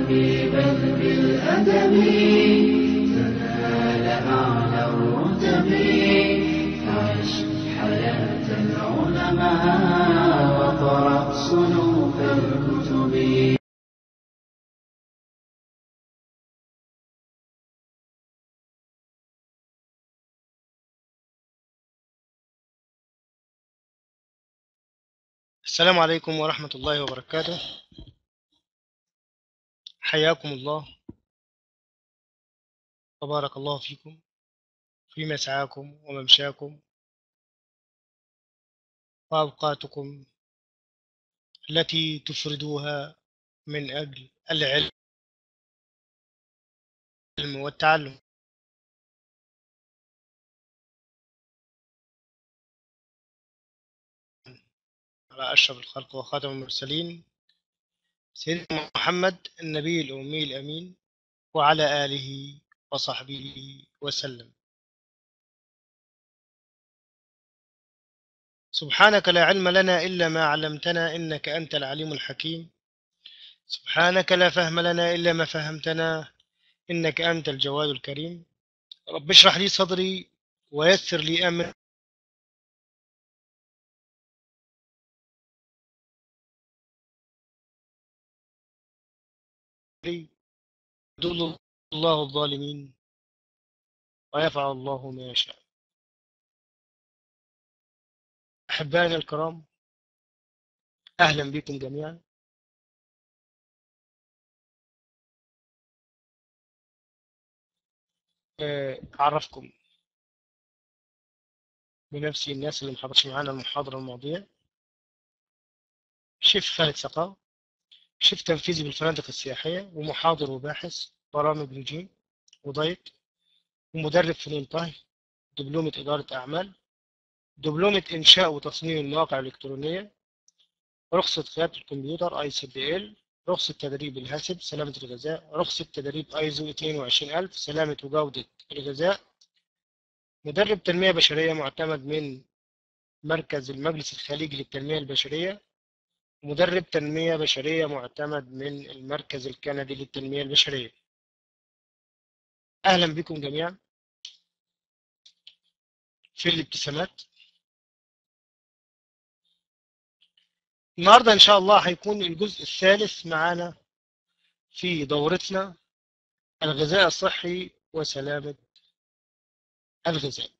قلبي بل بالأدب تنال أعلى الرتب فعش حياة العلماء وقرأ صنوف الكتب السلام عليكم ورحمة الله وبركاته حياكم الله وبارك الله فيكم في مسعاكم وممشاكم وأوقاتكم التي تفردوها من أجل العلم والتعلم على أشرف الخلق وخاتم المرسلين سيدنا محمد النبي الأمي الأمين وعلى آله وصحبه وسلم سبحانك لا علم لنا إلا ما علمتنا إنك أنت العليم الحكيم سبحانك لا فهم لنا إلا ما فهمتنا إنك أنت الجواد الكريم رب اشرح لي صدري ويسر لي أمري يضل الله الظالمين ويفعل الله ما يشاء أحبائنا الكرام أهلا بكم جميعا أعرفكم بنفسي الناس اللي محضرش معانا المحاضرة الماضية شيف خالد سقاو شيف تنفيذي بالفنادق السياحية ومحاضر وباحث برامج رجيم ودايت ومدرب فنون طهي دبلومة إدارة أعمال دبلومة إنشاء وتصميم المواقع الإلكترونية رخصة قيادة الكمبيوتر اي سي بي ال رخصة تدريب الهاسب سلامة الغذاء رخصة تدريب ايزو 22000 سلامة وجودة الغذاء مدرب تنمية بشرية معتمد من مركز المجلس الخليجي للتنمية البشرية مدرب تنمية بشرية معتمد من المركز الكندي للتنمية البشرية أهلا بكم جميعا في الابتسامات النهاردة إن شاء الله هيكون الجزء الثالث معانا في دورتنا الغذاء الصحي وسلامة الغذاء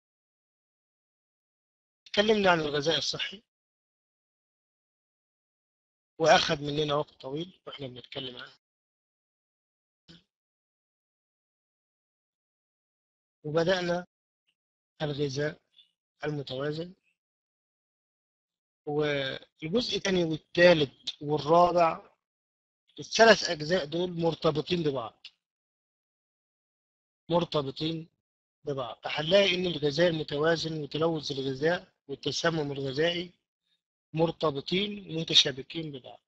تكلمنا عن الغذاء الصحي وأخذ مننا وقت طويل وإحنا بنتكلم عنه وبدأنا الغذاء المتوازن والجزء الثاني والثالث والرابع الثلاث أجزاء دول مرتبطين ببعض مرتبطين ببعض هنلاقي إن الغذاء المتوازن وتلوث الغذاء والتسمم الغذائي مرتبطين متشابكين ببعض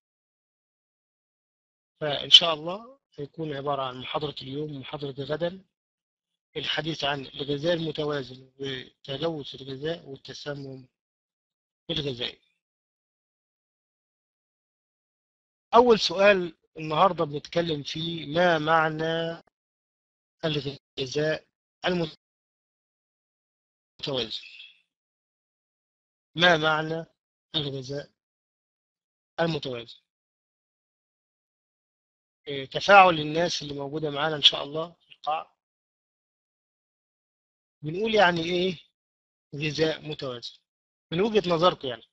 فإن شاء الله هيكون عبارة عن محاضرة اليوم ومحاضرة غدا الحديث عن الغذاء المتوازن وتلوث الغذاء والتسمم الغذائي أول سؤال النهاردة بنتكلم فيه ما معنى الغذاء المتوازن ما معنى الغذاء المتوازن تفاعل الناس اللي موجودة معانا إن شاء الله في القاعة بنقول يعني إيه غذاء متوازن من وجهة نظركم يعني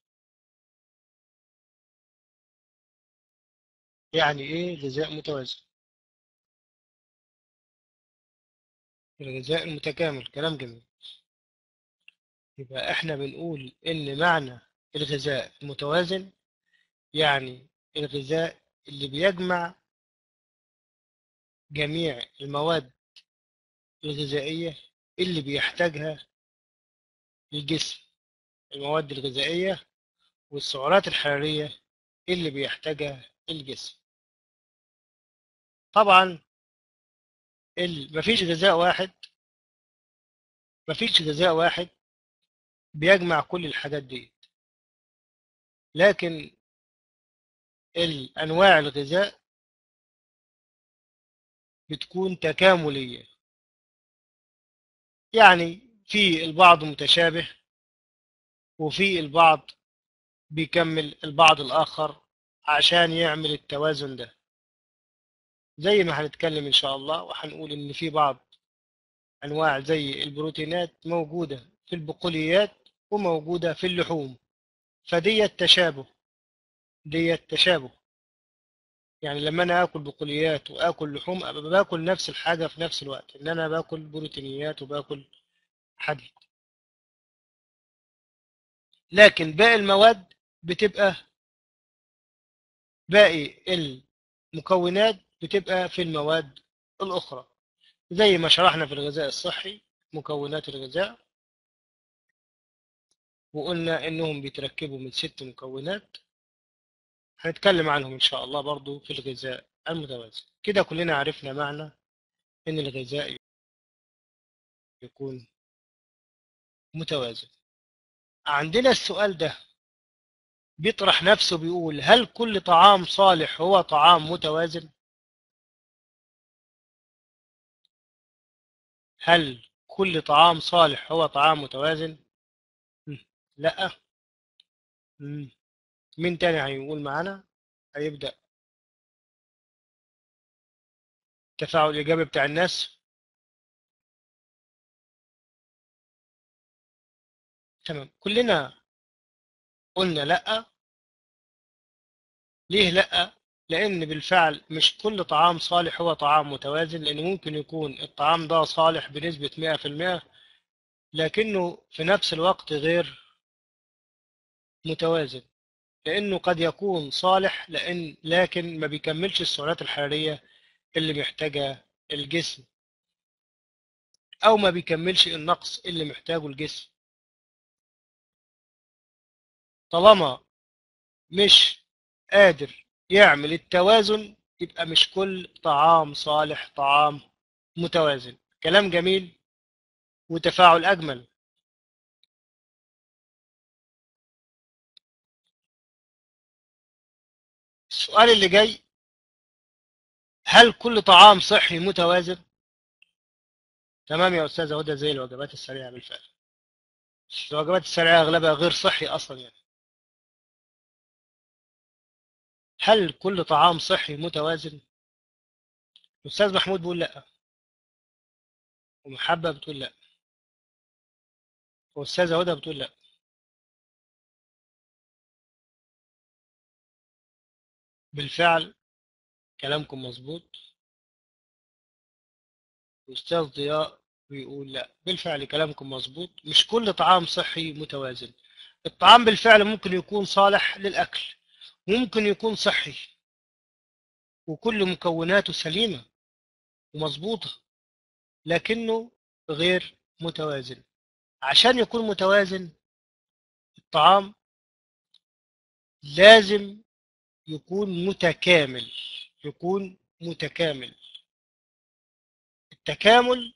يعني إيه غذاء متوازن الغذاء المتكامل كلام جميل يبقى إحنا بنقول إن معنى الغذاء المتوازن يعني الغذاء اللي بيجمع جميع المواد الغذائية اللي بيحتاجها الجسم المواد الغذائية والسعرات الحرارية اللي بيحتاجها الجسم طبعا مفيش غذاء واحد مفيش غذاء واحد بيجمع كل الحاجات دي لكن الأنواع الغذاء بتكون تكاملية يعني في البعض متشابه وفي البعض بيكمل البعض الآخر عشان يعمل التوازن ده زي ما هنتكلم إن شاء الله وهنقول إن في بعض أنواع زي البروتينات موجودة في البقوليات وموجودة في اللحوم فدي التشابه دي التشابه يعني لما أنا آكل بقوليات وآكل لحوم أبقى باكل نفس الحاجة في نفس الوقت إن أنا باكل بروتينيات وباكل حديد لكن باقي المواد بتبقى باقي المكونات بتبقى في المواد الأخرى زي ما شرحنا في الغذاء الصحي مكونات الغذاء وقلنا إنهم بيتركبوا من ست مكونات هنتكلم عنهم إن شاء الله برضو في الغذاء المتوازن كده كلنا عرفنا معنى إن الغذاء يكون متوازن عندنا السؤال ده بيطرح نفسه بيقول هل كل طعام صالح هو طعام متوازن هل كل طعام صالح هو طعام متوازن لا مم. مين تاني هيقول معانا هيبدأ تفاعل الإجابة بتاع الناس تمام كلنا قلنا لا ليه لا لأن بالفعل مش كل طعام صالح هو طعام متوازن لأن ممكن يكون الطعام ده صالح بنسبة 100% لكنه في نفس الوقت غير متوازن لأنه قد يكون صالح لأن لكن ما بيكملش السعرات الحرارية اللي محتاجها الجسم أو ما بيكملش النقص اللي محتاجه الجسم طالما مش قادر يعمل التوازن يبقى مش كل طعام صالح طعام متوازن كلام جميل وتفاعل أجمل السؤال اللي جاي هل كل طعام صحي متوازن تمام يا أستاذة هدى زي الوجبات السريعة بالفعل الوجبات السريعة أغلبها غير صحي أصلا يعني هل كل طعام صحي متوازن الأستاذ محمود بيقول لأ ومحبة بتقول لأ والأستاذة هدى بتقول لأ بالفعل كلامكم مظبوط الأستاذ ضياء بيقول لا بالفعل كلامكم مظبوط مش كل طعام صحي متوازن الطعام بالفعل ممكن يكون صالح للأكل ممكن يكون صحي وكل مكوناته سليمة ومظبوطة لكنه غير متوازن عشان يكون متوازن الطعام لازم يكون متكامل يكون متكامل التكامل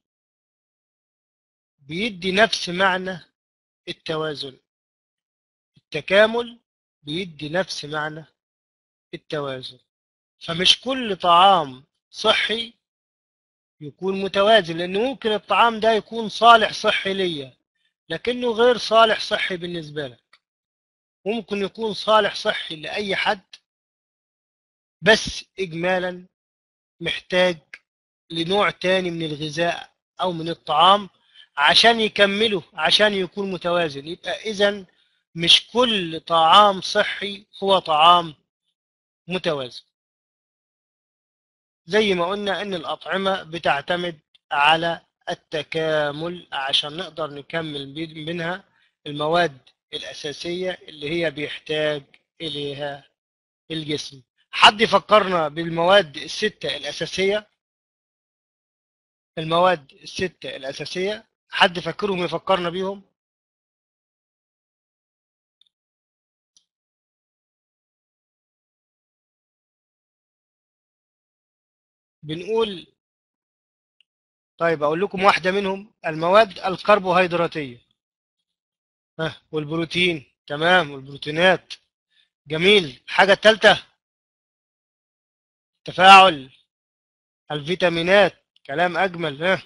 بيدي نفس معنى التوازن التكامل بيدي نفس معنى التوازن فمش كل طعام صحي يكون متوازن لأن ممكن الطعام ده يكون صالح صحي ليا لكنه غير صالح صحي بالنسبة لك ممكن يكون صالح صحي لأي حد بس إجمالا محتاج لنوع تاني من الغذاء أو من الطعام عشان يكمله عشان يكون متوازن يبقى إذا مش كل طعام صحي هو طعام متوازن زي ما قلنا ان الأطعمة بتعتمد على التكامل عشان نقدر نكمل منها المواد الأساسية اللي هي بيحتاج إليها الجسم حد يفكرنا بالمواد الستة الأساسية المواد الستة الأساسية حد فكرهم يفكرنا بيهم بنقول طيب أقول لكم واحدة منهم المواد الكربوهيدراتية ها والبروتين تمام والبروتينات جميل الحاجة الثالثة تفاعل الفيتامينات كلام أجمل ها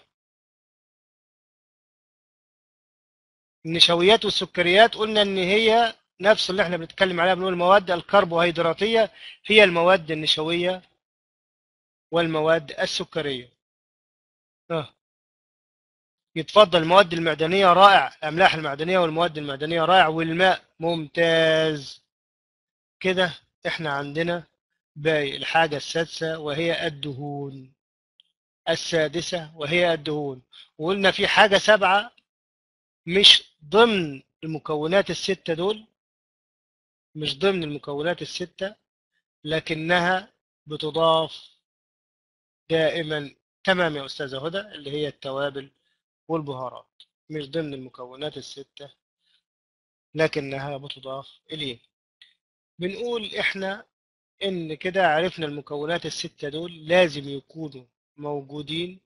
النشويات والسكريات قلنا إن هي نفس اللي احنا بنتكلم عليها بنقول المواد الكربوهيدراتية هي المواد النشوية والمواد السكرية اه يتفضل المواد المعدنية رائع الأملاح المعدنية والمواد المعدنية رائع والماء ممتاز كده احنا عندنا باقي الحاجة السادسة وهي الدهون السادسة وهي الدهون وقلنا في حاجة سبعة مش ضمن المكونات الستة دول مش ضمن المكونات الستة لكنها بتضاف دائما تمام يا أستاذة هدى اللي هي التوابل والبهارات مش ضمن المكونات الستة لكنها بتضاف إليه بنقول إحنا إن كده عرفنا المكونات الستة دول لازم يكونوا موجودين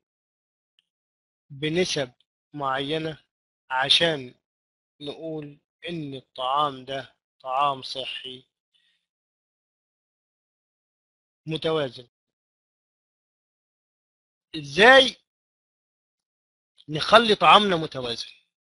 بنسب معينة عشان نقول إن الطعام ده طعام صحي متوازن إزاي نخلي طعامنا متوازن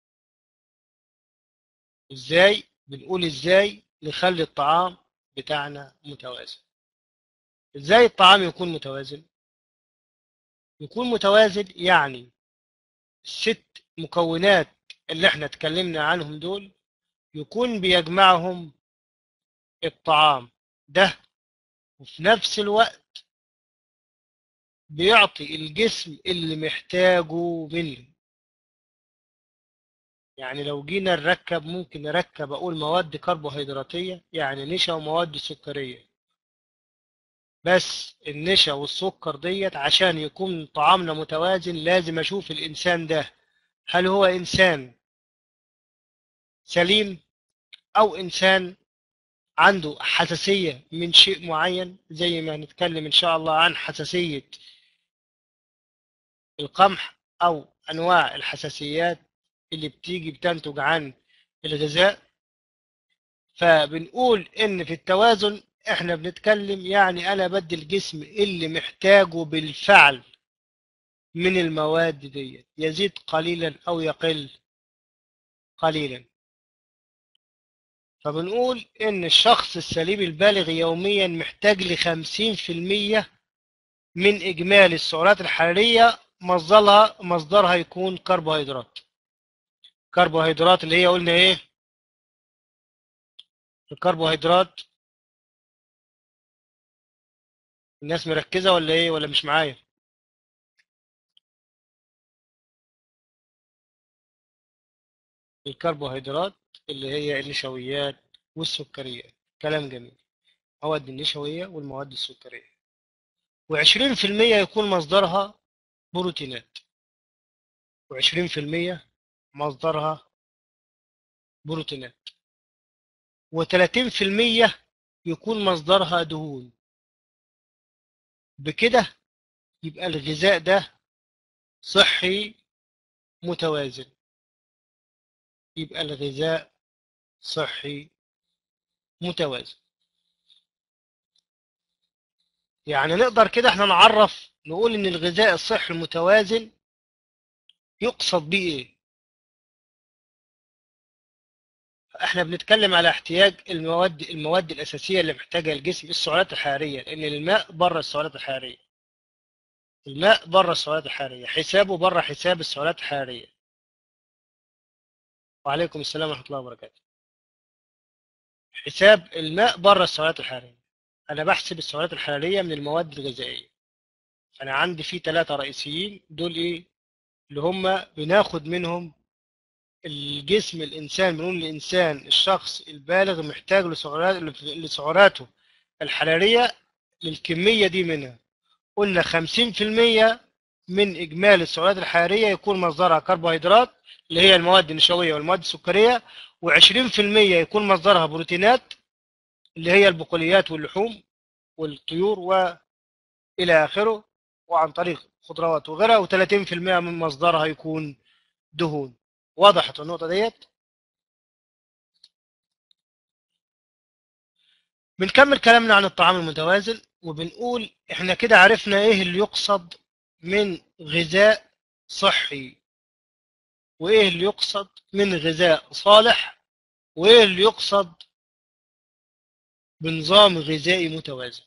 إزاي بنقول إزاي نخلي الطعام بتاعنا متوازن إزاي الطعام يكون متوازن يكون متوازن يعني الست مكونات اللي احنا اتكلمنا عنهم دول يكون بيجمعهم الطعام ده وفي نفس الوقت بيعطي الجسم اللي محتاجه منه يعني لو جينا نركب ممكن نركب اقول مواد كربوهيدراتية يعني نشا ومواد سكرية بس النشا والسكر ديت عشان يكون طعامنا متوازن لازم اشوف الانسان ده هل هو انسان سليم او انسان عنده حساسية من شيء معين زي ما هنتكلم ان شاء الله عن حساسية القمح او انواع الحساسيات اللي بتيجي بتنتج عن الغذاء فبنقول ان في التوازن احنا بنتكلم يعني انا بدي الجسم اللي محتاجه بالفعل من المواد دي يزيد قليلا او يقل قليلا فبنقول ان الشخص السليم البالغ يوميا محتاج لخمسين في المية من اجمالي السعرات الحرارية مصدرها مصدرها يكون كربوهيدرات كربوهيدرات اللي هي قلنا ايه الكربوهيدرات الناس مركزة ولا ايه ولا مش معايا الكربوهيدرات اللي هي النشويات والسكريات كلام جميل مواد النشوية والمواد السكرية وعشرين في المية يكون مصدرها بروتينات وعشرين في المية مصدرها بروتينات وتلاتين في المية يكون مصدرها دهون بكده يبقى الغذاء ده صحي متوازن يبقى الغذاء صحي متوازن يعني نقدر كده احنا نعرف نقول ان الغذاء الصحي المتوازن يقصد بيه ايه احنا بنتكلم على احتياج المواد المواد الاساسيه اللي محتاجها الجسم السعرات الحراريه لان الماء بره السعرات الحراريه الماء بره السعرات الحراريه حسابه بره حساب السعرات الحراريه وعليكم السلام ورحمه الله وبركاته حساب الماء بره السعرات الحراريه انا بحسب السعرات الحراريه من المواد الغذائيه انا عندي في ثلاثه رئيسيين دول ايه اللي هم بناخد منهم الجسم الانسان بنقول الانسان الشخص البالغ محتاج لسعرات لسعراته الحراريه للكميه دي منها قلنا 50% من اجمالي السعرات الحراريه يكون مصدرها كربوهيدرات اللي هي المواد النشويه والمواد السكريه و20% يكون مصدرها بروتينات اللي هي البقوليات واللحوم والطيور والى اخره وعن طريق خضروات وغيرها و30% من مصدرها يكون دهون وضحت النقطة ديت بنكمل كلامنا عن الطعام المتوازن وبنقول احنا كده عرفنا ايه اللي يقصد من غذاء صحي وايه اللي يقصد من غذاء صالح وايه اللي يقصد بنظام غذائي متوازن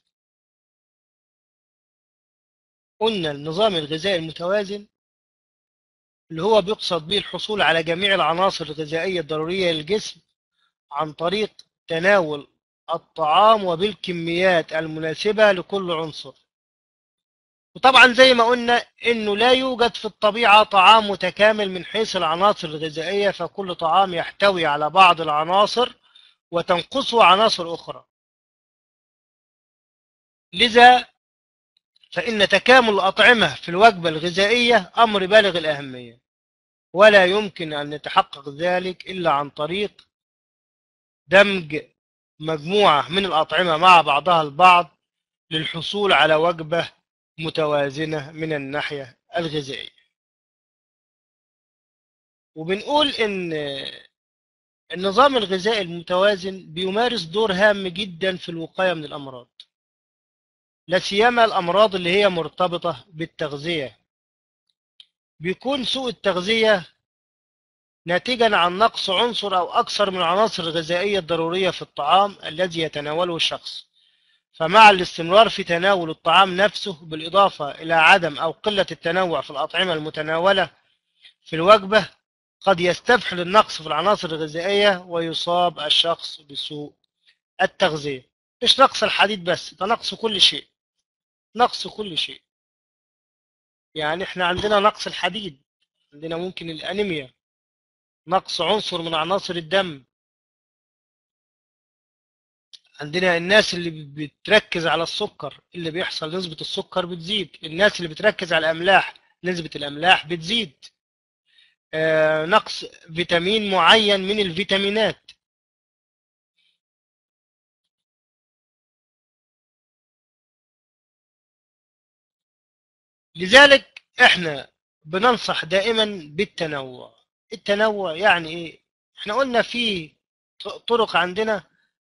قلنا النظام الغذائي المتوازن اللي هو بيقصد به الحصول على جميع العناصر الغذائية الضرورية للجسم عن طريق تناول الطعام وبالكميات المناسبة لكل عنصر وطبعا زي ما قلنا انه لا يوجد في الطبيعة طعام متكامل من حيث العناصر الغذائية فكل طعام يحتوي على بعض العناصر وتنقصه عناصر أخرى لذا فإن تكامل الأطعمة في الوجبة الغذائية أمر بالغ الأهمية ولا يمكن أن يتحقق ذلك إلا عن طريق دمج مجموعة من الأطعمة مع بعضها البعض للحصول على وجبة متوازنة من الناحية الغذائية وبنقول إن النظام الغذائي المتوازن بيمارس دور هام جدا في الوقاية من الأمراض لا سيما الأمراض اللي هي مرتبطة بالتغذية بيكون سوء التغذية ناتجا عن نقص عنصر أو أكثر من العناصر الغذائية الضرورية في الطعام الذي يتناوله الشخص فمع الاستمرار في تناول الطعام نفسه بالإضافة إلى عدم أو قلة التنوع في الأطعمة المتناولة في الوجبة قد يستفحل النقص في العناصر الغذائية ويصاب الشخص بسوء التغذية مش نقص الحديد بس ده نقص كل شيء نقص كل شيء يعني احنا عندنا نقص الحديد عندنا ممكن الأنيميا نقص عنصر من عناصر الدم عندنا الناس اللي بتركز على السكر اللي بيحصل نسبة السكر بتزيد الناس اللي بتركز على الأملاح نسبة الأملاح بتزيد آه نقص فيتامين معين من الفيتامينات لذلك احنا بننصح دائما بالتنوع التنوع يعني ايه احنا قلنا في طرق عندنا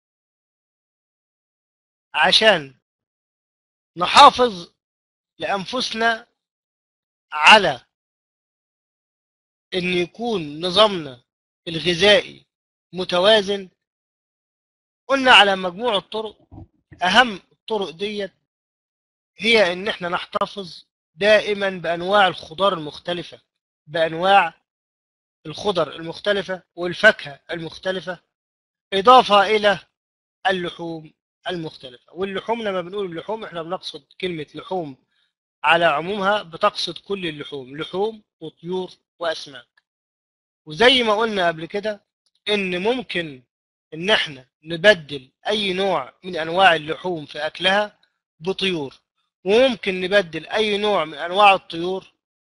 عشان نحافظ لأنفسنا على ان يكون نظامنا الغذائي متوازن قلنا على مجموعة طرق اهم الطرق ديت هي ان احنا نحتفظ دائما بانواع الخضار المختلفة بانواع الخضر المختلفة والفاكهة المختلفة اضافة الى اللحوم المختلفة واللحوم لما بنقول اللحوم احنا بنقصد كلمة لحوم على عمومها بتقصد كل اللحوم لحوم وطيور واسماك وزي ما قلنا قبل كده ان ممكن ان احنا نبدل اي نوع من انواع اللحوم في اكلها بطيور وممكن نبدل اي نوع من انواع الطيور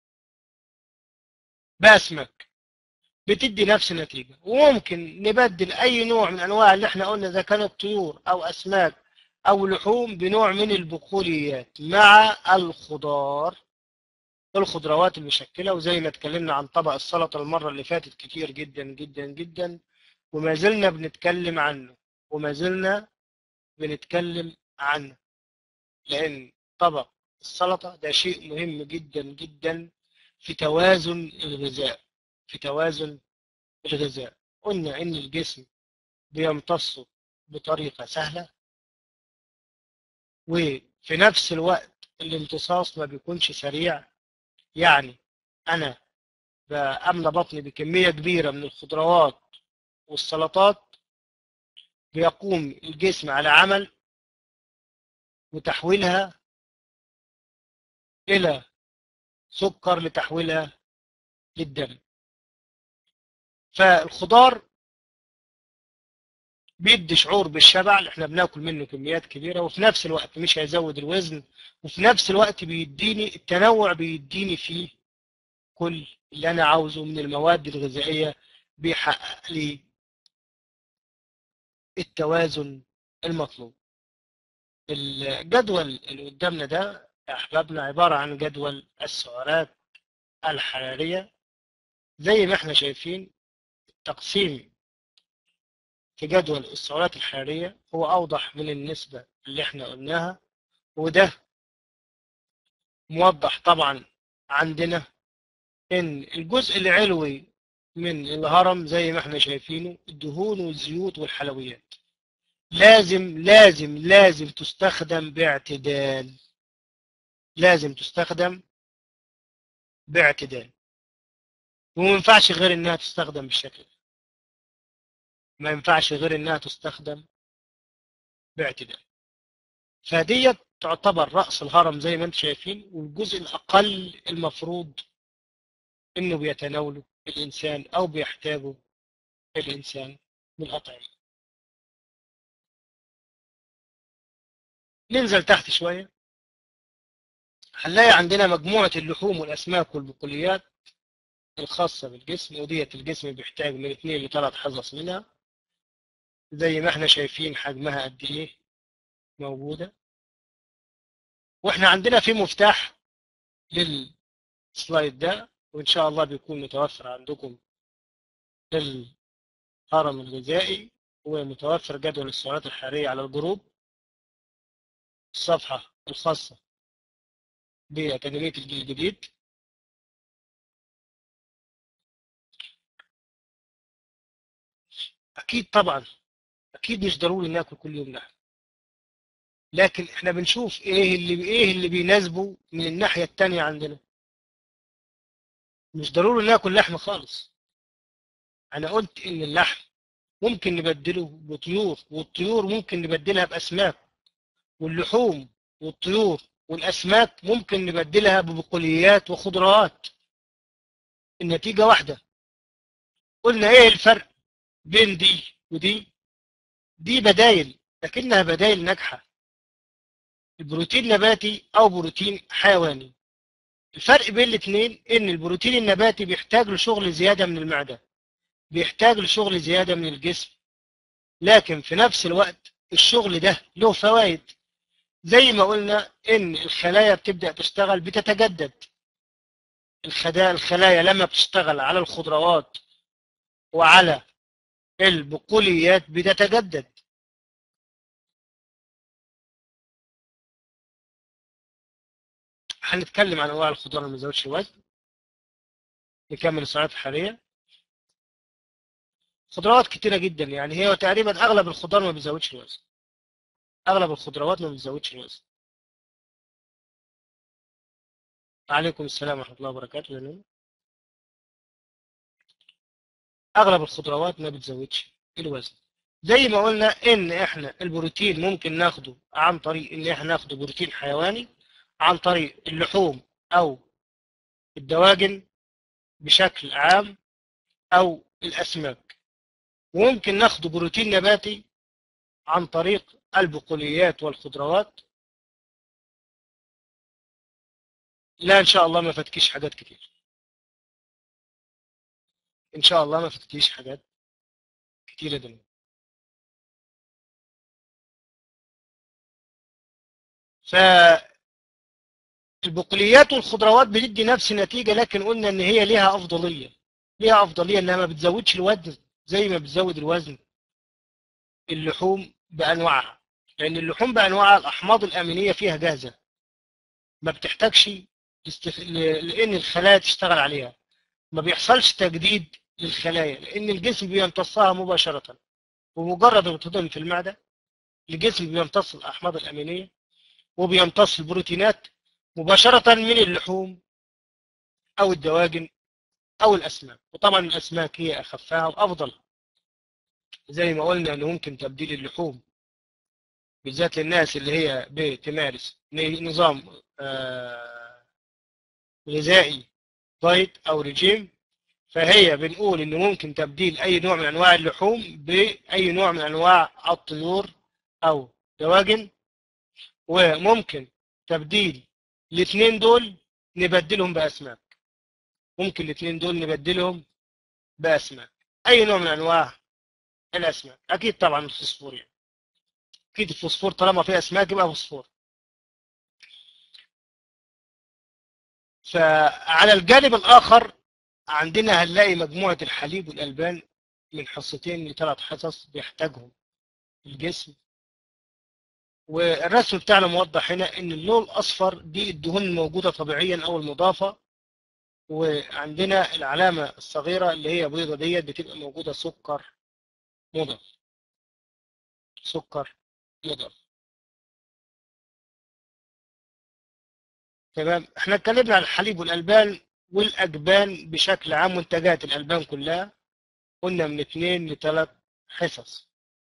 باسماك بتدي نفس النتيجة وممكن نبدل اي نوع من انواع اللي احنا قلنا اذا كانت طيور او اسماك او لحوم بنوع من البقوليات مع الخضار الخضروات المشكلة وزي ما اتكلمنا عن طبق السلطة المرة اللي فاتت كتير جدا جدا جدا وما زلنا بنتكلم عنه وما زلنا بنتكلم عنه لأن طبق السلطة ده شيء مهم جدا جدا في توازن الغذاء في توازن الغذاء قلنا إن الجسم بيمتصه بطريقة سهلة وفي نفس الوقت الامتصاص ما بيكونش سريع يعني أنا بأملى بطني بكمية كبيرة من الخضروات والسلطات بيقوم الجسم على عمل وتحويلها إلى سكر لتحويلها للدم فالخضار بيدي شعور بالشبع اللي احنا بناكل منه كميات كبيرة وفي نفس الوقت مش هيزود الوزن وفي نفس الوقت بيديني التنوع بيديني فيه كل اللي انا عاوزه من المواد الغذائية بيحقق لي التوازن المطلوب الجدول اللي قدامنا ده احبابنا عبارة عن جدول السعرات الحرارية زي ما احنا شايفين التقسيم في جدول السعرات الحرارية هو أوضح من النسبة اللي احنا قلناها وده موضح طبعا عندنا ان الجزء العلوي من الهرم زي ما احنا شايفينه الدهون والزيوت والحلويات لازم لازم لازم تستخدم باعتدال لازم تستخدم باعتدال وما ينفعش غير انها تستخدم بالشكل ده ما ينفعش غير انها تستخدم باعتدال فديت تعتبر رأس الهرم زي ما انتم شايفين والجزء الأقل المفروض انه بيتناوله الإنسان أو بيحتاجه الإنسان من الأطعمة ننزل تحت شوية هنلاقي عندنا مجموعة اللحوم والأسماك والبقوليات الخاصة بالجسم وديت الجسم بيحتاج من اثنين لثلاث حصص منها زي ما احنا شايفين حجمها قد ايه موجودة واحنا عندنا في مفتاح للسلايد ده وان شاء الله بيكون متوفر عندكم في الهرم الغذائي ومتوفر جدول السعرات الحرارية على الجروب الصفحة الخاصة بأكاديمية الجيل الجديد أكيد طبعا أكيد مش ضروري ناكل كل يوم لحم لكن احنا بنشوف ايه اللي ايه اللي بيناسبه من الناحية التانية عندنا مش ضروري ناكل لحم خالص انا قلت ان اللحم ممكن نبدله بطيور والطيور ممكن نبدلها باسماك واللحوم والطيور والاسماك ممكن نبدلها ببقوليات وخضروات النتيجة واحدة قلنا ايه الفرق بين دي ودي دي بدايل لكنها بدايل ناجحة البروتين نباتي او بروتين حيواني الفرق بين الاثنين ان البروتين النباتي بيحتاج لشغل زيادة من المعدة بيحتاج لشغل زيادة من الجسم لكن في نفس الوقت الشغل ده له فوائد زي ما قلنا ان الخلايا بتبدأ تشتغل بتتجدد الخدا- الخلايا لما بتشتغل على الخضروات وعلى البقوليات بتتجدد هنتكلم عن انواع الخضار اللي ما بيزودش الوزن نكمل السعرات الحراريه خضروات كتيره جدا يعني هي تقريبا اغلب الخضار ما بيزودش الوزن اغلب الخضروات ما بتزودش الوزن عليكم السلام ورحمه الله وبركاته يا نونو. اغلب الخضروات ما بتزودش الوزن زي ما قلنا ان احنا البروتين ممكن ناخده عن طريق ان احنا ناخده بروتين حيواني عن طريق اللحوم او الدواجن بشكل عام او الاسماك وممكن ناخده بروتين نباتي عن طريق البقوليات والخضروات لا ان شاء الله ما فاتكيش حاجات كتير ان شاء الله ما فاتكيش حاجات كتيرة دنيا فالبقوليات والخضروات بتدي نفس النتيجة لكن قلنا ان هي ليها افضلية ليها افضلية انها ما بتزودش الوزن زي ما بتزود الوزن اللحوم بانواعها لان اللحوم بانواعها الاحماض الامينية فيها جاهزة ما بتحتاجش تستخ... ل- لان الخلايا تشتغل عليها ما بيحصلش تجديد للخلايا لان الجسم بيمتصها مباشرة ومجرد ما بتهضم في المعدة الجسم بيمتص الاحماض الامينية وبيمتص البروتينات مباشرة من اللحوم او الدواجن او الاسماك وطبعا الاسماك هي اخفها وافضل زي ما قلنا ان ممكن تبديل اللحوم بالذات للناس اللي هي بتمارس نظام آه، غذائي دايت او رجيم فهي بنقول ان ممكن تبديل اي نوع من انواع اللحوم باي نوع من انواع الطيور او دواجن وممكن تبديل الاثنين دول نبدلهم باسماك ممكن الاثنين دول نبدلهم باسماك اي نوع من انواع الاسماك اكيد طبعا الفوسفور يعني اكيد الفوسفور طالما فيه اسماك يبقى فوسفور فعلى الجانب الاخر عندنا هنلاقي مجموعه الحليب والالبان من حصتين لثلاث حصص بيحتاجهم الجسم والرسم بتاعنا موضح هنا ان اللون الاصفر دي الدهون الموجوده طبيعيا او المضافه وعندنا العلامه الصغيره اللي هي بيضه ديت بتبقى موجوده سكر مضاف سكر مضاف تمام احنا اتكلمنا عن الحليب والالبان والاجبان بشكل عام منتجات الالبان كلها قلنا من اثنين لثلاث حصص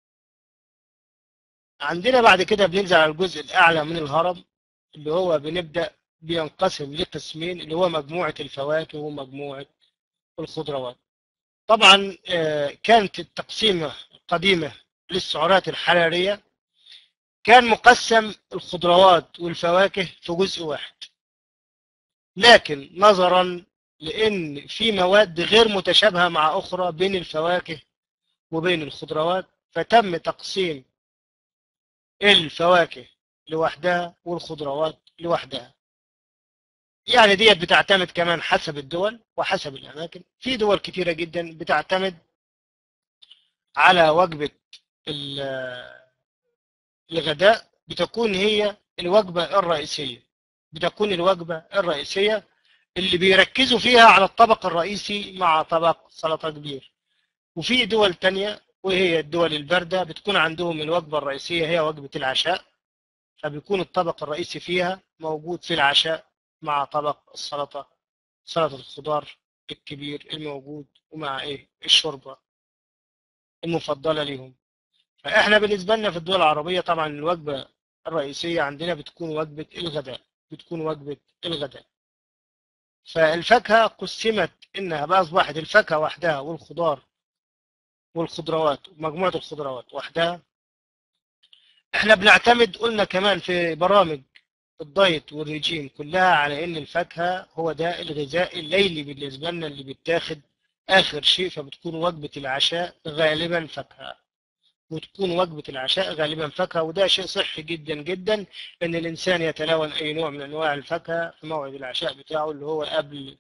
عندنا بعد كده بننزل على الجزء الاعلى من الهرم اللي هو بنبدا بينقسم لقسمين اللي هو مجموعه الفواكه ومجموعه الخضروات طبعا آه، كانت التقسيمه القديمه للسعرات الحراريه كان مقسم الخضروات والفواكه في جزء واحد لكن نظرا لان في مواد غير متشابهه مع اخرى بين الفواكه وبين الخضروات فتم تقسيم الفواكه لوحدها والخضروات لوحدها يعني ديت بتعتمد كمان حسب الدول وحسب الاماكن في دول كتيره جدا بتعتمد على وجبه ال- الغداء بتكون هي الوجبه الرئيسيه بتكون الوجبه الرئيسيه اللي بيركزوا فيها على الطبق الرئيسي مع طبق سلطه كبير وفي دول تانية وهي الدول الباردة بتكون عندهم الوجبة الرئيسية هي وجبة العشاء فبيكون الطبق الرئيسي فيها موجود في العشاء مع طبق السلطة سلطة الخضار الكبير الموجود ومع ايه الشوربة المفضلة ليهم فاحنا بالنسبة لنا في الدول العربية طبعا الوجبة الرئيسية عندنا بتكون وجبة الغداء بتكون وجبة الغداء فالفاكهة قسمت انها بقى اصبحت الفاكهة وحدها والخضار والخضروات مجموعة الخضروات وحدها احنا بنعتمد قلنا كمان في برامج الدايت والرجيم كلها على ان الفاكهة هو ده الغذاء الليلي بالنسبة لنا اللي بيتاخد اخر شيء فبتكون وجبة العشاء غالبا فاكهة وتكون وجبة العشاء غالبا فاكهة وده شيء صحي جدا جدا ان الانسان يتناول اي نوع من انواع الفاكهة في موعد العشاء بتاعه اللي هو قبل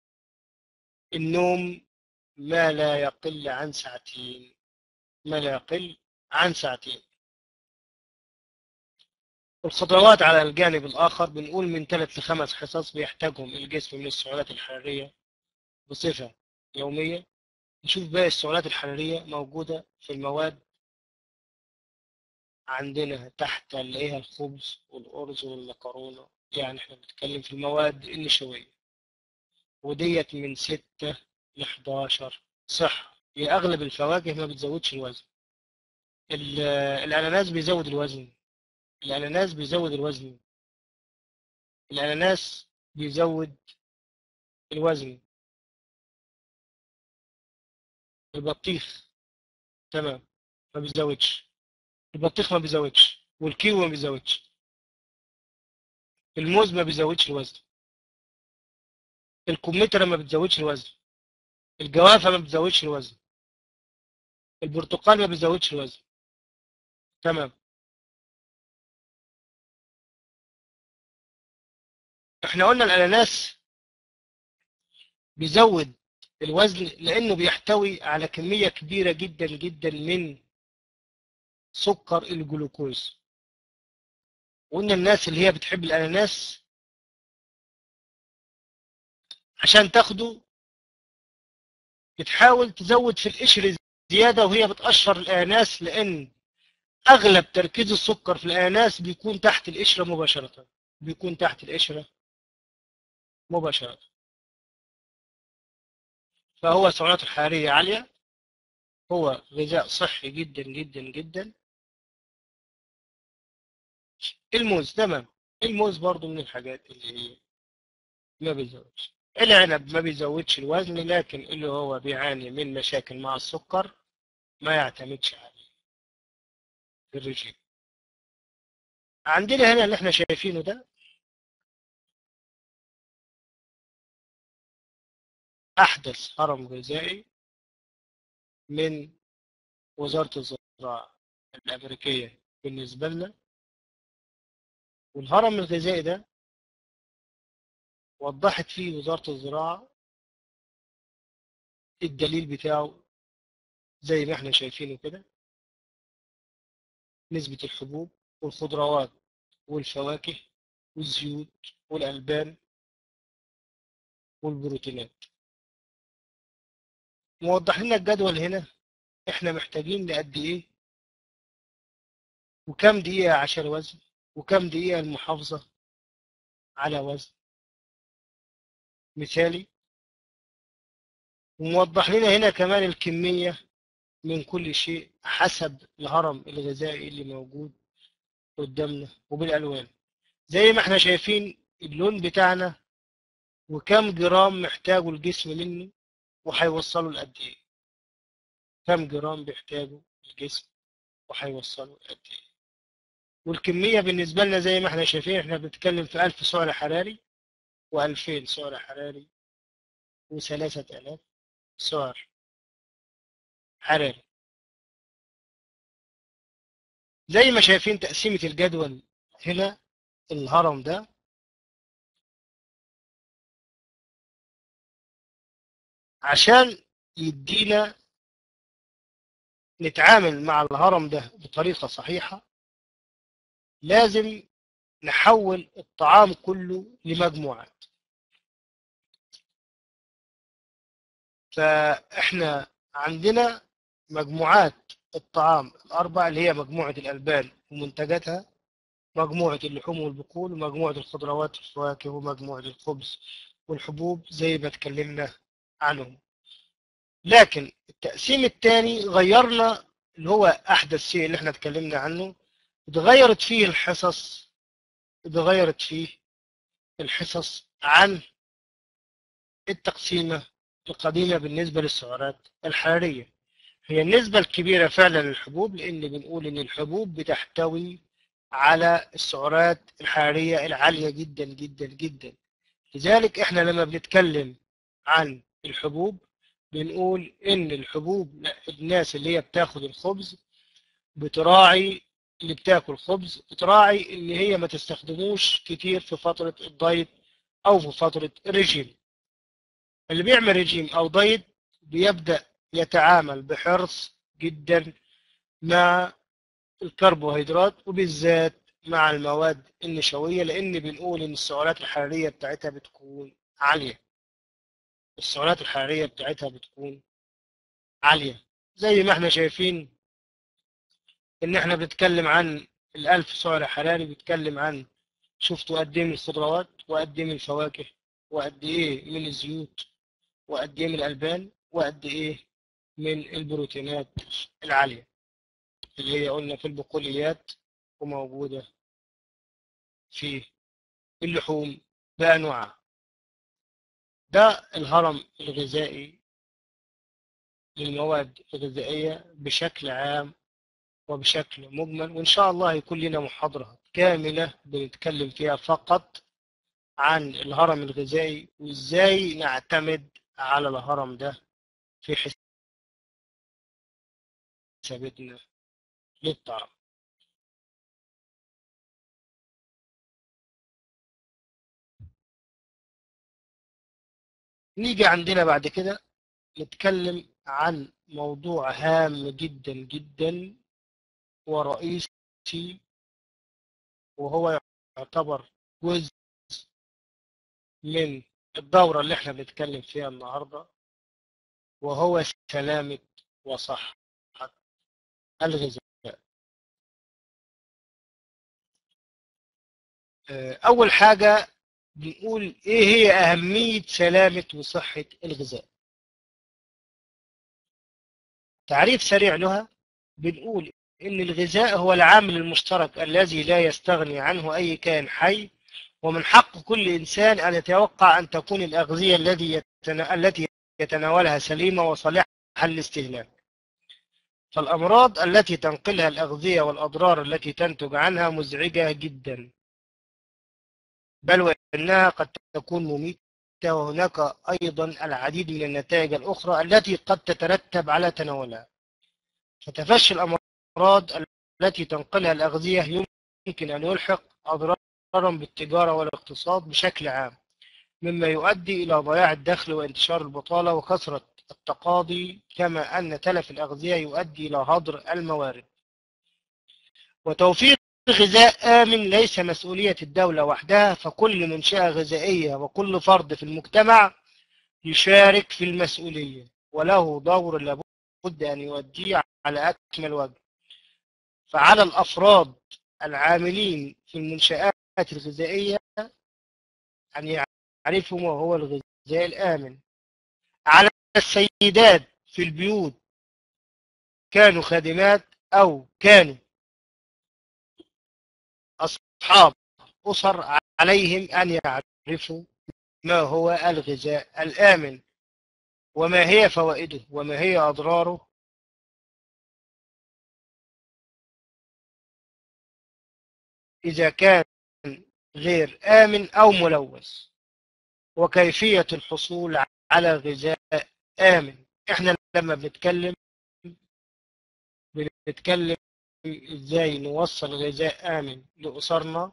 النوم ما لا يقل عن ساعتين ما لا يقل عن ساعتين الخضروات على الجانب الآخر بنقول من ثلاث لخمس حصص بيحتاجهم الجسم من السعرات الحرارية بصفة يومية نشوف باقي السعرات الحرارية موجودة في المواد عندنا تحت اللي هي الخبز والأرز والمكرونة يعني احنا بنتكلم في المواد النشوية وديت من ستة ل 11 صح هي أغلب الفواكه ما بتزودش الوزن ال- الأناناس بيزود الوزن الأناناس بيزود الوزن الأناناس بيزود الوزن البطيخ تمام ما بيزودش البطيخ ما بيزودش والكيوي ما بيزودش الموز ما بيزودش الوزن الكمثرى ما بتزودش الوزن الجوافة ما بتزودش الوزن البرتقال ما بيزودش الوزن تمام احنا قلنا الاناناس بيزود الوزن لانه بيحتوي على كمية كبيرة جدا جدا من سكر الجلوكوز وقلنا الناس اللي هي بتحب الاناناس عشان تاخده بتحاول تزود في القشر زيادة وهي بتقشر الاناناس لان اغلب تركيز السكر في الاناناس بيكون تحت القشرة مباشرة بيكون تحت القشرة مباشرة فهو سعراته الحرارية عالية هو غذاء صحي جدا جدا جدا الموز تمام الموز برضو من الحاجات اللي هي ما بيزودش العنب ما بيزودش الوزن لكن اللي هو بيعاني من مشاكل مع السكر ما يعتمدش عليه في الرجيم عندنا هنا اللي احنا شايفينه ده أحدث هرم غذائي من وزارة الزراعة الأمريكية بالنسبة لنا والهرم الغذائي ده وضحت فيه وزارة الزراعة الدليل بتاعه زي ما احنا شايفينه كده نسبة الحبوب والخضروات والفواكه والزيوت والألبان والبروتينات موضح لنا الجدول هنا احنا محتاجين لقد ايه وكم دقيقة عشان وزن وكم دقيقة المحافظة على وزن مثالي وموضح لنا هنا كمان الكمية من كل شيء حسب الهرم الغذائي اللي موجود قدامنا وبالألوان زي ما احنا شايفين اللون بتاعنا وكم جرام محتاجه الجسم منه وهيوصله لقد ايه كم جرام بيحتاجه الجسم وهيوصله لقد ايه والكمية بالنسبة لنا زي ما احنا شايفين احنا بنتكلم في 1000 سعر حراري و2000 سعر حراري و3000 سعر حراري زي ما شايفين تقسيمة الجدول هنا الهرم ده عشان يدينا نتعامل مع الهرم ده بطريقة صحيحة لازم نحول الطعام كله لمجموعات فاحنا عندنا مجموعات الطعام الأربع اللي هي مجموعة الألبان ومنتجاتها مجموعة اللحوم والبقول ومجموعة الخضروات والفواكه ومجموعة الخبز والحبوب زي ما اتكلمنا عنهم لكن التقسيم الثاني غيرنا اللي هو أحدث شيء اللي احنا اتكلمنا عنه اتغيرت فيه الحصص اتغيرت فيه الحصص عن التقسيمة القديمة بالنسبة للسعرات الحرارية هي النسبة الكبيرة فعلا للحبوب لأن بنقول إن الحبوب بتحتوي على السعرات الحرارية العالية جدا جدا جدا لذلك احنا لما بنتكلم عن الحبوب بنقول إن الحبوب لا، الناس اللي هي بتاخد الخبز بتراعي اللي بتاكل خبز بتراعي إن هي ما تستخدموش كتير في فترة الدايت أو في فترة الرجيم اللي بيعمل رجيم أو دايت بيبدأ يتعامل بحرص جدا مع الكربوهيدرات وبالذات مع المواد النشوية لأن بنقول إن السعرات الحرارية بتاعتها بتكون عالية السعرات الحرارية بتاعتها بتكون عالية زي ما احنا شايفين إن احنا بنتكلم عن الألف سعر حراري بيتكلم عن شفتوا قد إيه من الخضروات وقد إيه من الفواكه وقد إيه من الزيوت وقد إيه من الألبان وقد إيه من البروتينات العالية اللي هي قلنا في البقوليات وموجودة في اللحوم بأنواعها ده الهرم الغذائي للمواد الغذائية بشكل عام وبشكل مجمل وإن شاء الله يكون لنا محاضرة كاملة بنتكلم فيها فقط عن الهرم الغذائي وإزاي نعتمد على الهرم ده في حساباتنا للطعام نيجي عندنا بعد كده نتكلم عن موضوع هام جدا جدا ورئيسي وهو يعتبر جزء من الدورة اللي احنا بنتكلم فيها النهاردة وهو سلامة وصحة الغذاء أول حاجة بنقول إيه هي أهمية سلامة وصحة الغذاء تعريف سريع لها بنقول إن الغذاء هو العامل المشترك الذي لا يستغني عنه أي كائن حي ومن حق كل إنسان أن يتوقع أن تكون الأغذية الذي يتنا... التي يتناولها سليمة وصالحة للاستهلاك فالأمراض التي تنقلها الأغذية والأضرار التي تنتج عنها مزعجة جدا بل وإنها قد تكون مميتة وهناك أيضا العديد من النتائج الأخرى التي قد تترتب على تناولها فتفشي الأمراض التي تنقلها الأغذية يمكن أن يلحق أضرارا بالتجارة والاقتصاد بشكل عام مما يؤدي إلى ضياع الدخل وانتشار البطالة وكثرة التقاضي كما أن تلف الأغذية يؤدي إلى هدر الموارد وتوفير غذاء آمن ليس مسؤولية الدولة وحدها فكل منشأة غذائية وكل فرد في المجتمع يشارك في المسؤولية وله دور لابد أن يؤديه على أكمل وجه فعلى الأفراد العاملين في المنشآت الغذائية أن يعرفوا ما هو الغذاء الآمن على السيدات في البيوت كانوا خادمات أو كانوا أصحاب أسر عليهم أن يعرفوا ما هو الغذاء الآمن وما هي فوائده وما هي أضراره إذا كان غير آمن أو ملوث وكيفية الحصول على غذاء آمن إحنا لما بنتكلم بنتكلم إزاي نوصل غذاء آمن لأسرنا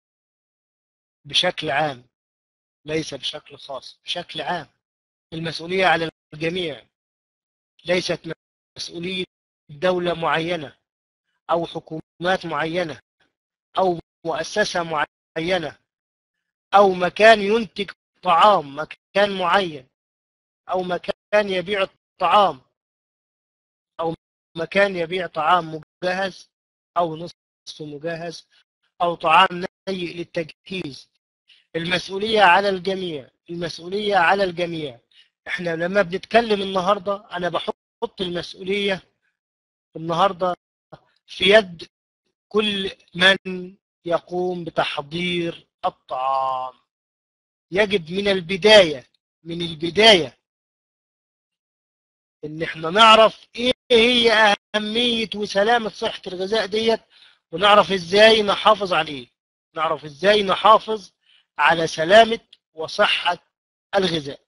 بشكل عام ليس بشكل خاص بشكل عام المسؤولية على الجميع ليست مسؤولية دولة معينة أو حكومات معينة أو مؤسسة معينة أو مكان ينتج طعام مكان معين أو مكان يبيع الطعام أو مكان يبيع طعام مجهز أو نصف مجهز أو طعام سيء للتجهيز المسؤولية على الجميع المسؤولية على الجميع احنا لما بنتكلم النهاردة أنا بحط المسؤولية النهاردة في يد كل من يقوم بتحضير الطعام يجب من البداية من البداية ان احنا نعرف ايه هي اهمية وسلامة صحة الغذاء ديت ونعرف ازاي نحافظ عليه نعرف ازاي نحافظ على سلامة وصحة الغذاء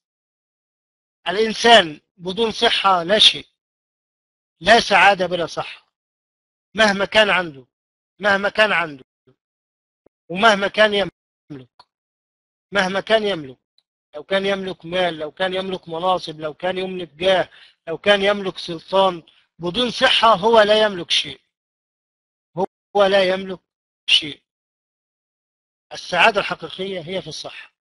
الانسان بدون صحة لا شيء لا سعادة بلا صحة مهما كان عنده مهما كان عنده ومهما كان يملك مهما كان يملك لو كان يملك مال لو كان يملك مناصب لو كان يملك جاه لو كان يملك سلطان بدون صحة هو لا يملك شيء هو لا يملك شيء السعادة الحقيقية هي في الصحة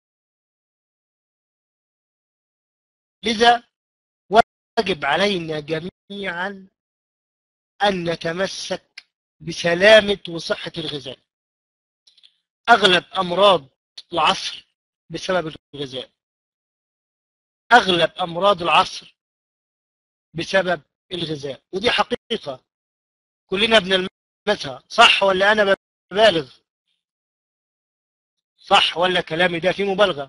لذا واجب علينا جميعا أن نتمسك بسلامة وصحة الغذاء أغلب أمراض العصر بسبب الغذاء أغلب أمراض العصر بسبب الغذاء ودي حقيقة كلنا بنلمسها صح ولا أنا ببالغ صح ولا كلامي ده فيه مبالغة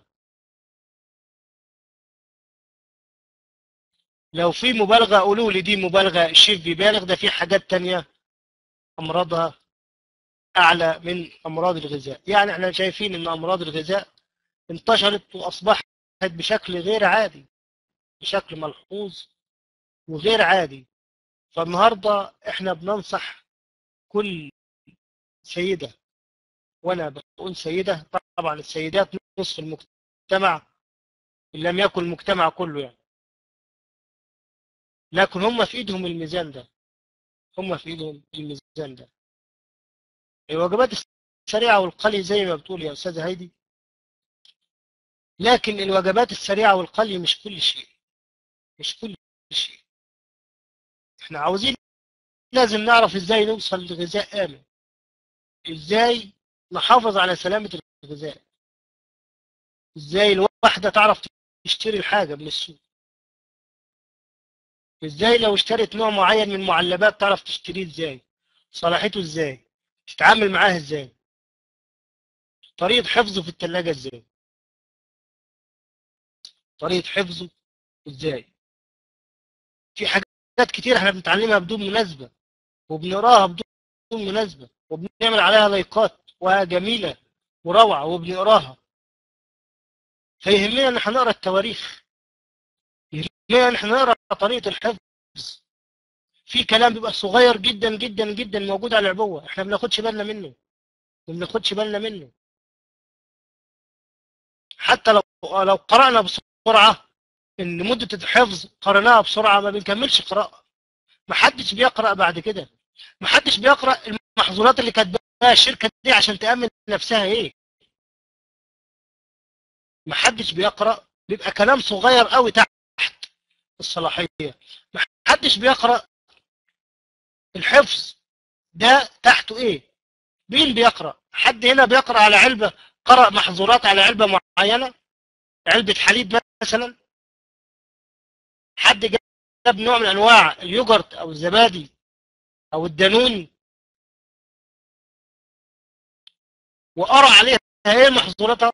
لو في مبالغة قولوا لي دي مبالغة الشيف بيبالغ ده في حاجات تانية أمراضها أعلى من أمراض الغذاء يعني احنا شايفين أن أمراض الغذاء انتشرت وأصبحت بشكل غير عادي بشكل ملحوظ وغير عادي فالنهاردة احنا بننصح كل سيدة وانا بقول سيدة طبعا السيدات نصف المجتمع ان لم يكن المجتمع كله يعني لكن هم في ايدهم الميزان ده هم في ايدهم الميزان ده الوجبات السريعة والقلي زي ما بتقول يا أستاذة هيدي لكن الوجبات السريعة والقلي مش كل شيء مش كل شيء احنا عاوزين لازم نعرف ازاي نوصل لغذاء آمن ازاي نحافظ على سلامة الغذاء ازاي الواحدة تعرف تشتري الحاجة من السوق ازاي لو اشترت نوع معين من المعلبات تعرف تشتريه ازاي صلاحيته ازاي تتعامل معاه ازاي طريقة حفظه في الثلاجة ازاي طريقة حفظه ازاي في حاجات كتير احنا بنتعلمها بدون مناسبة وبنقراها بدون مناسبة وبنعمل عليها لايكات وجميلة وروعة وبنقراها فيهمنا ان احنا نقرا التواريخ يهمنا ان احنا نقرا طريقة الحفظ في كلام بيبقى صغير جدا جدا جدا موجود على العبوة احنا ما بناخدش بالنا منه ما بناخدش بالنا منه حتى لو لو قرأنا بسرعة ان مدة الحفظ قرأناها بسرعة ما بنكملش قراءة محدش بيقرأ بعد كده محدش بيقرأ المحظورات اللي كاتباها الشركة دي عشان تأمن نفسها ايه محدش بيقرأ بيبقى كلام صغير قوي تحت الصلاحية محدش بيقرأ الحفظ ده تحته ايه مين بيقرأ حد هنا بيقرأ على علبة قرأ محظورات على علبة معينة علبة حليب مثلا حد جاب نوع من انواع اليوجرت او الزبادي او الدانون وقرأ عليها ايه محظوراتها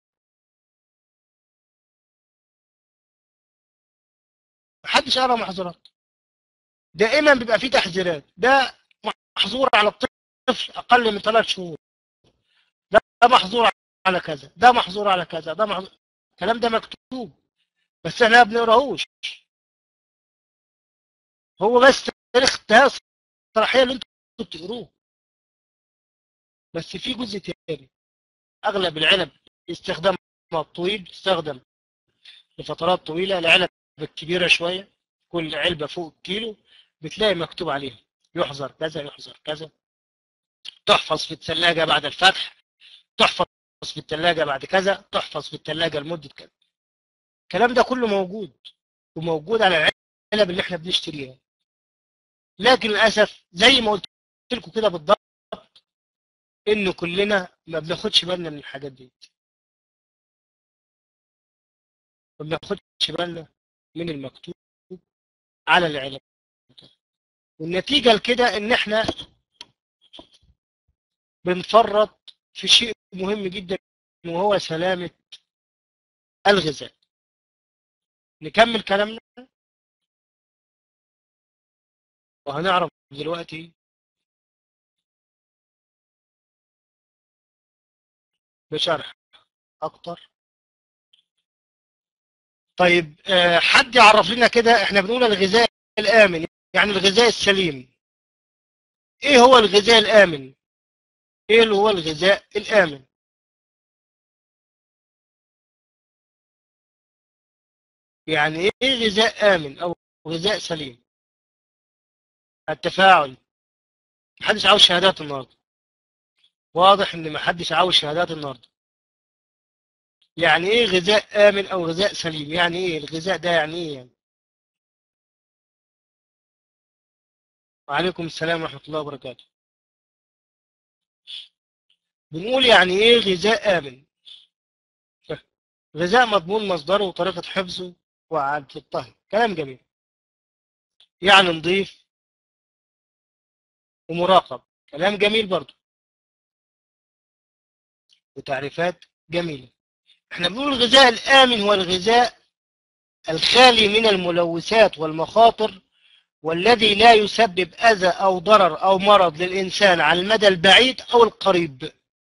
محدش قرأ محظورات دائما بيبقى فيه تحذيرات ده محظور على الطفل اقل من ثلاث شهور ده محظور على كذا ده محظور على كذا ده محظور الكلام ده مكتوب بس احنا ما بنقراهوش هو بس تاريخ انتهاء الصلاحيه اللي انتوا بتقروه بس في جزء تاني اغلب العلب استخدامها الطويل تستخدم لفترات طويله العلب الكبيره شويه كل علبه فوق الكيلو بتلاقي مكتوب عليها يحظر كذا يحظر كذا تحفظ في الثلاجه بعد الفتح تحفظ في الثلاجه بعد كذا تحفظ في الثلاجه لمده كذا الكلام ده كله موجود وموجود على العلب اللي احنا بنشتريها لكن للاسف زي ما قلت لكم كده بالضبط ان كلنا ما بناخدش بالنا من الحاجات دي ما بناخدش بالنا من المكتوب على العلب والنتيجه لكده ان احنا بنفرط في شيء مهم جدا وهو سلامه الغذاء نكمل كلامنا وهنعرف دلوقتي بشرح اكتر طيب آه، حد يعرف لنا كده احنا بنقول الغذاء الامن يعني الغذاء السليم ايه هو الغذاء الامن ايه اللي هو الغذاء الامن يعني ايه غذاء امن او غذاء سليم التفاعل محدش عاوز شهادات النهارده واضح ان محدش عاوز شهادات النهارده يعني ايه غذاء امن او غذاء سليم يعني ايه الغذاء ده يعني ايه يعني وعليكم السلام ورحمة الله وبركاته بنقول يعني ايه غذاء امن غذاء مضمون مصدره وطريقة حفظه وعادة الطهي كلام جميل يعني نضيف ومراقب كلام جميل برضه وتعريفات جميلة احنا بنقول الغذاء الآمن هو الغذاء الخالي من الملوثات والمخاطر والذي لا يسبب أذى أو ضرر أو مرض للإنسان على المدى البعيد أو القريب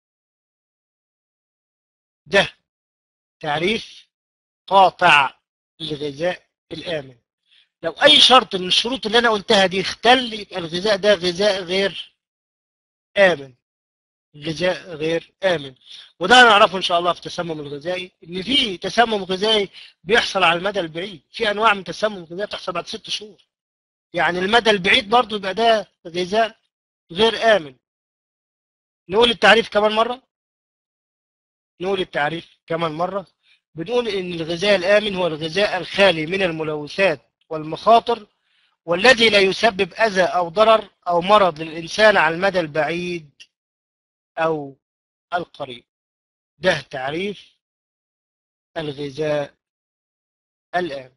ده تعريف قاطع للغذاء الآمن لو أي شرط من الشروط اللي أنا قلتها دي اختل يبقى الغذاء ده غذاء غير آمن غذاء غير آمن وده هنعرفه إن شاء الله في التسمم الغذائي إن في تسمم غذائي بيحصل على المدى البعيد في أنواع من التسمم الغذائي بتحصل بعد ست شهور يعني المدى البعيد برضه يبقى ده غذاء غير آمن نقول التعريف كمان مرة نقول التعريف كمان مرة بنقول إن الغذاء الآمن هو الغذاء الخالي من الملوثات والمخاطر والذي لا يسبب أذى أو ضرر أو مرض للإنسان على المدى البعيد أو القريب ده تعريف الغذاء الآمن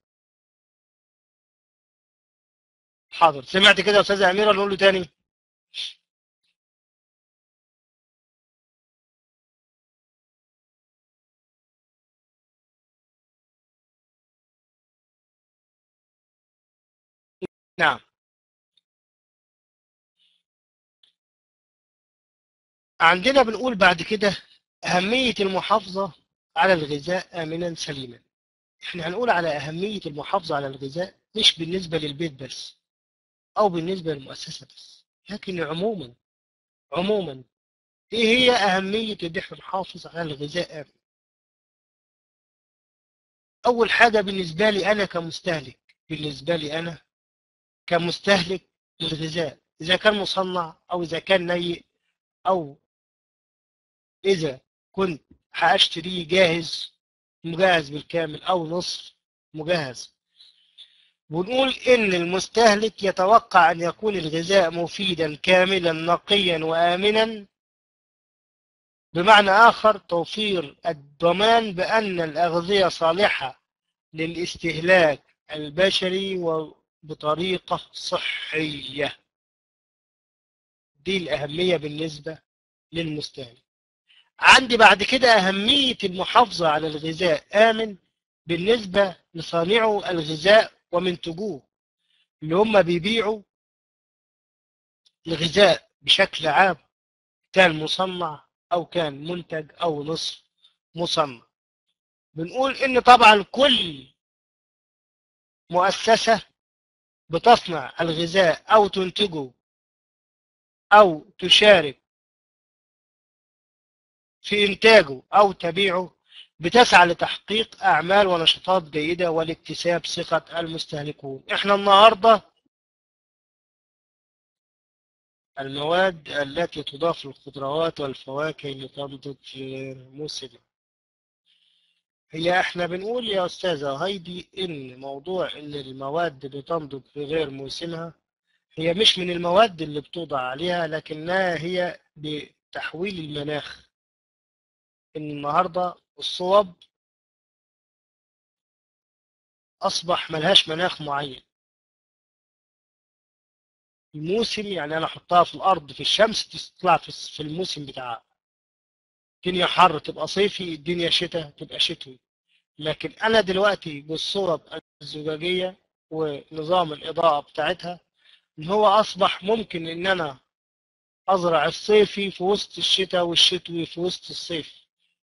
حاضر سمعت كده يا أستاذة أميرة نقول له تاني نعم عندنا بنقول بعد كده أهمية المحافظة على الغذاء آمنا سليما احنا هنقول على أهمية المحافظة على الغذاء مش بالنسبة للبيت بس أو بالنسبة للمؤسسة بس لكن عموما عموما إيه هي أهمية إن احنا نحافظ على الغذاء آمن أول حاجة بالنسبة لي أنا كمستهلك بالنسبة لي أنا كمستهلك للغذاء إذا كان مصنع أو إذا كان نيء أو إذا كنت هأشتريه جاهز مجهز بالكامل أو نصف مجهز ونقول إن المستهلك يتوقع أن يكون الغذاء مفيدا كاملا نقيا وآمنا بمعنى آخر توفير الضمان بأن الأغذية صالحة للاستهلاك البشري وبطريقة صحية دي الأهمية بالنسبة للمستهلك عندي بعد كده أهمية المحافظة على الغذاء آمن بالنسبة لصانعو الغذاء ومنتجوه اللي هم بيبيعوا الغذاء بشكل عام كان مصنع أو كان منتج أو نصف مصنع بنقول إن طبعا كل مؤسسة بتصنع الغذاء أو تنتجه أو تشارك في إنتاجه أو تبيعه بتسعى لتحقيق أعمال ونشاطات جيدة ولاكتساب ثقة المستهلكون إحنا النهاردة المواد التي تضاف للخضروات والفواكه لتنضج في موسم هي احنا بنقول يا أستاذة هايدي إن موضوع إن المواد بتنضج في غير موسمها هي مش من المواد اللي بتوضع عليها لكنها هي بتحويل المناخ إن النهاردة الصوب أصبح ملهاش مناخ معين الموسم يعني أنا أحطها في الأرض في الشمس تطلع في الموسم بتاعها الدنيا حر تبقى صيفي الدنيا شتاء تبقى شتوي لكن أنا دلوقتي بالصورة الزجاجية ونظام الإضاءة بتاعتها إن هو أصبح ممكن إن أنا أزرع الصيفي في وسط الشتاء والشتوي في وسط الصيف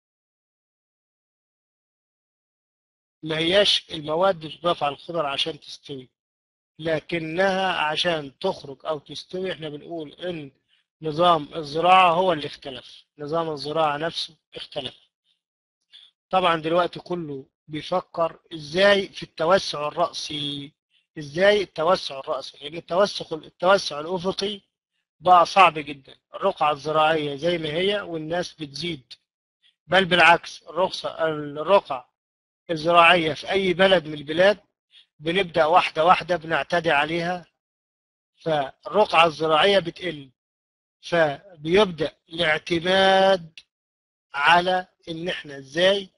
ما هياش المواد اللي تضاف على الخضر عشان تستوي لكنها عشان تخرج أو تستوي احنا بنقول إن نظام الزراعة هو اللي اختلف نظام الزراعة نفسه اختلف طبعا دلوقتي كله بيفكر ازاي في التوسع الرأسي ازاي التوسع الرأسي لان التوسع التوسع الافقي بقى صعب جدا الرقعة الزراعية زي ما هي والناس بتزيد بل بالعكس الرقصة الرقعة الزراعية في اي بلد من البلاد بنبدأ واحدة واحدة بنعتدي عليها فالرقعة الزراعية بتقل فبيبدأ الاعتماد على ان احنا ازاي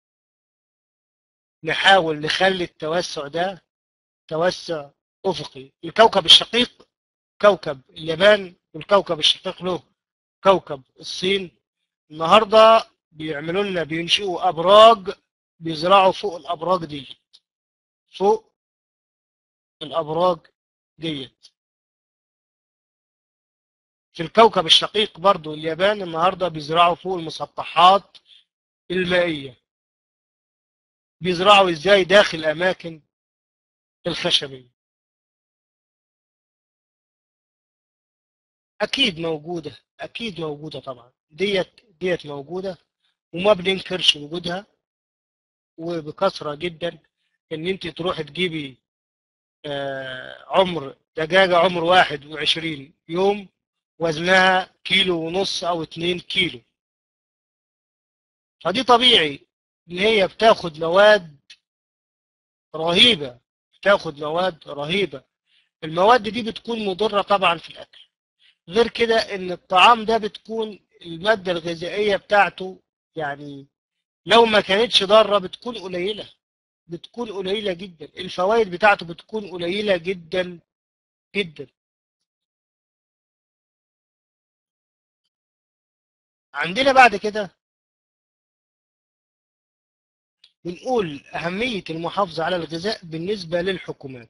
نحاول نخلي التوسع ده توسع افقي الكوكب الشقيق كوكب اليابان والكوكب الشقيق له كوكب الصين النهارده بيعملوا لنا بينشئوا ابراج بيزرعوا فوق الابراج دي فوق الابراج ديت في الكوكب الشقيق برضو اليابان النهارده بيزرعوا فوق المسطحات المائيه بيزرعوا ازاي داخل اماكن الخشبيه اكيد موجوده اكيد موجوده طبعا ديت ديت موجوده وما بننكرش وجودها وبكثره جدا ان انت تروح تجيبي آه عمر دجاجه عمر واحد وعشرين يوم وزنها كيلو ونص او اتنين كيلو فدي طبيعي ان هي بتاخد مواد رهيبة بتاخد مواد رهيبة المواد دي بتكون مضرة طبعا في الاكل غير كده ان الطعام ده بتكون المادة الغذائية بتاعته يعني لو ما كانتش ضارة بتكون قليلة بتكون قليلة جدا الفوائد بتاعته بتكون قليلة جدا جدا عندنا بعد كده بنقول أهمية المحافظة على الغذاء بالنسبة للحكومات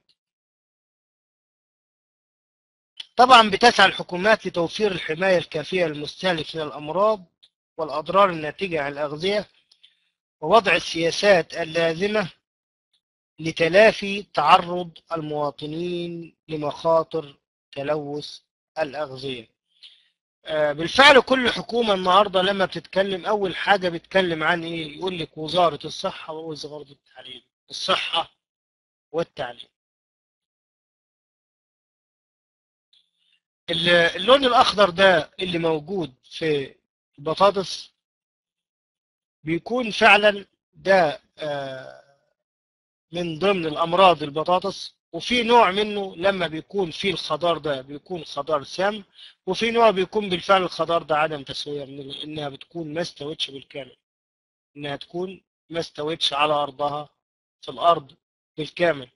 طبعا بتسعى الحكومات لتوفير الحماية الكافية للمستهلك من الأمراض والأضرار الناتجة عن الأغذية ووضع السياسات اللازمة لتلافي تعرض المواطنين لمخاطر تلوث الأغذية آه، بالفعل كل حكومة النهاردة لما بتتكلم أول حاجة بتتكلم عن إيه يقول لك وزارة الصحة ووزارة التعليم الصحة والتعليم ال- اللون الأخضر ده اللي موجود في البطاطس بيكون فعلا ده آه، من ضمن الأمراض البطاطس وفي نوع منه لما بيكون فيه الخضار ده بيكون خضار سام وفي نوع بيكون بالفعل الخضار ده عدم تسوية من ال- إنها بتكون ما استوتش بالكامل إنها تكون ما استوتش على أرضها في الأرض بالكامل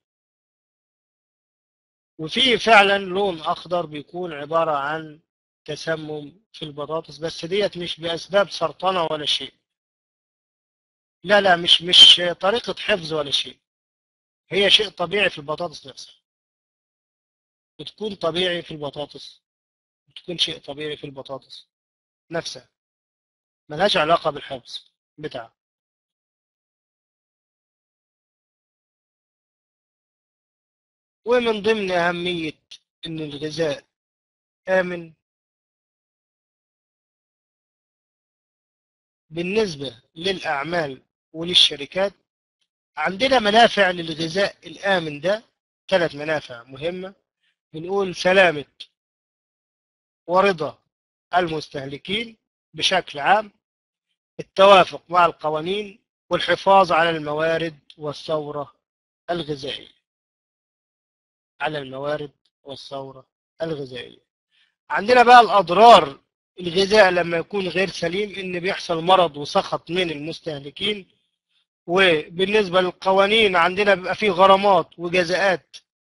وفي فعلا لون أخضر بيكون عبارة عن تسمم في البطاطس بس ديت مش بأسباب سرطانة ولا شيء لا لا مش مش طريقة حفظ ولا شيء هي شيء طبيعي في البطاطس نفسها بتكون طبيعي في البطاطس بتكون شيء طبيعي في البطاطس نفسها ملهاش علاقة بالحفظ بتاعها ومن ضمن أهمية إن الغذاء آمن بالنسبة للأعمال وللشركات عندنا منافع للغذاء الآمن ده ثلاث منافع مهمة بنقول سلامة ورضا المستهلكين بشكل عام التوافق مع القوانين والحفاظ على الموارد والثورة الغذائية على الموارد والثورة الغذائية عندنا بقى الأضرار الغذاء لما يكون غير سليم إن بيحصل مرض وسخط من المستهلكين وبالنسبة للقوانين عندنا بيبقى فيه غرامات وجزاءات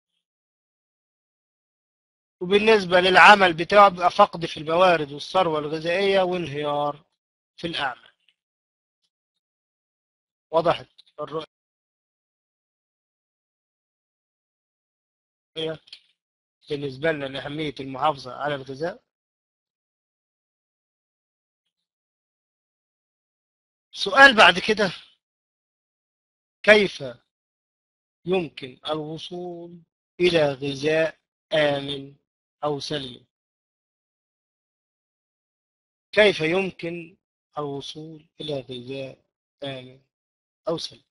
وبالنسبة للعمل بتاعه بيبقى فقد في الموارد والثروة الغذائية وانهيار في الأعمال وضحت الرؤية بالنسبة لنا لأهمية المحافظة على الغذاء سؤال بعد كده كيف يمكن الوصول إلى غذاء آمن أو سليم كيف يمكن الوصول إلى غذاء آمن أو سليم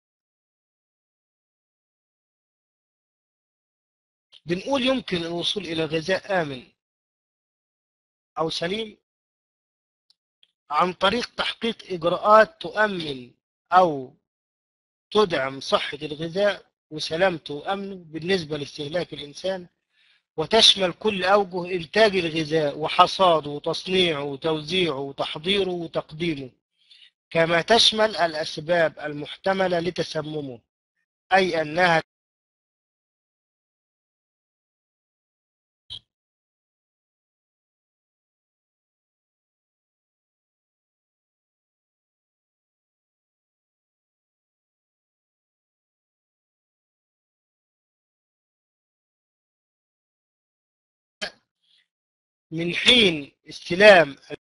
بنقول يمكن الوصول إلى غذاء آمن أو سليم عن طريق تحقيق إجراءات تؤمن أو تدعم صحة الغذاء وسلامته وأمنه بالنسبة لاستهلاك الإنسان وتشمل كل أوجه إنتاج الغذاء وحصاده وتصنيعه وتوزيعه وتحضيره وتقديمه كما تشمل الأسباب المحتملة لتسممه أي أنها من حين استلام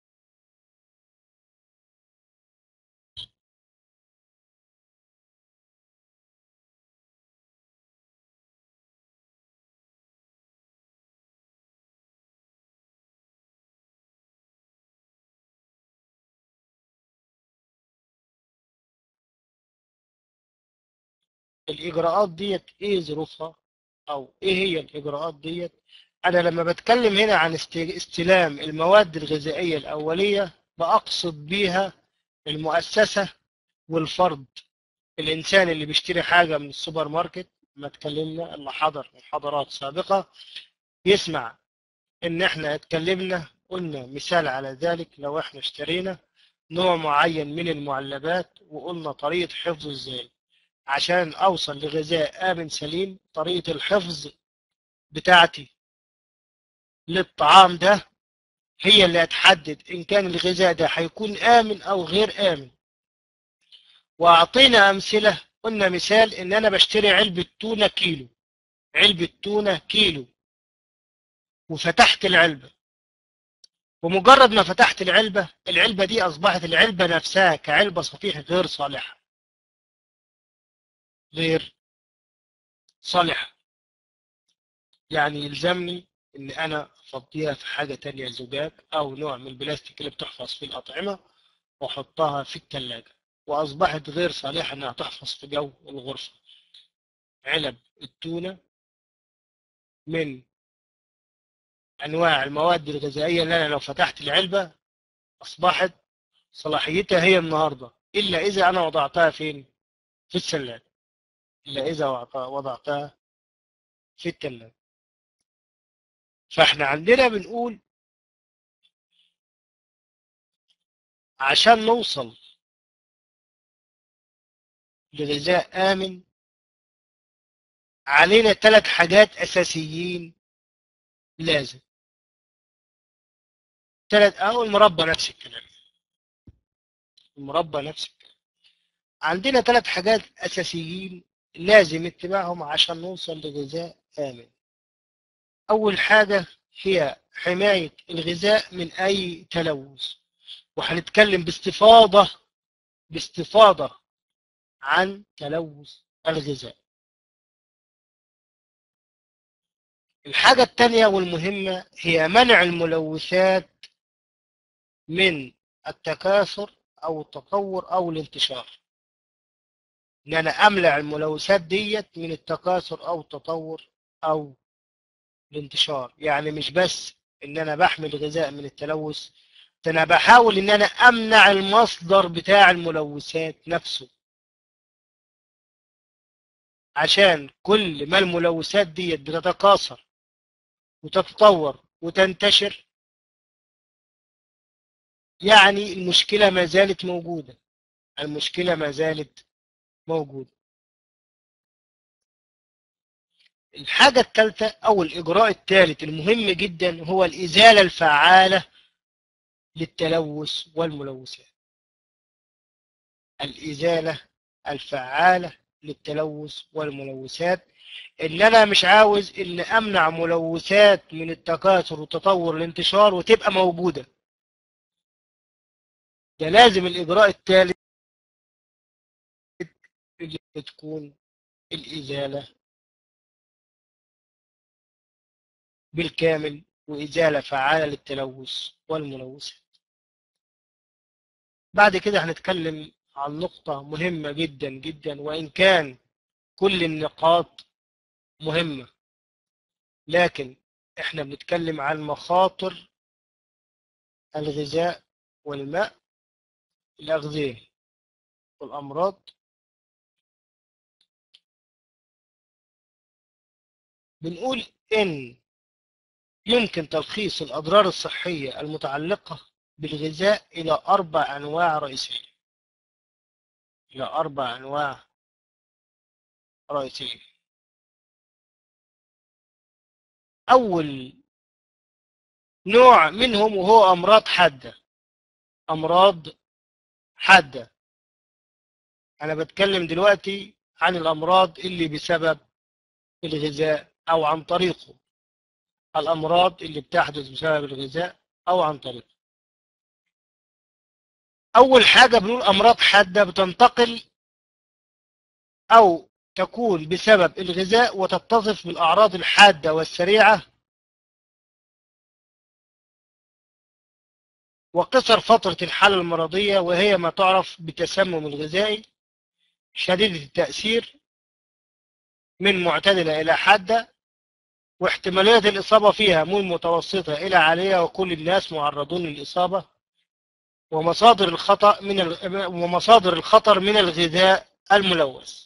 الإجراءات ديت إيه ظروفها أو إيه هي الإجراءات ديت أنا لما بتكلم هنا عن است- استلام المواد الغذائية الأولية بأقصد بيها المؤسسة والفرد الإنسان اللي بيشتري حاجة من السوبر ماركت ما اتكلمنا اللي حضر محاضرات سابقة يسمع إن إحنا اتكلمنا قلنا مثال على ذلك لو إحنا اشترينا نوع معين من المعلبات وقلنا طريقة حفظه إزاي عشان أوصل لغذاء آمن سليم طريقة الحفظ بتاعتي للطعام ده هي اللي هتحدد إن كان الغذاء ده هيكون آمن أو غير آمن وأعطينا أمثلة قلنا مثال إن أنا بشتري علبة تونة كيلو علبة تونة كيلو وفتحت العلبة ومجرد ما فتحت العلبة العلبة دي أصبحت العلبة نفسها كعلبة صفيح غير صالحة غير صالحة يعني يلزمني ان انا افضيها في حاجة تانية زجاج او نوع من البلاستيك اللي بتحفظ فيه الاطعمة واحطها في الثلاجة واصبحت غير صالحة انها تحفظ في جو الغرفة علب التونة من انواع المواد الغذائية اللي انا لو فتحت العلبة اصبحت صلاحيتها هي النهاردة الا اذا انا وضعتها فين في الثلاجة الا اذا وضعتها في الثلاجة فاحنا عندنا بنقول عشان نوصل لغذاء آمن علينا ثلاث حاجات أساسيين لازم ثلاث أو المربى نفس الكلام المربى نفس الكلام عندنا ثلاث حاجات أساسيين لازم اتباعهم عشان نوصل لغذاء آمن أول حاجة هي حماية الغذاء من أي تلوث وهنتكلم باستفاضة باستفاضة عن تلوث الغذاء الحاجة الثانية والمهمة هي منع الملوثات من التكاثر أو التطور أو الانتشار إن أنا أمنع الملوثات ديت من التكاثر أو التطور أو الانتشار يعني مش بس إن أنا بحمي الغذاء من التلوث ده أنا بحاول إن أنا أمنع المصدر بتاع الملوثات نفسه عشان كل ما الملوثات ديت بتتكاثر وتتطور وتنتشر يعني المشكلة ما زالت موجودة المشكلة ما زالت موجودة الحاجة الثالثة أو الإجراء الثالث المهم جدا هو الإزالة الفعالة للتلوث والملوثات الإزالة الفعالة للتلوث والملوثات ان انا مش عاوز ان امنع ملوثات من التكاثر والتطور والانتشار وتبقى موجودة ده لازم الاجراء الثالث اللي تكون الازالة بالكامل وازالة فعالة للتلوث والملوثات بعد كده هنتكلم عن نقطة مهمة جدا جدا وإن كان كل النقاط مهمة لكن احنا بنتكلم عن مخاطر الغذاء والماء الأغذية والأمراض بنقول إن يمكن تلخيص الأضرار الصحية المتعلقة بالغذاء إلى أربع أنواع رئيسية إلى أربع أنواع رئيسية أول نوع منهم وهو أمراض حادة أمراض حادة أنا بتكلم دلوقتي عن الأمراض اللي بسبب الغذاء أو عن طريقه الأمراض اللي بتحدث بسبب الغذاء أو عن طريقه أول حاجة بنقول أمراض حادة بتنتقل أو تكون بسبب الغذاء وتتصف بالأعراض الحادة والسريعة وقصر فترة الحالة المرضية وهي ما تعرف بالتسمم الغذائي شديدة التأثير من معتدلة إلى حادة واحتمالية الإصابة فيها من متوسطة إلى عالية وكل الناس معرضون للإصابة ومصادر الخطأ من ال... ومصادر الخطر من الغذاء الملوث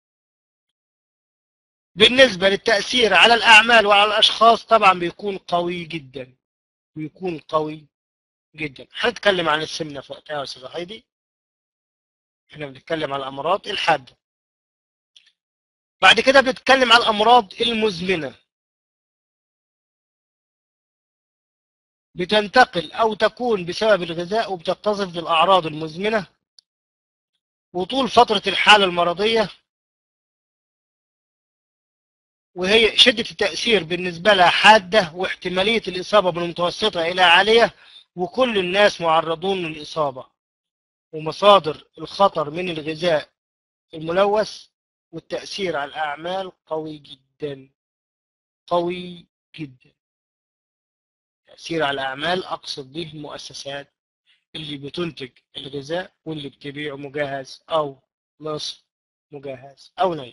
بالنسبة للتأثير على الأعمال وعلى الأشخاص طبعا بيكون قوي جدا بيكون قوي جدا هنتكلم عن السمنة في وقتها يا أستاذة هايدي احنا بنتكلم عن الأمراض الحادة بعد كده بنتكلم عن الأمراض المزمنة بتنتقل أو تكون بسبب الغذاء وبتتصف بالأعراض المزمنة وطول فترة الحالة المرضية وهي شدة التأثير بالنسبة لها حادة واحتمالية الإصابة من متوسطة إلى عالية وكل الناس معرضون للإصابة ومصادر الخطر من الغذاء الملوث والتأثير على الأعمال قوي جدا قوي جدا التأثير على الأعمال أقصد به المؤسسات اللي بتنتج الغذاء واللي بتبيعه مجهز أو نصف مجهز أو ني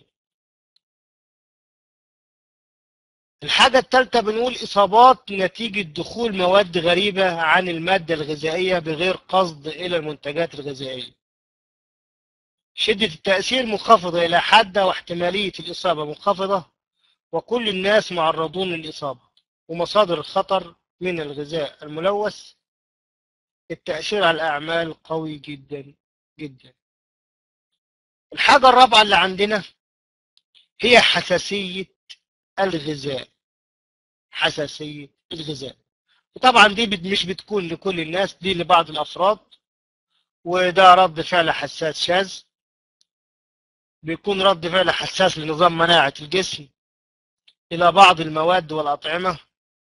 الحاجة الثالثة بنقول إصابات نتيجة دخول مواد غريبة عن المادة الغذائية بغير قصد إلى المنتجات الغذائية شدة التأثير منخفضة إلى حد واحتمالية الإصابة منخفضة وكل الناس معرضون للإصابة ومصادر الخطر من الغذاء الملوث التأثير على الأعمال قوي جدا جدا الحاجة الرابعة اللي عندنا هي حساسية الغذاء حساسية الغذاء وطبعا دي بت- مش بتكون لكل الناس دي لبعض الأفراد وده رد فعل حساس شاذ بيكون رد فعل حساس لنظام مناعة الجسم إلى بعض المواد والأطعمة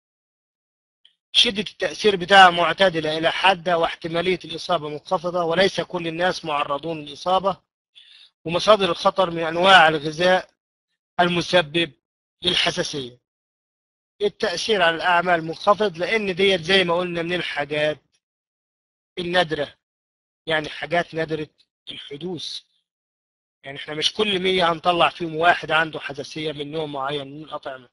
شدة التأثير بتاعها معتدلة إلى حد واحتمالية الإصابة منخفضة وليس كل الناس معرضون للإصابة ومصادر الخطر من أنواع الغذاء المسبب للحساسية التأثير على الأعمال منخفض لأن ديت زي ما قلنا من الحاجات النادرة يعني حاجات نادرة الحدوث يعني احنا مش كل مية هنطلع فيهم واحد عنده حساسية من نوع معين من الأطعمة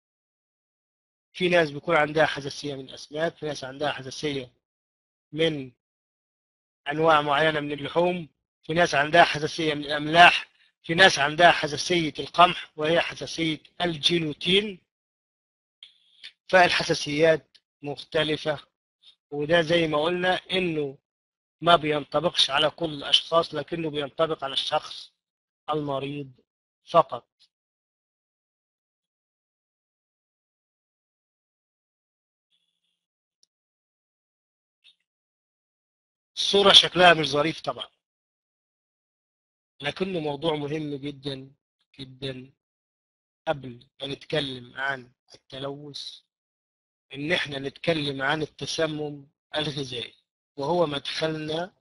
في ناس بيكون عندها حساسية من الأسماك في ناس عندها حساسية من أنواع معينة من اللحوم في ناس عندها حساسية من الأملاح في ناس عندها حساسية القمح وهي حساسية الجيلوتين فالحساسيات مختلفة وده زي ما قلنا إنه ما بينطبقش على كل الأشخاص لكنه بينطبق على الشخص المريض فقط الصورة شكلها مش ظريف طبعا لكنه موضوع مهم جدا جدا قبل ما نتكلم عن التلوث ان احنا نتكلم عن التسمم الغذائي وهو مدخلنا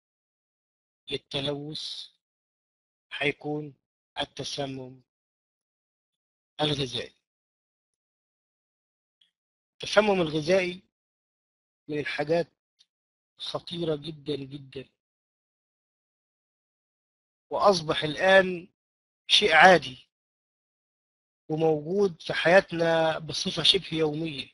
للتلوث هيكون التسمم الغذائي التسمم الغذائي من الحاجات خطيرة جدا جدا وأصبح الآن شيء عادي وموجود في حياتنا بصفة شبه يومية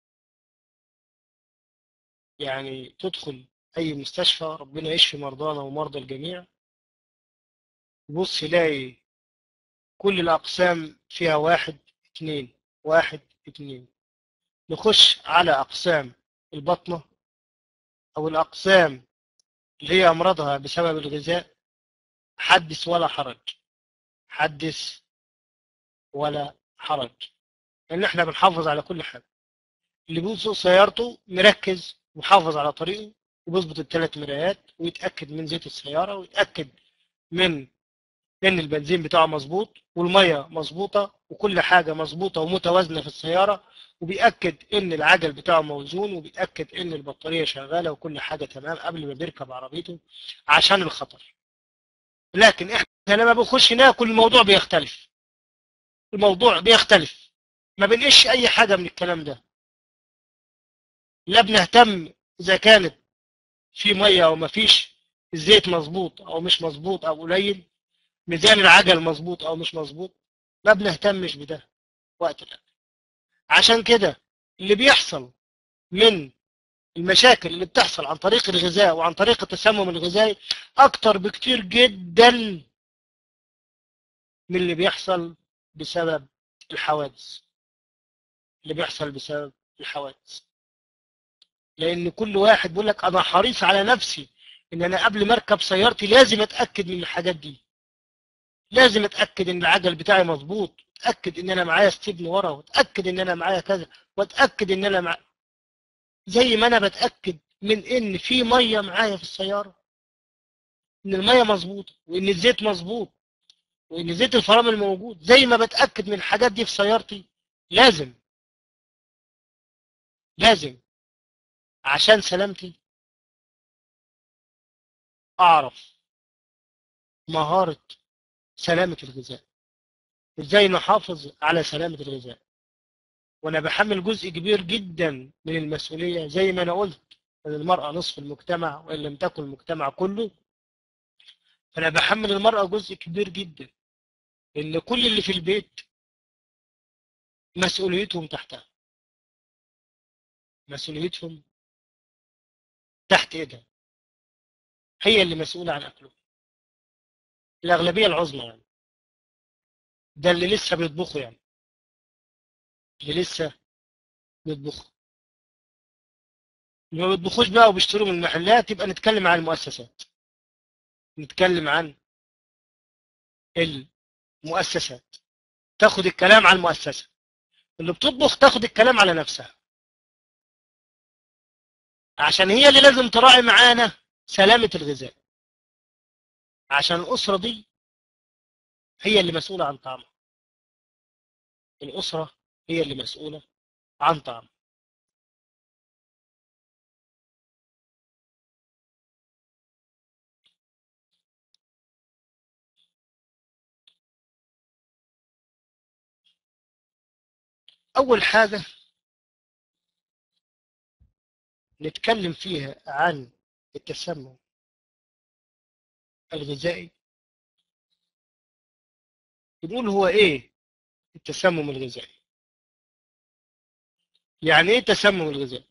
يعني تدخل أي مستشفى ربنا يشفي مرضانا ومرضى الجميع تبص يلاقي كل الأقسام فيها واحد اتنين واحد اتنين نخش على أقسام البطنة أو الأقسام اللي هي أمراضها بسبب الغذاء حدث ولا حرج حدث ولا حرج لأن احنا بنحافظ على كل حاجة اللي بيسوق سيارته مركز وحافظ على طريقه وبيظبط الثلاث مرايات ويتأكد من زيت السيارة ويتأكد من ان البنزين بتاعه مظبوط والميه مظبوطه وكل حاجه مظبوطه ومتوازنه في السياره وبيأكد ان العجل بتاعه موزون وبيأكد ان البطاريه شغاله وكل حاجه تمام قبل ما بيركب عربيته عشان الخطر لكن احنا لما بنخش ناكل الموضوع بيختلف الموضوع بيختلف ما بنقش اي حاجه من الكلام ده لا بنهتم اذا كانت في ميه او ما فيش الزيت مظبوط او مش مظبوط او قليل ميزان العجل مظبوط او مش مظبوط ما بنهتمش بده وقت الاكل عشان كده اللي بيحصل من المشاكل اللي بتحصل عن طريق الغذاء وعن طريق التسمم الغذائي اكتر بكتير جدا من اللي بيحصل بسبب الحوادث اللي بيحصل بسبب الحوادث لان كل واحد بيقول لك انا حريص على نفسي ان انا قبل ما اركب سيارتي لازم اتاكد من الحاجات دي لازم اتاكد ان العجل بتاعي مظبوط اتاكد ان انا معايا ستيبن ورا واتاكد ان انا معايا كذا واتاكد ان انا مع... زي ما انا بتاكد من ان في ميه معايا في السياره ان الميه مظبوطه وان الزيت مظبوط وان زيت الفرامل موجود زي ما بتاكد من الحاجات دي في سيارتي لازم لازم عشان سلامتي اعرف مهاره سلامة الغذاء ازاي نحافظ على سلامة الغذاء وانا بحمل جزء كبير جدا من المسؤولية زي ما انا قلت ان المرأة نصف المجتمع وان لم تكن المجتمع كله فانا بحمل المرأة جزء كبير جدا ان كل اللي في البيت مسؤوليتهم تحتها مسؤوليتهم تحت ايدها هي اللي مسؤولة عن اكلهم الاغلبية العظمى يعني ده اللي لسه بيطبخوا يعني اللي لسه بيطبخوا اللي ما بيطبخوش بقى وبيشتروا من المحلات يبقى نتكلم عن المؤسسات نتكلم عن المؤسسات تاخد الكلام على المؤسسة اللي بتطبخ تاخد الكلام على نفسها عشان هي اللي لازم تراعي معانا سلامة الغذاء عشان الأسرة دي هي اللي مسؤولة عن طعمها الأسرة هي اللي مسؤولة عن طعمها أول حاجة نتكلم فيها عن التسمم الغذائي بنقول هو ايه التسمم الغذائي يعني ايه تسمم الغذائي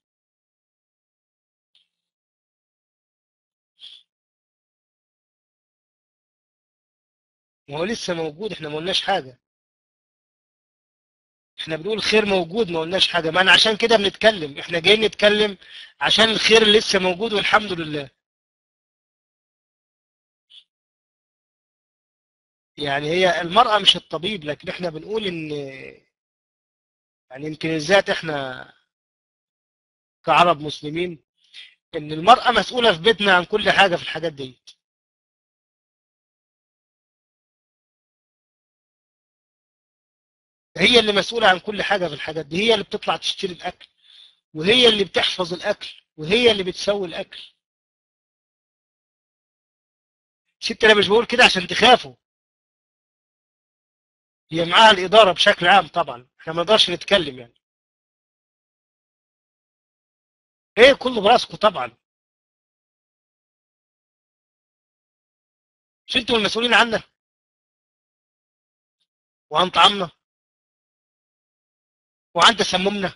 ما هو لسه موجود احنا ما قلناش حاجه احنا بنقول خير موجود ما قلناش حاجه ما انا عشان كده بنتكلم احنا جايين نتكلم عشان الخير لسه موجود والحمد لله يعني هي المرأة مش الطبيب لكن احنا بنقول ان يعني يمكن الذات احنا كعرب مسلمين ان المرأة مسؤولة في بيتنا عن كل حاجة في الحاجات دي هي اللي مسؤولة عن كل حاجة في الحاجات دي هي اللي بتطلع تشتري الأكل وهي اللي بتحفظ الأكل وهي اللي بتسوي الأكل ست أنا مش بقول كده عشان تخافوا هي معاها الإدارة بشكل عام طبعا احنا ما نقدرش نتكلم يعني ايه كله براسكم طبعا مش انتوا المسؤولين عنا وعن طعامنا وعن تسممنا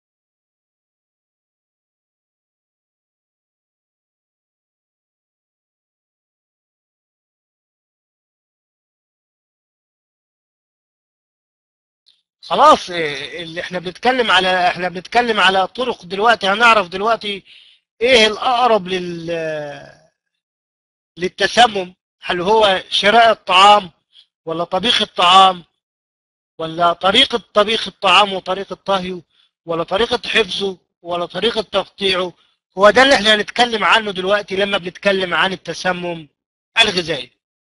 خلاص إيه اللي احنا بنتكلم على احنا بنتكلم على طرق دلوقتي هنعرف دلوقتي ايه الاقرب لل للتسمم هل هو شراء الطعام ولا طبيخ الطعام ولا طريقة طبيخ الطعام وطريقة طهيه ولا طريقة حفظه ولا طريقة تقطيعه هو ده اللي احنا هنتكلم عنه دلوقتي لما بنتكلم عن التسمم الغذائي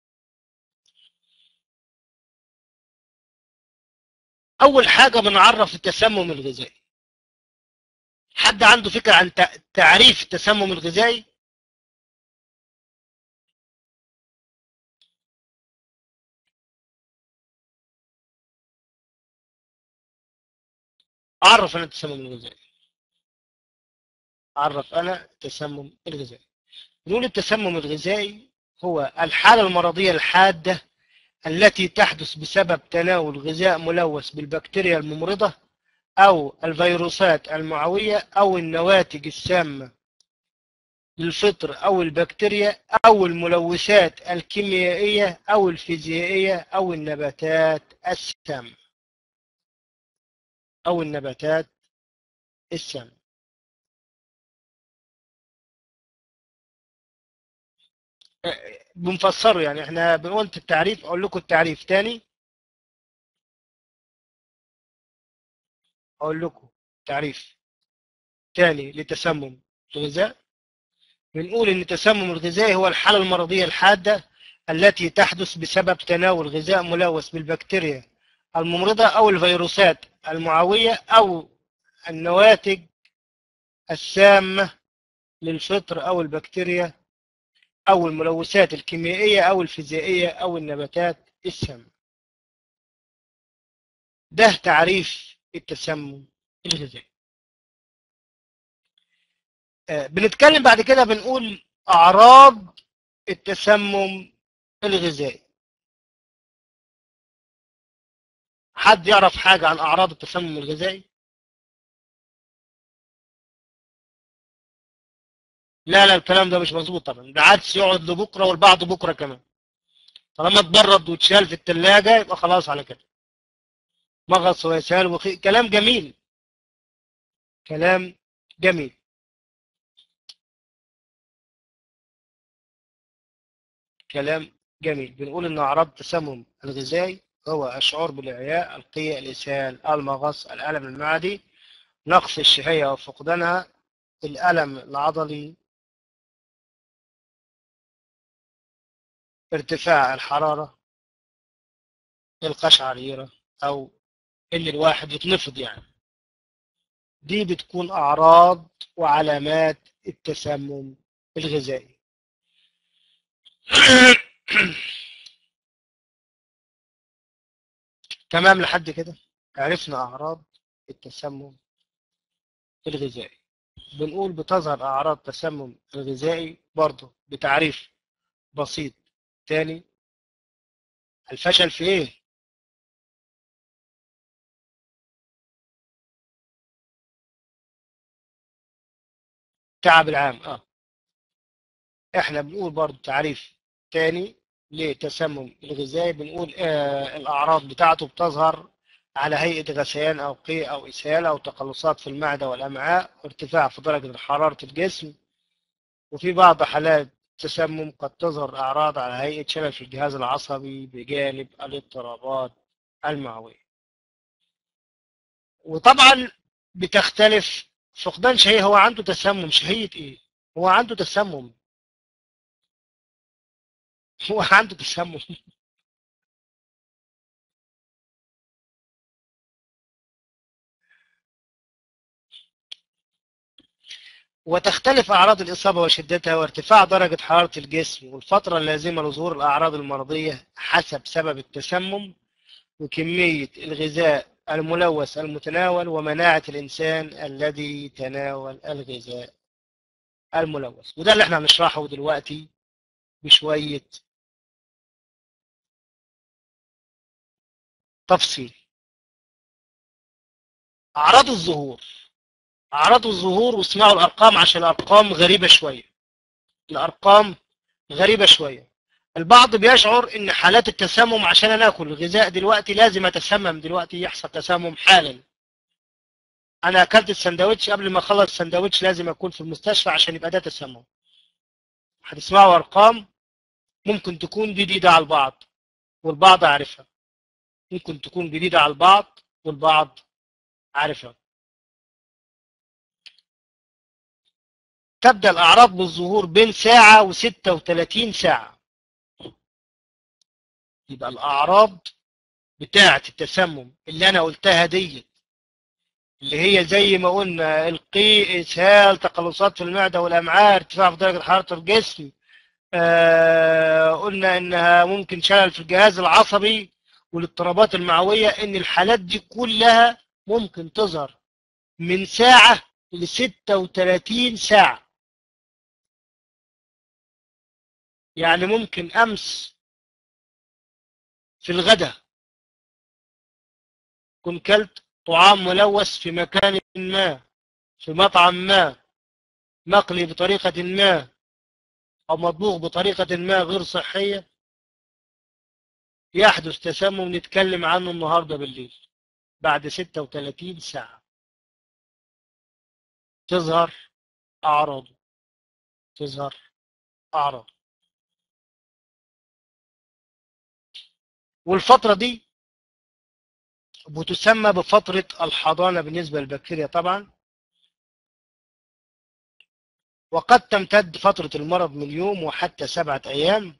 أول حاجة بنعرف التسمم الغذائي حد عنده فكرة عن تعريف التسمم الغذائي أعرف أنا التسمم الغذائي أعرف أنا التسمم الغذائي نقول التسمم الغذائي هو الحالة المرضية الحادة التي تحدث بسبب تناول غذاء ملوث بالبكتيريا الممرضة أو الفيروسات المعوية أو النواتج السامة للفطر أو البكتيريا أو الملوثات الكيميائية أو الفيزيائية أو النباتات السامة أو النباتات السامة بنفسره يعني احنا بنقول التعريف اقول لكم التعريف تاني اقول لكم تعريف تاني لتسمم الغذاء بنقول ان التسمم الغذائي هو الحالة المرضية الحادة التي تحدث بسبب تناول غذاء ملوث بالبكتيريا الممرضة او الفيروسات المعوية او النواتج السامة للفطر او البكتيريا أو الملوثات الكيميائية أو الفيزيائية أو النباتات السامة ده تعريف التسمم الغذائي آه، بنتكلم بعد كده بنقول أعراض التسمم الغذائي حد يعرف حاجة عن أعراض التسمم الغذائي؟ لا لا الكلام ده مش مظبوط طبعا ده عدس يقعد لبكرة والبعض بكرة كمان طالما اتبرد واتشال في التلاجة يبقى خلاص على كده مغص ويسال وخي كلام جميل كلام جميل كلام جميل بنقول ان اعراض التسمم الغذائي هو الشعور بالاعياء القيء الاسهال المغص الالم المعدي نقص الشهيه وفقدانها الالم العضلي ارتفاع الحراره القشعريره او ان الواحد يتنفض يعني دي بتكون اعراض وعلامات التسمم الغذائي تمام لحد كده عرفنا أعراض التسمم الغذائي بنقول بتظهر أعراض التسمم الغذائي برضه بتعريف بسيط تاني الفشل في إيه؟ تعب العام اه احنا بنقول برضه تعريف تاني للتسمم الغذائي بنقول آه الأعراض بتاعته بتظهر على هيئة غثيان أو قيء أو إسهال أو تقلصات في المعدة والأمعاء ارتفاع في درجة حرارة الجسم وفي بعض حالات التسمم قد تظهر أعراض على هيئة شلل في الجهاز العصبي بجانب الاضطرابات المعوية وطبعا بتختلف فقدان شهية هو عنده تسمم شهية إيه؟ هو عنده تسمم هو عنده تسمم وتختلف أعراض الإصابة وشدتها وارتفاع درجة حرارة الجسم والفترة اللازمة لظهور الأعراض المرضية حسب سبب التسمم وكمية الغذاء الملوث المتناول ومناعة الإنسان الذي تناول الغذاء الملوث وده اللي احنا هنشرحه دلوقتي بشوية تفصيل أعراض الظهور أعراض الظهور واسمعوا الأرقام عشان الأرقام غريبة شوية الأرقام غريبة شوية البعض بيشعر ان حالات التسمم عشان انا اكل الغذاء دلوقتي لازم اتسمم دلوقتي يحصل تسمم حالا انا اكلت السندوتش قبل ما اخلص السندوتش لازم اكون في المستشفى عشان يبقى ده تسمم هتسمعوا ارقام ممكن تكون جديدة على البعض والبعض عارفها ممكن تكون جديدة على البعض والبعض عارفها تبدأ الأعراض بالظهور بين ساعة وستة وثلاثين ساعة يبقى الأعراض بتاعة التسمم اللي أنا قلتها دي اللي هي زي ما قلنا القيء إسهال تقلصات في المعدة والأمعاء ارتفاع في درجة حرارة الجسم آه قلنا إنها ممكن شلل في الجهاز العصبي والاضطرابات المعوية إن الحالات دي كلها ممكن تظهر من ساعة ل 36 ساعة يعني ممكن أمس في الغداء كنت كلت طعام ملوث في مكان ما في مطعم ما مقلي بطريقة ما أو مطبوخ بطريقة ما غير صحية يحدث تسمم نتكلم عنه النهاردة بالليل بعد 36 ساعة تظهر أعراضه تظهر أعراضه والفترة دي بتسمى بفترة الحضانة بالنسبة للبكتيريا طبعا وقد تمتد فترة المرض من يوم وحتى سبعة أيام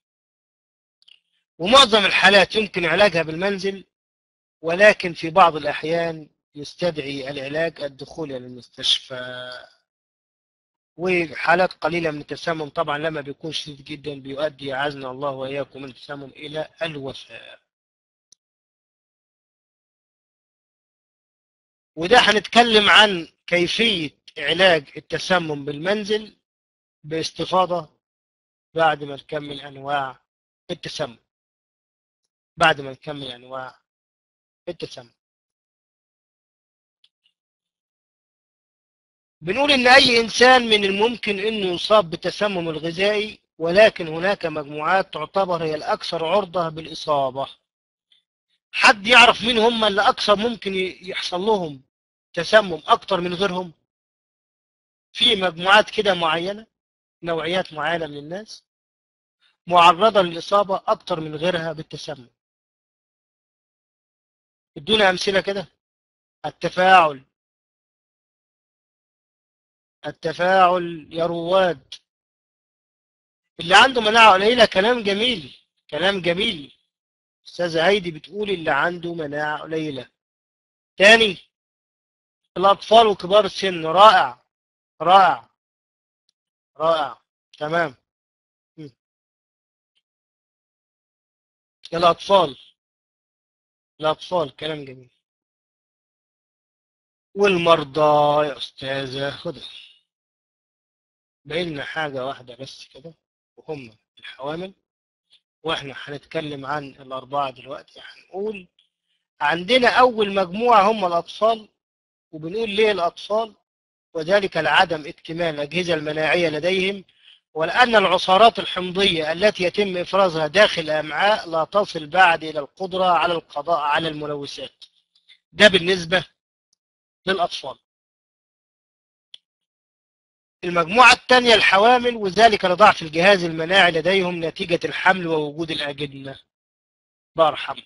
ومعظم الحالات يمكن علاجها بالمنزل ولكن في بعض الأحيان يستدعي العلاج الدخول إلى المستشفى وحالات قليلة من التسمم طبعا لما بيكون شديد جدا بيؤدي عزنا الله وإياكم من التسمم إلى الوفاة وده هنتكلم عن كيفية علاج التسمم بالمنزل باستفاضة بعد ما نكمل أنواع التسمم بعد ما نكمل أنواع التسمم بنقول إن أي إنسان من الممكن إنه يصاب بالتسمم الغذائي ولكن هناك مجموعات تعتبر هي الأكثر عرضة بالإصابة حد يعرف مين هم اللي أكثر ممكن يحصل لهم تسمم أكتر من غيرهم في مجموعات كده معينة نوعيات معينة من الناس معرضة للإصابة أكتر من غيرها بالتسمم ادونا أمثلة كده التفاعل التفاعل يا رواد اللي عنده مناعة قليلة كلام جميل كلام جميل أستاذة هايدي بتقول اللي عنده مناعة قليلة تاني الأطفال وكبار السن رائع رائع رائع تمام م. الأطفال الأطفال كلام جميل والمرضى يا أستاذة خدها بقينا حاجة واحدة بس كده وهم الحوامل واحنا هنتكلم عن الأربعة دلوقتي هنقول عندنا أول مجموعة هم الأطفال وبنقول ليه الأطفال وذلك لعدم اكتمال الأجهزة المناعية لديهم ولأن العصارات الحمضية التي يتم إفرازها داخل الأمعاء لا تصل بعد إلى القدرة على القضاء على الملوثات ده بالنسبة للأطفال المجموعة الثانية الحوامل وذلك لضعف الجهاز المناعي لديهم نتيجة الحمل ووجود الأجنة بارحم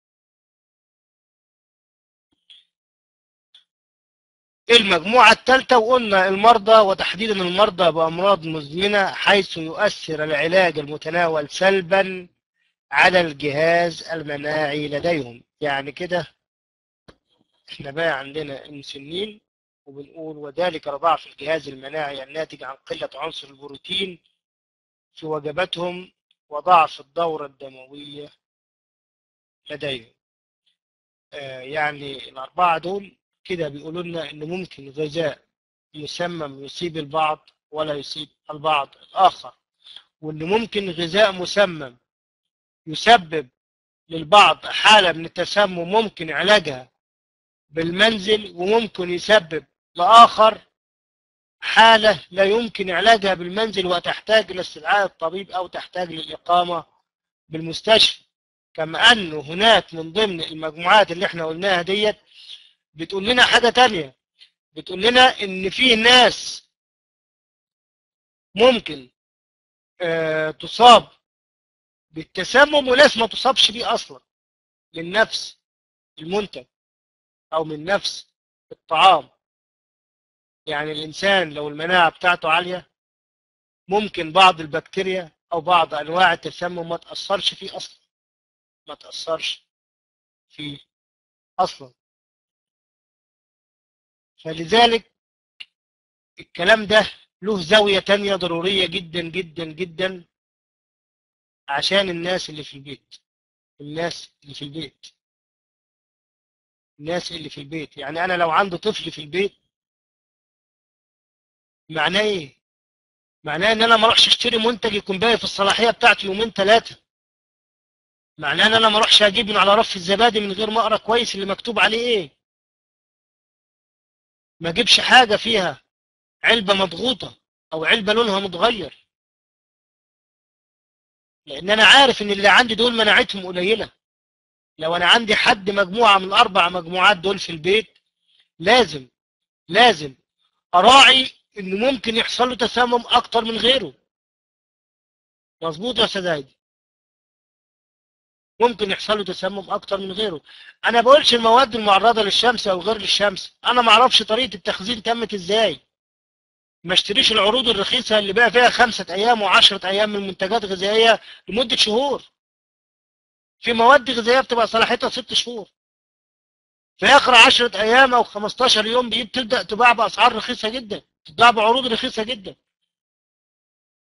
المجموعة الثالثة وقلنا المرضى وتحديدا المرضى بأمراض مزمنة حيث يؤثر العلاج المتناول سلبا على الجهاز المناعي لديهم يعني كده احنا بقى عندنا المسنين وبنقول وذلك لضعف الجهاز المناعي الناتج عن قلة عنصر البروتين في وجباتهم وضعف الدورة الدموية لديهم آه يعني الأربعة دول كده بيقولوا لنا إن ممكن غذاء مسمم يصيب البعض ولا يصيب البعض الآخر وإن ممكن غذاء مسمم يسبب للبعض حالة من التسمم ممكن علاجها بالمنزل وممكن يسبب لآخر حالة لا يمكن علاجها بالمنزل وتحتاج إلى استدعاء الطبيب أو تحتاج للإقامة بالمستشفى كما أنه هناك من ضمن المجموعات اللي احنا قلناها ديت بتقول لنا حاجة تانية بتقول لنا إن في ناس ممكن اه تصاب بالتسمم وناس ما تصابش بيه أصلا من نفس المنتج أو من نفس الطعام يعني الإنسان لو المناعة بتاعته عالية ممكن بعض البكتيريا أو بعض أنواع التسمم ما تأثرش فيه أصلا ما تأثرش فيه أصلا فلذلك الكلام ده له زاوية تانية ضرورية جدا جدا جدا عشان الناس اللي في البيت الناس اللي في البيت الناس اللي في البيت يعني أنا لو عندي طفل في البيت معناه ايه معناه ان انا ما اروحش اشتري منتج يكون باقي في الصلاحيه بتاعته يومين ثلاثه معناه ان انا ما اروحش اجيب من على رف الزبادي من غير ما اقرا كويس اللي مكتوب عليه ايه ما اجيبش حاجه فيها علبه مضغوطه او علبه لونها متغير لان انا عارف ان اللي عندي دول مناعتهم قليله لو انا عندي حد مجموعه من الاربع مجموعات دول في البيت لازم لازم اراعي ان ممكن يحصل له تسمم اكتر من غيره مظبوط يا سدادي ممكن يحصل له تسمم اكتر من غيره انا بقولش المواد المعرضه للشمس او غير للشمس انا ما اعرفش طريقه التخزين تمت ازاي ما اشتريش العروض الرخيصه اللي بقى فيها خمسة ايام وعشرة ايام من منتجات غذائيه لمده شهور في مواد غذائيه بتبقى صلاحيتها ست شهور في اخر 10 ايام او 15 يوم بتبدا تباع باسعار رخيصه جدا تتباع بعروض رخيصه جدا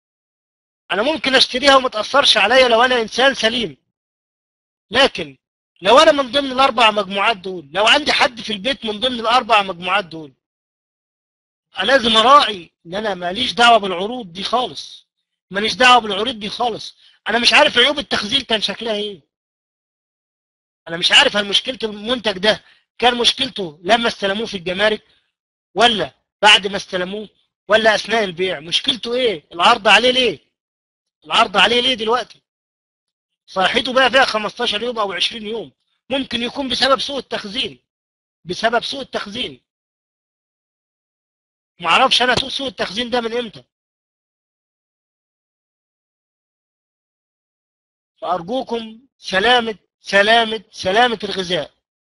انا ممكن اشتريها وما تاثرش عليا لو انا انسان سليم لكن لو انا من ضمن الاربع مجموعات دول لو عندي حد في البيت من ضمن الاربع مجموعات دول أنا لازم اراعي ان انا ماليش دعوه بالعروض دي خالص ماليش دعوه بالعروض دي خالص انا مش عارف عيوب التخزين كان شكلها ايه انا مش عارف هل مشكله المنتج ده كان مشكلته لما استلموه في الجمارك ولا بعد ما استلموه ولا اثناء البيع مشكلته ايه العرض عليه ليه العرض عليه ليه دلوقتي صلاحيته بقى فيها 15 يوم او 20 يوم ممكن يكون بسبب سوء التخزين بسبب سوء التخزين معرفش انا سوء التخزين ده من امتى فارجوكم سلامة سلامة سلامة الغذاء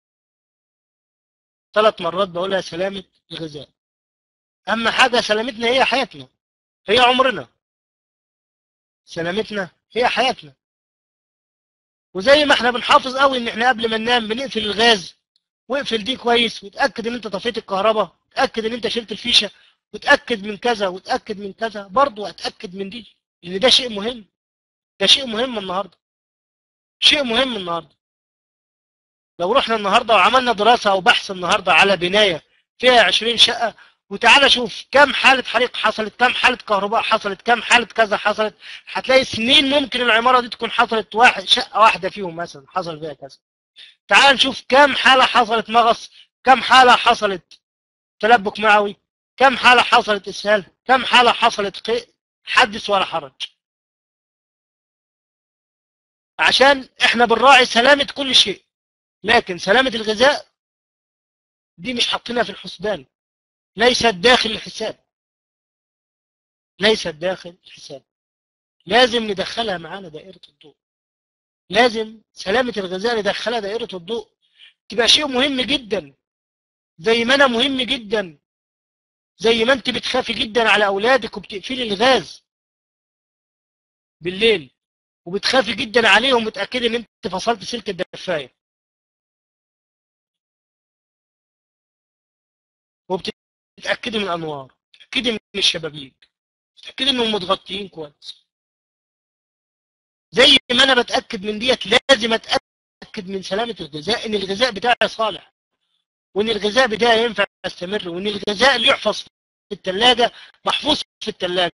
ثلاث مرات بقولها سلامة الغذاء اهم حاجة سلامتنا هي حياتنا هي عمرنا سلامتنا هي حياتنا وزي ما احنا بنحافظ قوي ان احنا قبل ما ننام بنقفل الغاز واقفل دي كويس وتاكد ان انت طفيت الكهرباء تاكد ان انت شلت الفيشه وتاكد من كذا وتاكد من كذا برضه اتاكد من دي لان ده شيء مهم ده شيء مهم النهارده شيء مهم النهارده لو رحنا النهارده وعملنا دراسه او بحث النهارده على بنايه فيها 20 شقه وتعالى شوف كم حالة حريق حصلت كم حالة كهرباء حصلت كم حالة كذا حصلت هتلاقي سنين ممكن العمارة دي تكون حصلت واحد شقة واحدة فيهم مثلا حصل فيها كذا تعال نشوف كم حالة حصلت مغص كم حالة حصلت تلبك معوي كم حالة حصلت إسهال كم حالة حصلت قيء حدث ولا حرج عشان احنا بنراعي سلامة كل شيء لكن سلامة الغذاء دي مش حاطينها في الحسبان ليست داخل الحساب ليست داخل الحساب لازم ندخلها معانا دائرة الضوء لازم سلامة الغذاء ندخلها دائرة الضوء تبقى شيء مهم جدا زي ما انا مهم جدا زي ما انت بتخافي جدا على اولادك وبتقفلي الغاز بالليل وبتخافي جدا عليهم وتاكدي ان انت فصلت سلك الدفايه وبتتاكدي من الانوار تتاكدي من الشبابيك تتاكدي انهم متغطيين كويس زي ما انا بتاكد من ديت لازم اتاكد من سلامه الغذاء ان الغذاء بتاعي صالح وان الغذاء بتاعي ينفع يستمر وان الغذاء اللي يحفظ في الثلاجه محفوظ في الثلاجه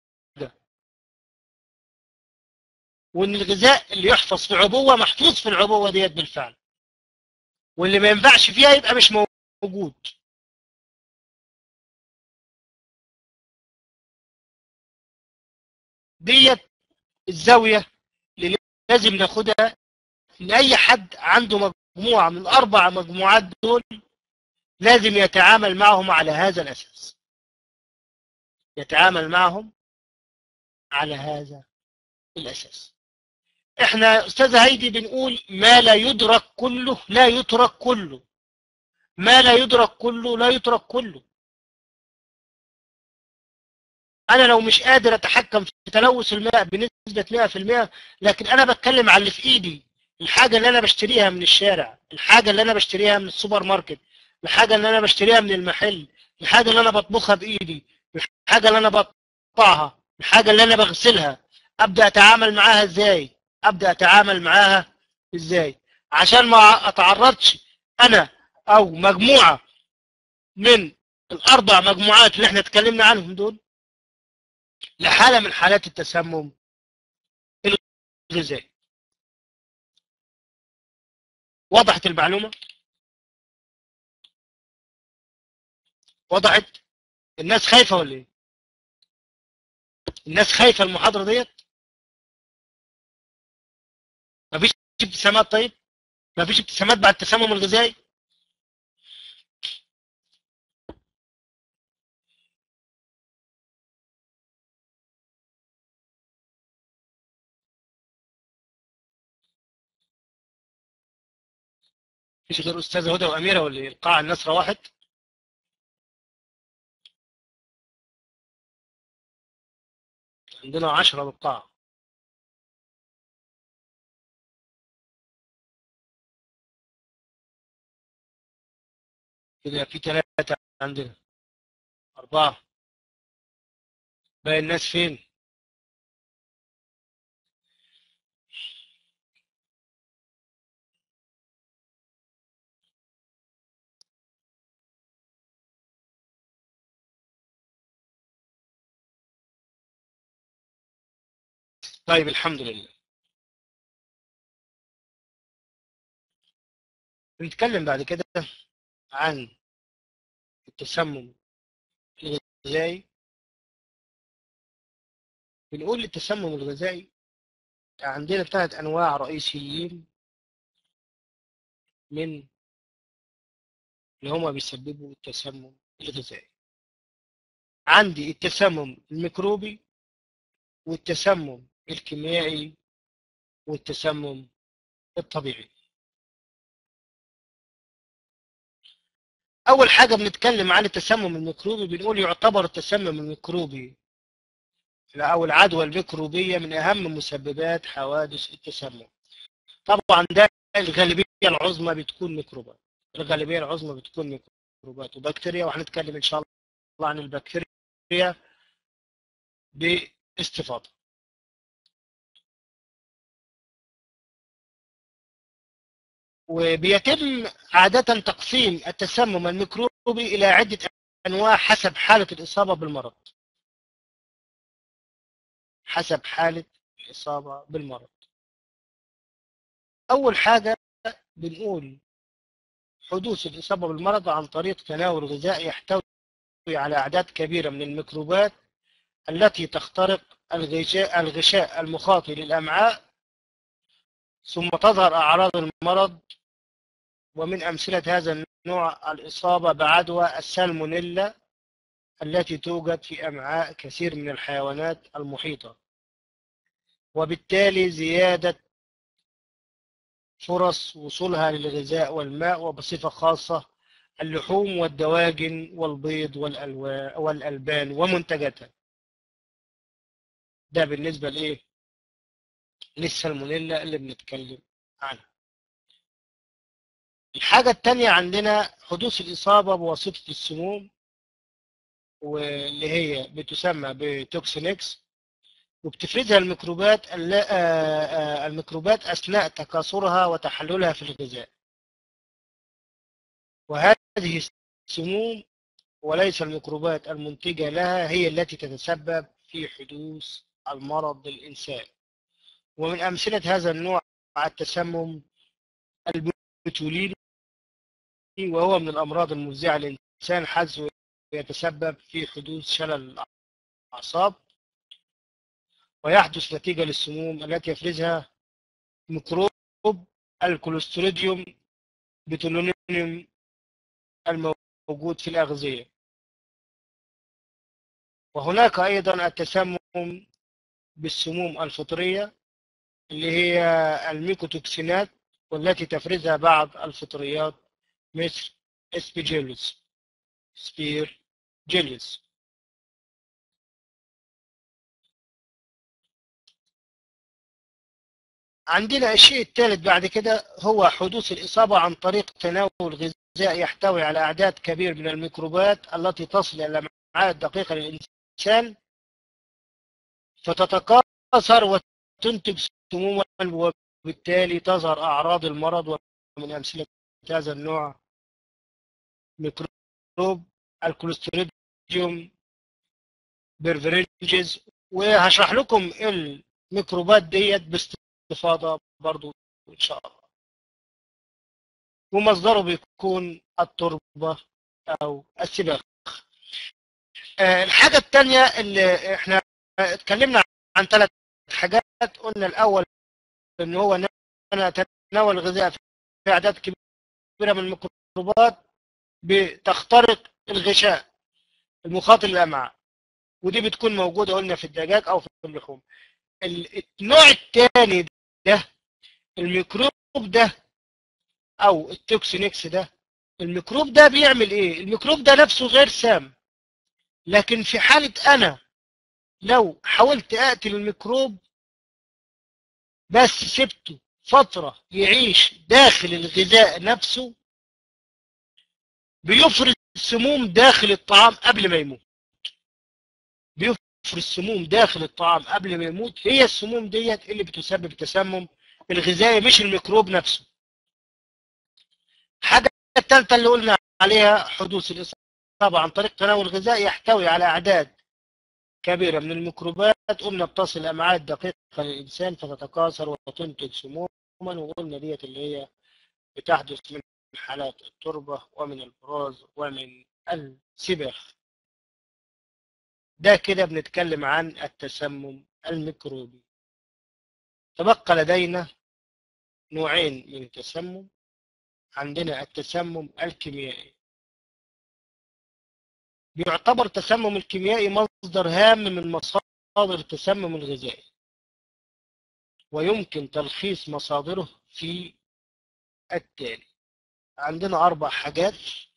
وان الغذاء اللي يحفظ في عبوه محفوظ في العبوه ديت بالفعل واللي ما ينفعش فيها يبقى مش موجود ديت الزاويه اللي لازم ناخدها ان اي حد عنده مجموعه من الاربع مجموعات دول لازم يتعامل معهم على هذا الاساس يتعامل معهم على هذا الاساس احنا استاذ هيدي بنقول ما لا يدرك كله لا يترك كله ما لا يدرك كله لا يترك كله انا لو مش قادر اتحكم في تلوث الماء بنسبة 100% لكن انا بتكلم على اللي في ايدي الحاجة اللي انا بشتريها من الشارع الحاجة اللي انا بشتريها من السوبر ماركت الحاجة اللي انا بشتريها من المحل الحاجة اللي انا بطبخها بايدي الحاجة اللي انا بقطعها الحاجة اللي انا بغسلها ابدا اتعامل معاها ازاي ابدا اتعامل معاها ازاي عشان ما اتعرضش انا او مجموعة من الاربع مجموعات اللي احنا اتكلمنا عنهم دول لحالة من حالات التسمم الغذائي وضحت المعلومة وضحت الناس خايفة ولا ايه الناس خايفة المحاضرة ديت مفيش ابتسامات طيب مفيش ابتسامات بعد التسمم الغذائي مفيش غير استاذة هدى واميرة ولا ايه القاعة الناس روحت عندنا عشرة بالقاعة كده في ثلاثة عندنا أربعة باقي الناس فين؟ طيب الحمد لله نتكلم بعد كده عن التسمم الغذائي بنقول التسمم الغذائي عندنا ثلاث أنواع رئيسيين من اللي هما بيسببوا التسمم الغذائي عندي التسمم الميكروبي والتسمم الكيميائي والتسمم الطبيعي أول حاجة بنتكلم عن التسمم الميكروبي بنقول يعتبر التسمم الميكروبي أو العدوى الميكروبية من أهم مسببات حوادث التسمم طبعا ده الغالبية العظمى بتكون ميكروبات الغالبية العظمى بتكون ميكروبات وبكتيريا وهنتكلم إن شاء الله عن البكتيريا باستفاضة وبيتم عادة تقسيم التسمم الميكروبي إلى عدة أنواع حسب حالة الإصابة بالمرض حسب حالة الإصابة بالمرض أول حاجة بنقول حدوث الإصابة بالمرض عن طريق تناول غذاء يحتوي على أعداد كبيرة من الميكروبات التي تخترق الغشاء, الغشاء المخاطي للأمعاء ثم تظهر أعراض المرض ومن أمثلة هذا النوع الإصابة بعدوى السالمونيلا التي توجد في أمعاء كثير من الحيوانات المحيطة وبالتالي زيادة فرص وصولها للغذاء والماء وبصفة خاصة اللحوم والدواجن والبيض والألبان ومنتجاتها ده بالنسبة لإيه؟ للسالمونيلا اللي بنتكلم عنها الحاجة التانية عندنا حدوث الإصابة بواسطة السموم واللي هي بتسمى بتوكسينكس وبتفرزها الميكروبات الميكروبات أثناء تكاثرها وتحللها في الغذاء وهذه السموم وليس الميكروبات المنتجة لها هي التي تتسبب في حدوث المرض للإنسان ومن أمثلة هذا النوع التسمم البتوليني وهو من الأمراض المفزعة للإنسان حيث يتسبب في حدوث شلل الأعصاب ويحدث نتيجة للسموم التي يفرزها ميكروب الكوليستريديوم بتولونيوم الموجود في الأغذية وهناك أيضا التسمم بالسموم الفطرية اللي هي الميكوتوكسينات والتي تفرزها بعض الفطريات مثل اسبيجيلوس سبير جيليوس عندنا الشيء الثالث بعد كده هو حدوث الإصابة عن طريق تناول غذاء يحتوي على أعداد كبير من الميكروبات التي تصل إلى الأمعاء الدقيقة للإنسان فتتكاثر وتنتج سموما وبالتالي تظهر أعراض المرض ومن أمثلة هذا النوع ميكروب الكوليستريديوم بيرفرينجز وهشرح لكم الميكروبات ديت باستفاضة برضو إن شاء الله ومصدره بيكون التربة أو السباخ أه الحاجة الثانية اللي احنا اتكلمنا عن ثلاث حاجات قلنا الأول إن هو إن أنا أتناول غذاء في أعداد كبيرة من الميكروبات بتخترق الغشاء المخاطي للأمعاء ودي بتكون موجودة قلنا في الدجاج أو في اللحوم النوع الثاني ده الميكروب ده أو التوكسينكس ده الميكروب ده بيعمل إيه؟ الميكروب ده نفسه غير سام لكن في حالة أنا لو حاولت أقتل الميكروب بس سبته فترة يعيش داخل الغذاء نفسه بيفرز السموم داخل الطعام قبل ما يموت بيفرز السموم داخل الطعام قبل ما يموت هي السموم ديت اللي بتسبب التسمم الغذائي مش الميكروب نفسه الحاجة الثالثة اللي قلنا عليها حدوث الإصابة عن طريق تناول غذاء يحتوي على أعداد كبيرة من الميكروبات قلنا بتصل الأمعاء الدقيقة للإنسان فتتكاثر وتنتج سموما وقلنا ديت اللي هي بتحدث من حالات التربة ومن البراز ومن السباخ ده كده بنتكلم عن التسمم الميكروبي تبقى لدينا نوعين من التسمم عندنا التسمم الكيميائي بيعتبر التسمم الكيميائي مصدر هام من مصادر التسمم الغذائي ويمكن تلخيص مصادره في التالي عندنا أربع حاجات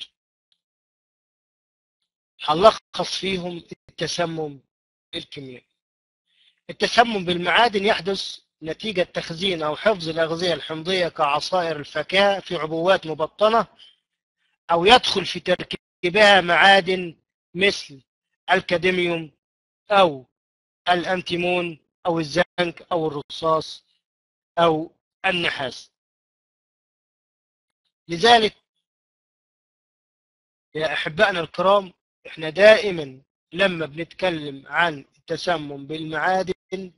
هنلخص فيهم التسمم الكيميائي التسمم بالمعادن يحدث نتيجة تخزين أو حفظ الأغذية الحمضية كعصائر الفاكهة في عبوات مبطنة أو يدخل في تركيبها معادن مثل الكادميوم أو الأنتيمون أو الزنك أو الرصاص أو النحاس لذلك يا أحبائنا الكرام احنا دائما لما بنتكلم عن التسمم بالمعادن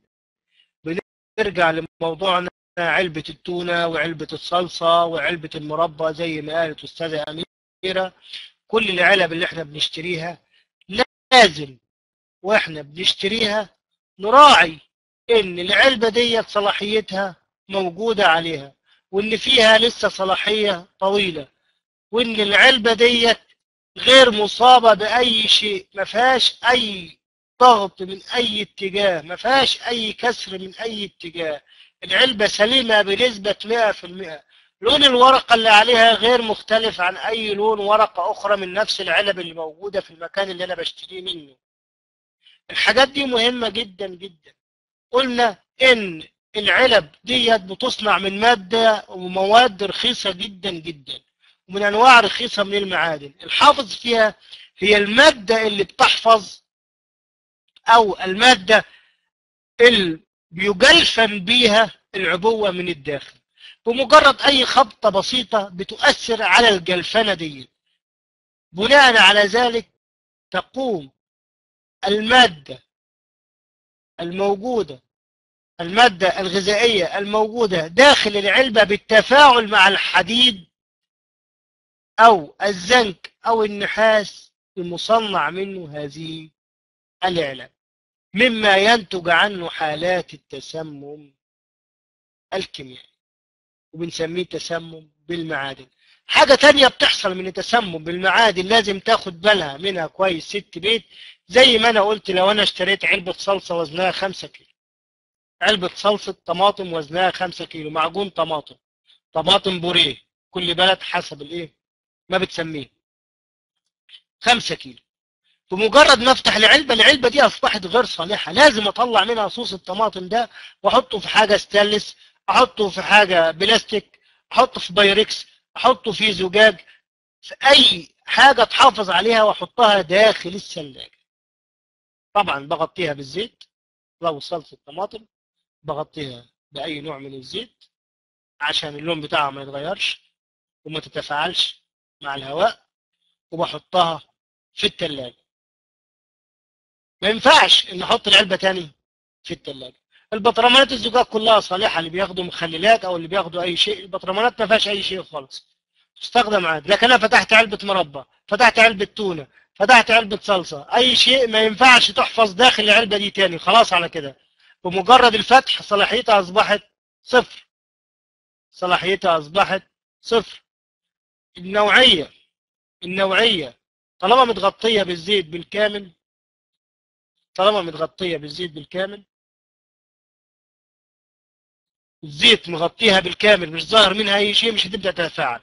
بنرجع لموضوعنا علبة التونة وعلبة الصلصة وعلبة المربى زي ما قالت أستاذة أميرة كل العلب اللي احنا بنشتريها لازم واحنا بنشتريها نراعي ان العلبة دي صلاحيتها موجودة عليها وان فيها لسه صلاحية طويلة وان العلبة دي غير مصابة بأي شيء ما فيهاش أي ضغط من أي اتجاه ما فيهاش أي كسر من أي اتجاه العلبة سليمة بنسبة 100% لون الورقة اللي عليها غير مختلف عن أي لون ورقة أخرى من نفس العلب اللي موجودة في المكان اللي أنا بشتريه منه الحاجات دي مهمة جدا جدا قلنا إن العلب ديت بتصنع من مادة ومواد رخيصة جدا جدا ومن أنواع رخيصة من المعادن الحافظ فيها هي المادة اللي بتحفظ أو المادة اللي بيجلفن بيها العبوة من الداخل بمجرد أي خبطة بسيطة بتؤثر على الجلفنة دي بناء على ذلك تقوم المادة الموجودة المادة الغذائية الموجودة داخل العلبة بالتفاعل مع الحديد أو الزنك أو النحاس المصنع منه هذه العلب مما ينتج عنه حالات التسمم الكيميائي وبنسميه تسمم بالمعادن حاجة تانية بتحصل من التسمم بالمعادن لازم تاخد بالها منها كويس ست بيت زي ما انا قلت لو انا اشتريت علبة صلصة وزنها خمسة كيلو علبة صلصة طماطم وزنها خمسة كيلو معجون طماطم طماطم بوريه كل بلد حسب الايه ما بتسميه خمسة كيلو بمجرد ما افتح العلبة العلبة دي اصبحت غير صالحة لازم اطلع منها صوص الطماطم ده واحطه في حاجة ستانلس احطه في حاجة بلاستيك احطه في بايركس احطه في زجاج في اي حاجة تحافظ عليها واحطها داخل الثلاجة طبعا بغطيها بالزيت لو صلصة طماطم بغطيها بأي نوع من الزيت عشان اللون بتاعها ما يتغيرش وما تتفاعلش مع الهواء وبحطها في التلاجة ما ينفعش ان احط العلبة تاني في التلاجة البطرمانات الزجاج كلها صالحة اللي بياخدوا مخللات او اللي بياخدوا اي شيء البطرمانات ما فيهاش اي شيء خالص تستخدم عادي لكن انا فتحت علبة مربى فتحت علبة تونة فتحت علبة صلصة اي شيء ما ينفعش تحفظ داخل العلبة دي تاني خلاص على كده بمجرد الفتح صلاحيتها اصبحت صفر صلاحيتها اصبحت صفر النوعية النوعية طالما متغطية بالزيت بالكامل طالما متغطية بالزيت بالكامل الزيت مغطيها بالكامل مش ظاهر منها اي شيء مش هتبدأ تتفاعل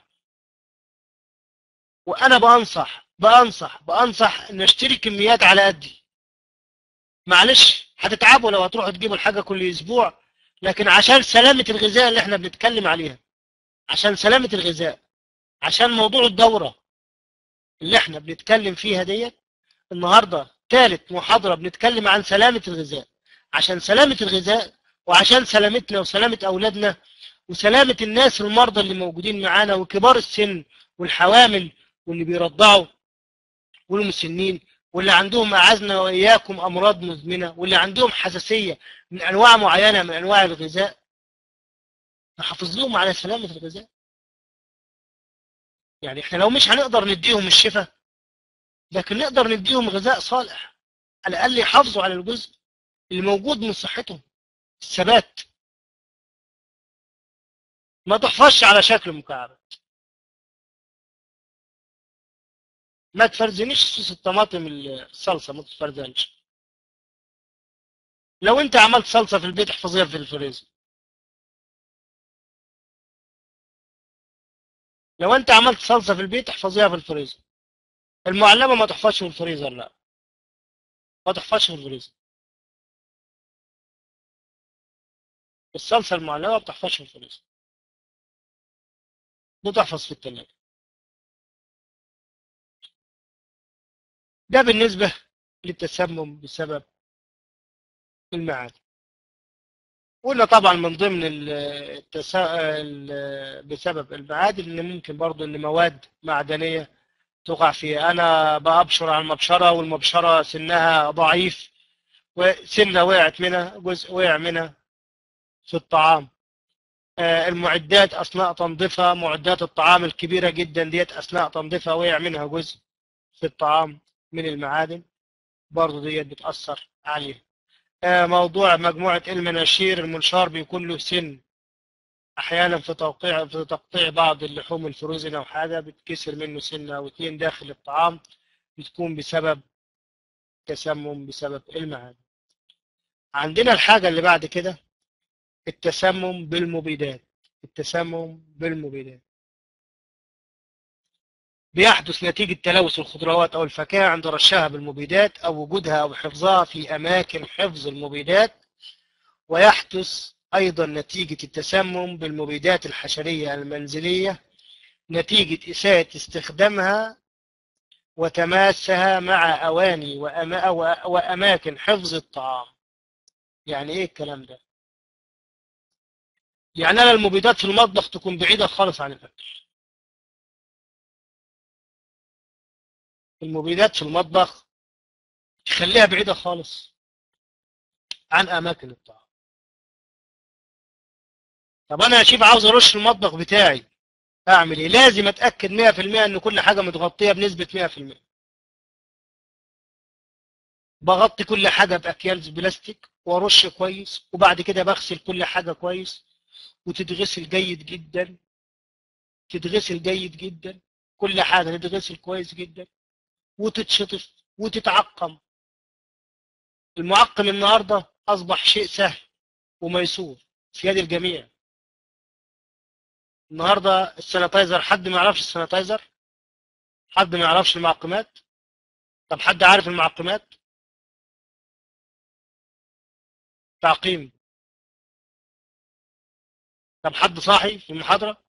وانا بانصح بانصح بانصح ان اشتري كميات على قدي معلش هتتعبوا لو هتروحوا تجيبوا الحاجة كل اسبوع لكن عشان سلامة الغذاء اللي احنا بنتكلم عليها عشان سلامة الغذاء عشان موضوع الدورة اللي احنا بنتكلم فيها ديت النهاردة ثالث محاضرة بنتكلم عن سلامة الغذاء عشان سلامة الغذاء وعشان سلامتنا وسلامة أولادنا وسلامة الناس المرضى اللي موجودين معانا وكبار السن والحوامل واللي بيرضعوا والمسنين واللي عندهم أعزنا وإياكم أمراض مزمنة واللي عندهم حساسية من أنواع معينة من أنواع الغذاء نحافظ لهم على سلامة الغذاء يعني احنا لو مش هنقدر نديهم الشفاء لكن نقدر نديهم غذاء صالح على الأقل يحافظوا على الجزء اللي موجود من صحتهم الثبات ما تحفظش على شكل مكعبات ما تفرزنيش صوص الطماطم الصلصة ما تفرزنش لو انت عملت صلصة في البيت احفظيها في الفريزر لو انت عملت صلصة في البيت احفظيها في الفريزر المعلبة ما تحفظش في الفريزر لا ما تحفظش في الفريزر الصلصة المعلبة ما بتحفظش في الفريزر بتحفظ في الثلاجة ده بالنسبة للتسمم بسبب المعادن قلنا طبعا من ضمن التسا... بسبب المعادن ان ممكن برضو ان مواد معدنية تقع فيها انا بابشر على المبشرة والمبشرة سنها ضعيف وسنة وقعت منها جزء وقع منها في الطعام المعدات اثناء تنظيفها معدات الطعام الكبيرة جدا ديت اثناء تنظيفها وقع منها جزء في الطعام من المعادن برضو ديت بتأثر عليه موضوع مجموعة المناشير المنشار بيكون له سن أحيانا في توقيع في تقطيع بعض اللحوم الفروزن أو حاجة بتكسر منه سنة أو اتنين داخل الطعام بتكون بسبب تسمم بسبب المعادن عندنا الحاجة اللي بعد كده التسمم بالمبيدات التسمم بالمبيدات بيحدث نتيجة تلوث الخضروات أو الفاكهة عند رشها بالمبيدات أو وجودها أو حفظها في أماكن حفظ المبيدات ويحدث أيضا نتيجة التسمم بالمبيدات الحشرية المنزلية نتيجة إساءة استخدامها وتماسها مع أواني وأما وأماكن حفظ الطعام يعني إيه الكلام ده؟ يعني أنا المبيدات في المطبخ تكون بعيدة خالص عن الأكل المبيدات في المطبخ تخليها بعيدة خالص عن أماكن الطعام طب أنا يا شيف عاوز أرش المطبخ بتاعي أعمل إيه؟ لازم أتأكد 100% إن كل حاجة متغطية بنسبة 100% بغطي كل حاجة بأكياس بلاستيك وأرش كويس وبعد كده بغسل كل حاجة كويس وتتغسل جيد جدا تتغسل جيد جدا كل حاجة تتغسل كويس جدا وتتشطف وتتعقم المعقم النهاردة أصبح شيء سهل وميسور في يد الجميع النهاردة السانيتايزر حد ما يعرفش السانيتايزر حد ما يعرفش المعقمات طب حد عارف المعقمات تعقيم طب حد صاحي في المحاضرة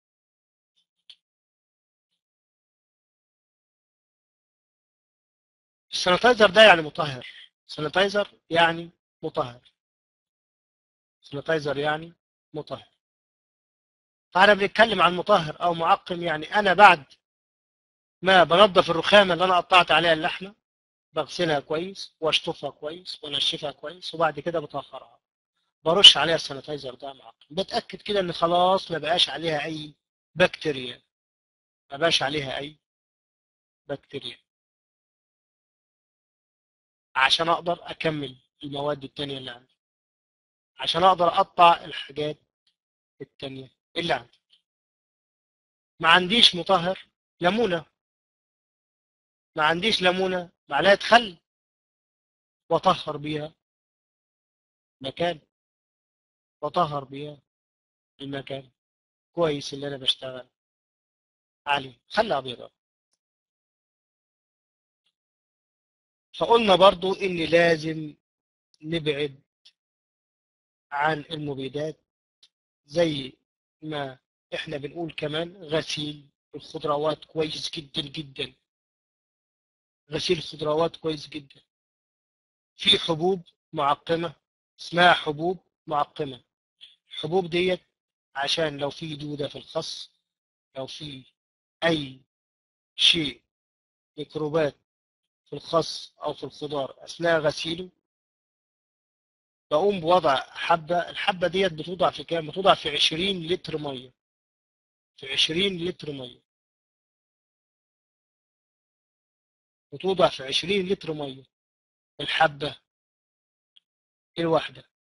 السانيتايزر ده يعني مطهر سانيتايزر يعني مطهر سانيتايزر يعني مطهر فاحنا بنتكلم عن مطهر او معقم يعني انا بعد ما بنظف الرخامه اللي انا قطعت عليها اللحمه بغسلها كويس واشطفها كويس وانشفها كويس وبعد كده بطهرها برش عليها السانيتايزر ده معقم بتاكد كده ان خلاص ما بقاش عليها اي بكتيريا ما بقاش عليها اي بكتيريا عشان اقدر اكمل المواد التانية اللي عندي عشان اقدر اقطع الحاجات التانية اللي عندي ما عنديش مطهر ليمونة ما عنديش ليمونة معلقة خل وطهر بيها مكان وطهر بيها المكان كويس اللي انا بشتغل عليه خل ابيض فقلنا برضو ان لازم نبعد عن المبيدات زي ما احنا بنقول كمان غسيل الخضروات كويس جدا جدا غسيل الخضروات كويس جدا في حبوب معقمة اسمها حبوب معقمة الحبوب ديت عشان لو في دودة في الخس لو في أي شيء ميكروبات في الخس أو في الخضار أثناء غسيله بقوم بوضع حبة الحبة ديت بتوضع في كام؟ بتوضع في 20 لتر مية في 20 لتر مية بتوضع في 20 لتر مية الحبة الواحدة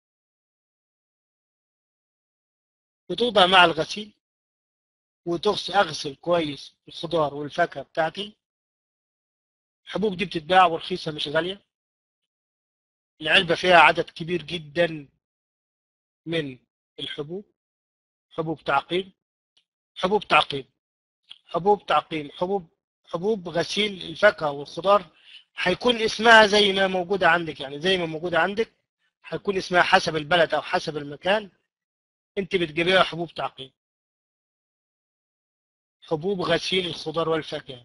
بتوضع مع الغسيل وتغسل أغسل كويس الخضار والفاكهة بتاعتي الحبوب دي بتتباع ورخيصة مش غالية العلبة فيها عدد كبير جدا من الحبوب حبوب تعقيم حبوب تعقيم حبوب تعقيم حبوب حبوب غسيل الفاكهة والخضار هيكون اسمها زي ما موجودة عندك يعني زي ما موجودة عندك هيكون اسمها حسب البلد أو حسب المكان انت بتجيبيها حبوب تعقيم حبوب غسيل الخضار والفاكهة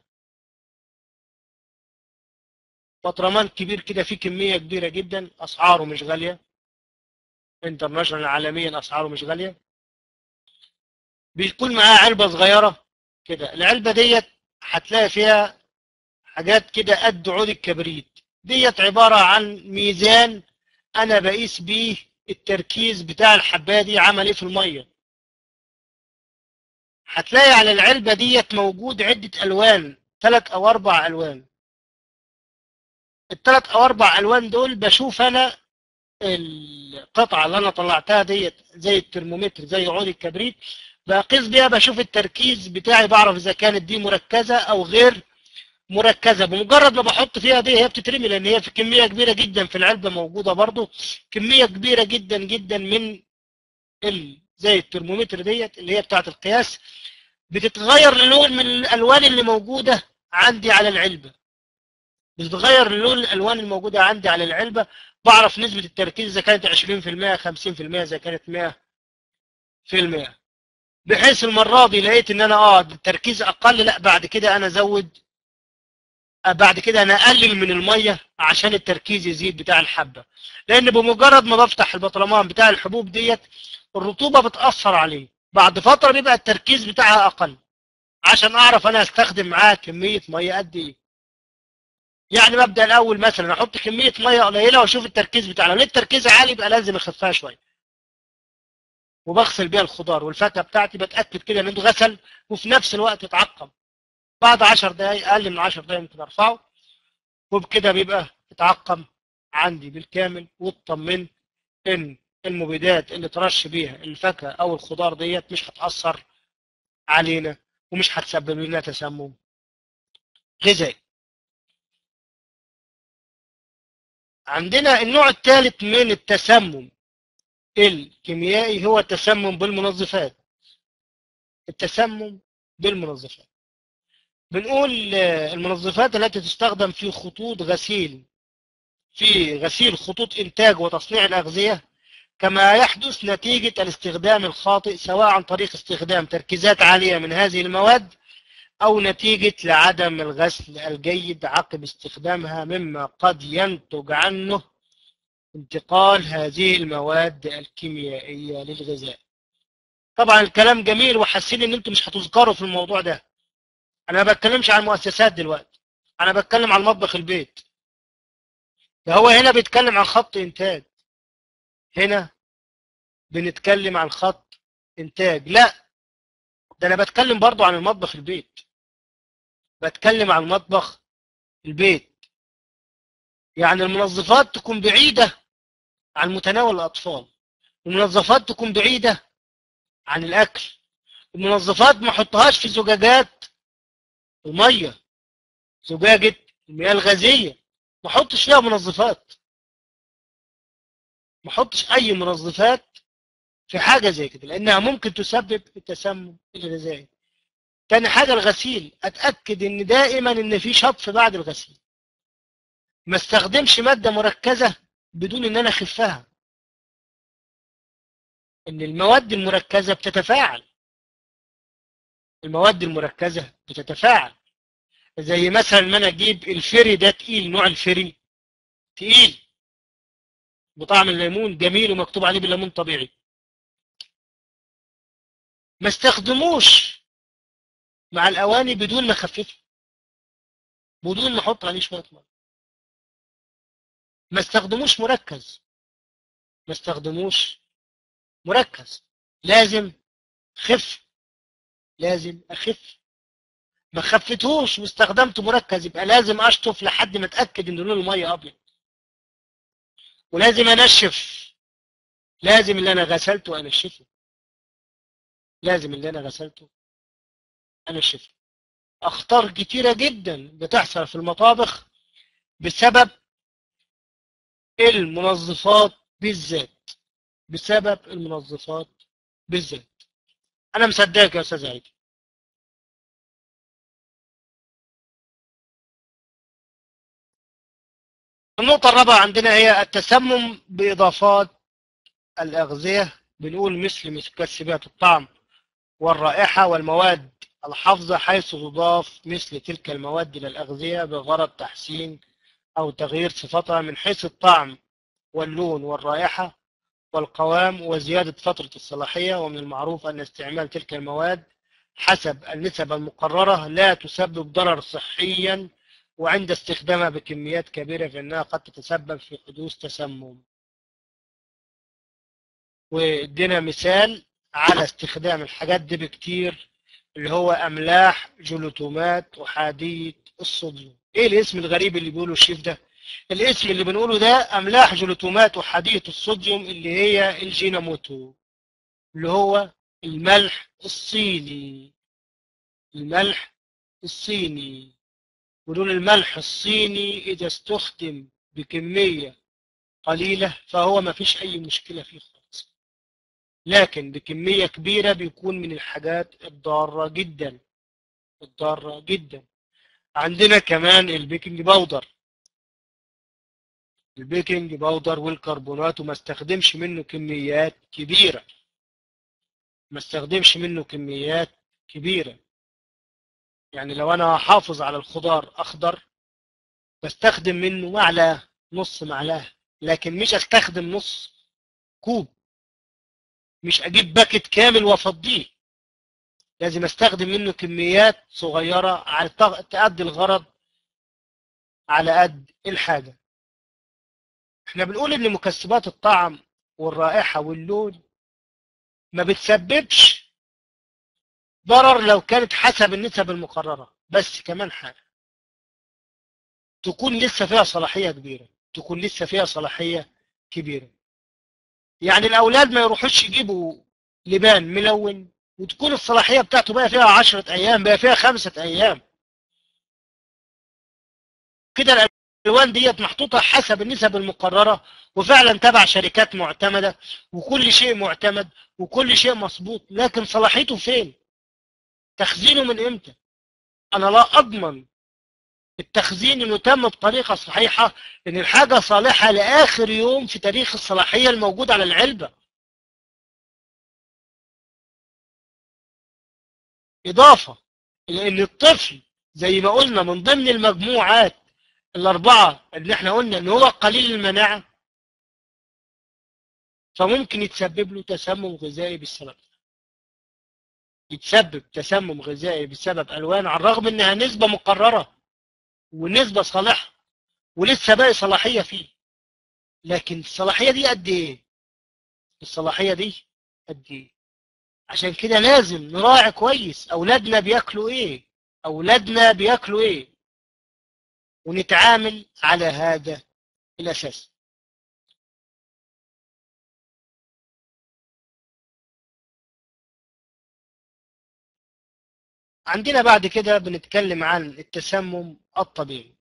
بطرمان كبير كده فيه كمية كبيرة جدا أسعاره مش غالية انترناشونال عالميا أسعاره مش غالية بيكون معاه علبة صغيرة كده العلبة ديت هتلاقي فيها حاجات كده قد عود الكبريت ديت عبارة عن ميزان أنا بقيس بيه التركيز بتاع الحباية دي عمل إيه في المية هتلاقي على العلبة ديت موجود عدة ألوان ثلاث أو أربع ألوان الثلاث أو أربع ألوان دول بشوف أنا القطعة اللي أنا طلعتها ديت زي الترمومتر زي عود الكبريت بقيس بيها بشوف التركيز بتاعي بعرف إذا كانت دي مركزة أو غير مركزة بمجرد ما بحط فيها دي هي بتترمي لأن هي في كمية كبيرة جدا في العلبة موجودة برضو كمية كبيرة جدا جدا من ال زي الترمومتر ديت اللي هي بتاعة القياس بتتغير اللون من الألوان اللي موجودة عندي على العلبة بتتغير اللون الألوان الموجودة عندي على العلبة بعرف نسبة التركيز إذا كانت 20% 50% إذا كانت 100% بحيث المرة دي لقيت إن أنا آه التركيز أقل لا بعد كده أنا أزود بعد كده انا اقلل من الميه عشان التركيز يزيد بتاع الحبه لان بمجرد ما بفتح البطرمان بتاع الحبوب ديت الرطوبه بتاثر عليه بعد فتره بيبقى التركيز بتاعها اقل عشان اعرف انا استخدم معاها كميه ميه قد ايه يعني ببدا الاول مثلا احط كميه ميه قليله واشوف التركيز بتاعها لو التركيز عالي يبقى لازم اخفها شويه وبغسل بيها الخضار والفاكهه بتاعتي بتاكد كده انه اتغسل وفي نفس الوقت اتعقم بعد 10 دقايق اقل من 10 دقايق ممكن ارفعه وبكده بيبقى اتعقم عندي بالكامل واطمنت ان المبيدات اللي ترش بيها الفاكهه او الخضار ديت مش هتاثر علينا ومش هتسبب لنا تسمم غذائي عندنا النوع الثالث من التسمم الكيميائي هو التسمم بالمنظفات التسمم بالمنظفات بنقول المنظفات التي تستخدم في خطوط غسيل في غسيل خطوط إنتاج وتصنيع الأغذية كما يحدث نتيجة الاستخدام الخاطئ سواء عن طريق استخدام تركيزات عالية من هذه المواد أو نتيجة لعدم الغسل الجيد عقب استخدامها مما قد ينتج عنه انتقال هذه المواد الكيميائية للغذاء طبعا الكلام جميل وحاسين ان انتم مش هتذكروا في الموضوع ده انا ما بتكلمش عن المؤسسات دلوقتي انا بتكلم عن مطبخ البيت فهو هنا بيتكلم عن خط انتاج هنا بنتكلم عن خط انتاج لا ده انا بتكلم برضو عن المطبخ البيت بتكلم عن مطبخ البيت يعني المنظفات تكون بعيدة عن متناول الأطفال المنظفات تكون بعيدة عن الأكل المنظفات ما حطهاش في زجاجات المية زجاجة المياه الغازية ما حطش فيها منظفات ما حطش أي منظفات في حاجة زي كده لأنها ممكن تسبب التسمم الغذائي تاني حاجة الغسيل أتأكد إن دائما إن في شطف بعد الغسيل ما استخدمش مادة مركزة بدون إن أنا أخفها إن المواد المركزة بتتفاعل المواد المركزة بتتفاعل زي مثلا ما أنا أجيب الفري ده تقيل نوع الفري تقيل بطعم الليمون جميل ومكتوب عليه بالليمون طبيعي ما استخدموش مع الأواني بدون ما أخففه بدون ما أحط عليه شوية مية ما استخدموش مركز ما استخدموش مركز لازم خف لازم اخف ما خفتهوش واستخدمت مركز يبقى لازم اشطف لحد ما اتاكد ان لون الميه ابيض ولازم انشف لازم اللي انا غسلته انشفه لازم اللي انا غسلته انشفه اخطار كتيره جدا بتحصل في المطابخ بسبب المنظفات بالذات بسبب المنظفات بالذات انا مصدقك يا استاذ عيد النقطة الرابعة عندنا هي التسمم بإضافات الأغذية بنقول مثل مكسبات الطعم والرائحة والمواد الحافظة حيث تضاف مثل تلك المواد إلى الأغذية بغرض تحسين أو تغيير صفتها من حيث الطعم واللون والرائحة والقوام وزيادة فترة الصلاحية ومن المعروف أن استعمال تلك المواد حسب النسب المقررة لا تسبب ضرر صحيا وعند استخدامها بكميات كبيرة فإنها قد تتسبب في حدوث تسمم وادينا مثال على استخدام الحاجات دي بكتير اللي هو أملاح جلوتومات أحادية الصوديوم إيه الاسم الغريب اللي بيقوله الشيف ده الاسم اللي بنقوله ده أملاح جلوتومات أحادية الصوديوم اللي هي الجيناموتو اللي هو الملح الصيني الملح الصيني ودول الملح الصيني إذا استخدم بكمية قليلة فهو ما فيش أي مشكلة فيه خالص لكن بكمية كبيرة بيكون من الحاجات الضارة جدا الضارة جدا عندنا كمان البيكنج باودر البيكنج باودر والكربونات وما استخدمش منه كميات كبيرة ما استخدمش منه كميات كبيرة يعني لو انا حافظ على الخضار اخضر بستخدم منه معلقه نص معلقه لكن مش استخدم نص كوب مش اجيب باكت كامل وافضيه لازم استخدم منه كميات صغيره على تأدي الغرض على قد الحاجه احنا بنقول ان مكسبات الطعم والرائحه واللون ما بتسببش ضرر لو كانت حسب النسب المقررة بس كمان حاجة تكون لسه فيها صلاحية كبيرة تكون لسه فيها صلاحية كبيرة يعني الأولاد ما يروحوش يجيبوا لبان ملون وتكون الصلاحية بتاعته بقى فيها عشرة أيام بقى فيها خمسة أيام كده الألوان ديت محطوطة حسب النسب المقررة وفعلا تبع شركات معتمدة وكل شيء معتمد وكل شيء مظبوط لكن صلاحيته فين؟ تخزينه من امتى انا لا اضمن التخزين انه تم بطريقه صحيحه ان الحاجه صالحه لاخر يوم في تاريخ الصلاحيه الموجود على العلبه اضافه الى ان الطفل زي ما قلنا من ضمن المجموعات الاربعه اللي احنا قلنا ان هو قليل المناعه فممكن يتسبب له تسمم غذائي بالسبب يتسبب تسمم غذائي بسبب الوان على الرغم انها نسبه مقرره ونسبه صالحه ولسه باقي صلاحيه فيه لكن الصلاحيه دي قد ايه الصلاحيه دي قد ايه عشان كده لازم نراعي كويس اولادنا بياكلوا ايه اولادنا بياكلوا ايه ونتعامل على هذا الاساس عندنا بعد كده بنتكلم عن التسمم الطبيعي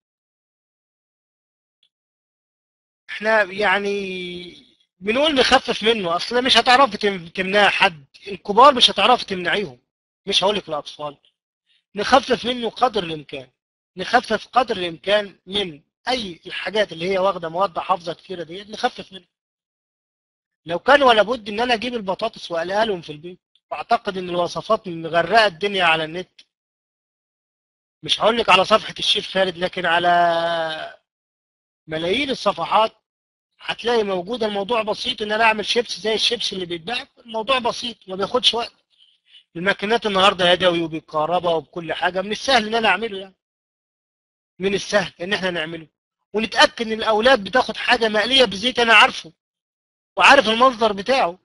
احنا يعني بنقول نخفف منه اصلا مش هتعرف تمنع حد الكبار مش هتعرف تمنعيهم مش هقولك الاطفال نخفف منه قدر الامكان نخفف قدر الامكان من اي الحاجات اللي هي واخده مواد حافظه كتيره ديت نخفف منها لو كان ولا بد ان انا اجيب البطاطس واقليها لهم في البيت واعتقد ان الوصفات مغرقه الدنيا على النت مش هقول لك على صفحه الشيف خالد لكن على ملايين الصفحات هتلاقي موجود الموضوع بسيط ان انا اعمل شيبس زي الشيبس اللي بيتباع الموضوع بسيط ما بياخدش وقت الماكينات النهارده يدوي وبالكهرباء وبكل حاجه من السهل ان انا اعمله يعني من السهل ان احنا نعمله ونتاكد ان الاولاد بتاخد حاجه مقليه بزيت انا عارفه وعارف المصدر بتاعه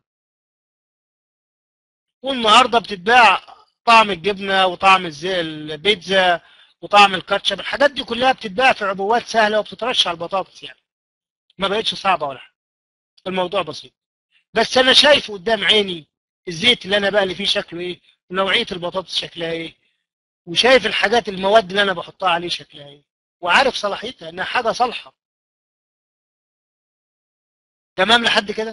والنهارده بتتباع طعم الجبنه وطعم الزي البيتزا وطعم الكاتشب الحاجات دي كلها بتتباع في عبوات سهله وبتترش على البطاطس يعني ما بقتش صعبه ولا حاجه الموضوع بسيط بس انا شايف قدام عيني الزيت اللي انا بقلي فيه شكله ايه ونوعيه البطاطس شكلها ايه وشايف الحاجات المواد اللي انا بحطها عليه شكلها ايه وعارف صلاحيتها انها حاجه صالحه تمام لحد كده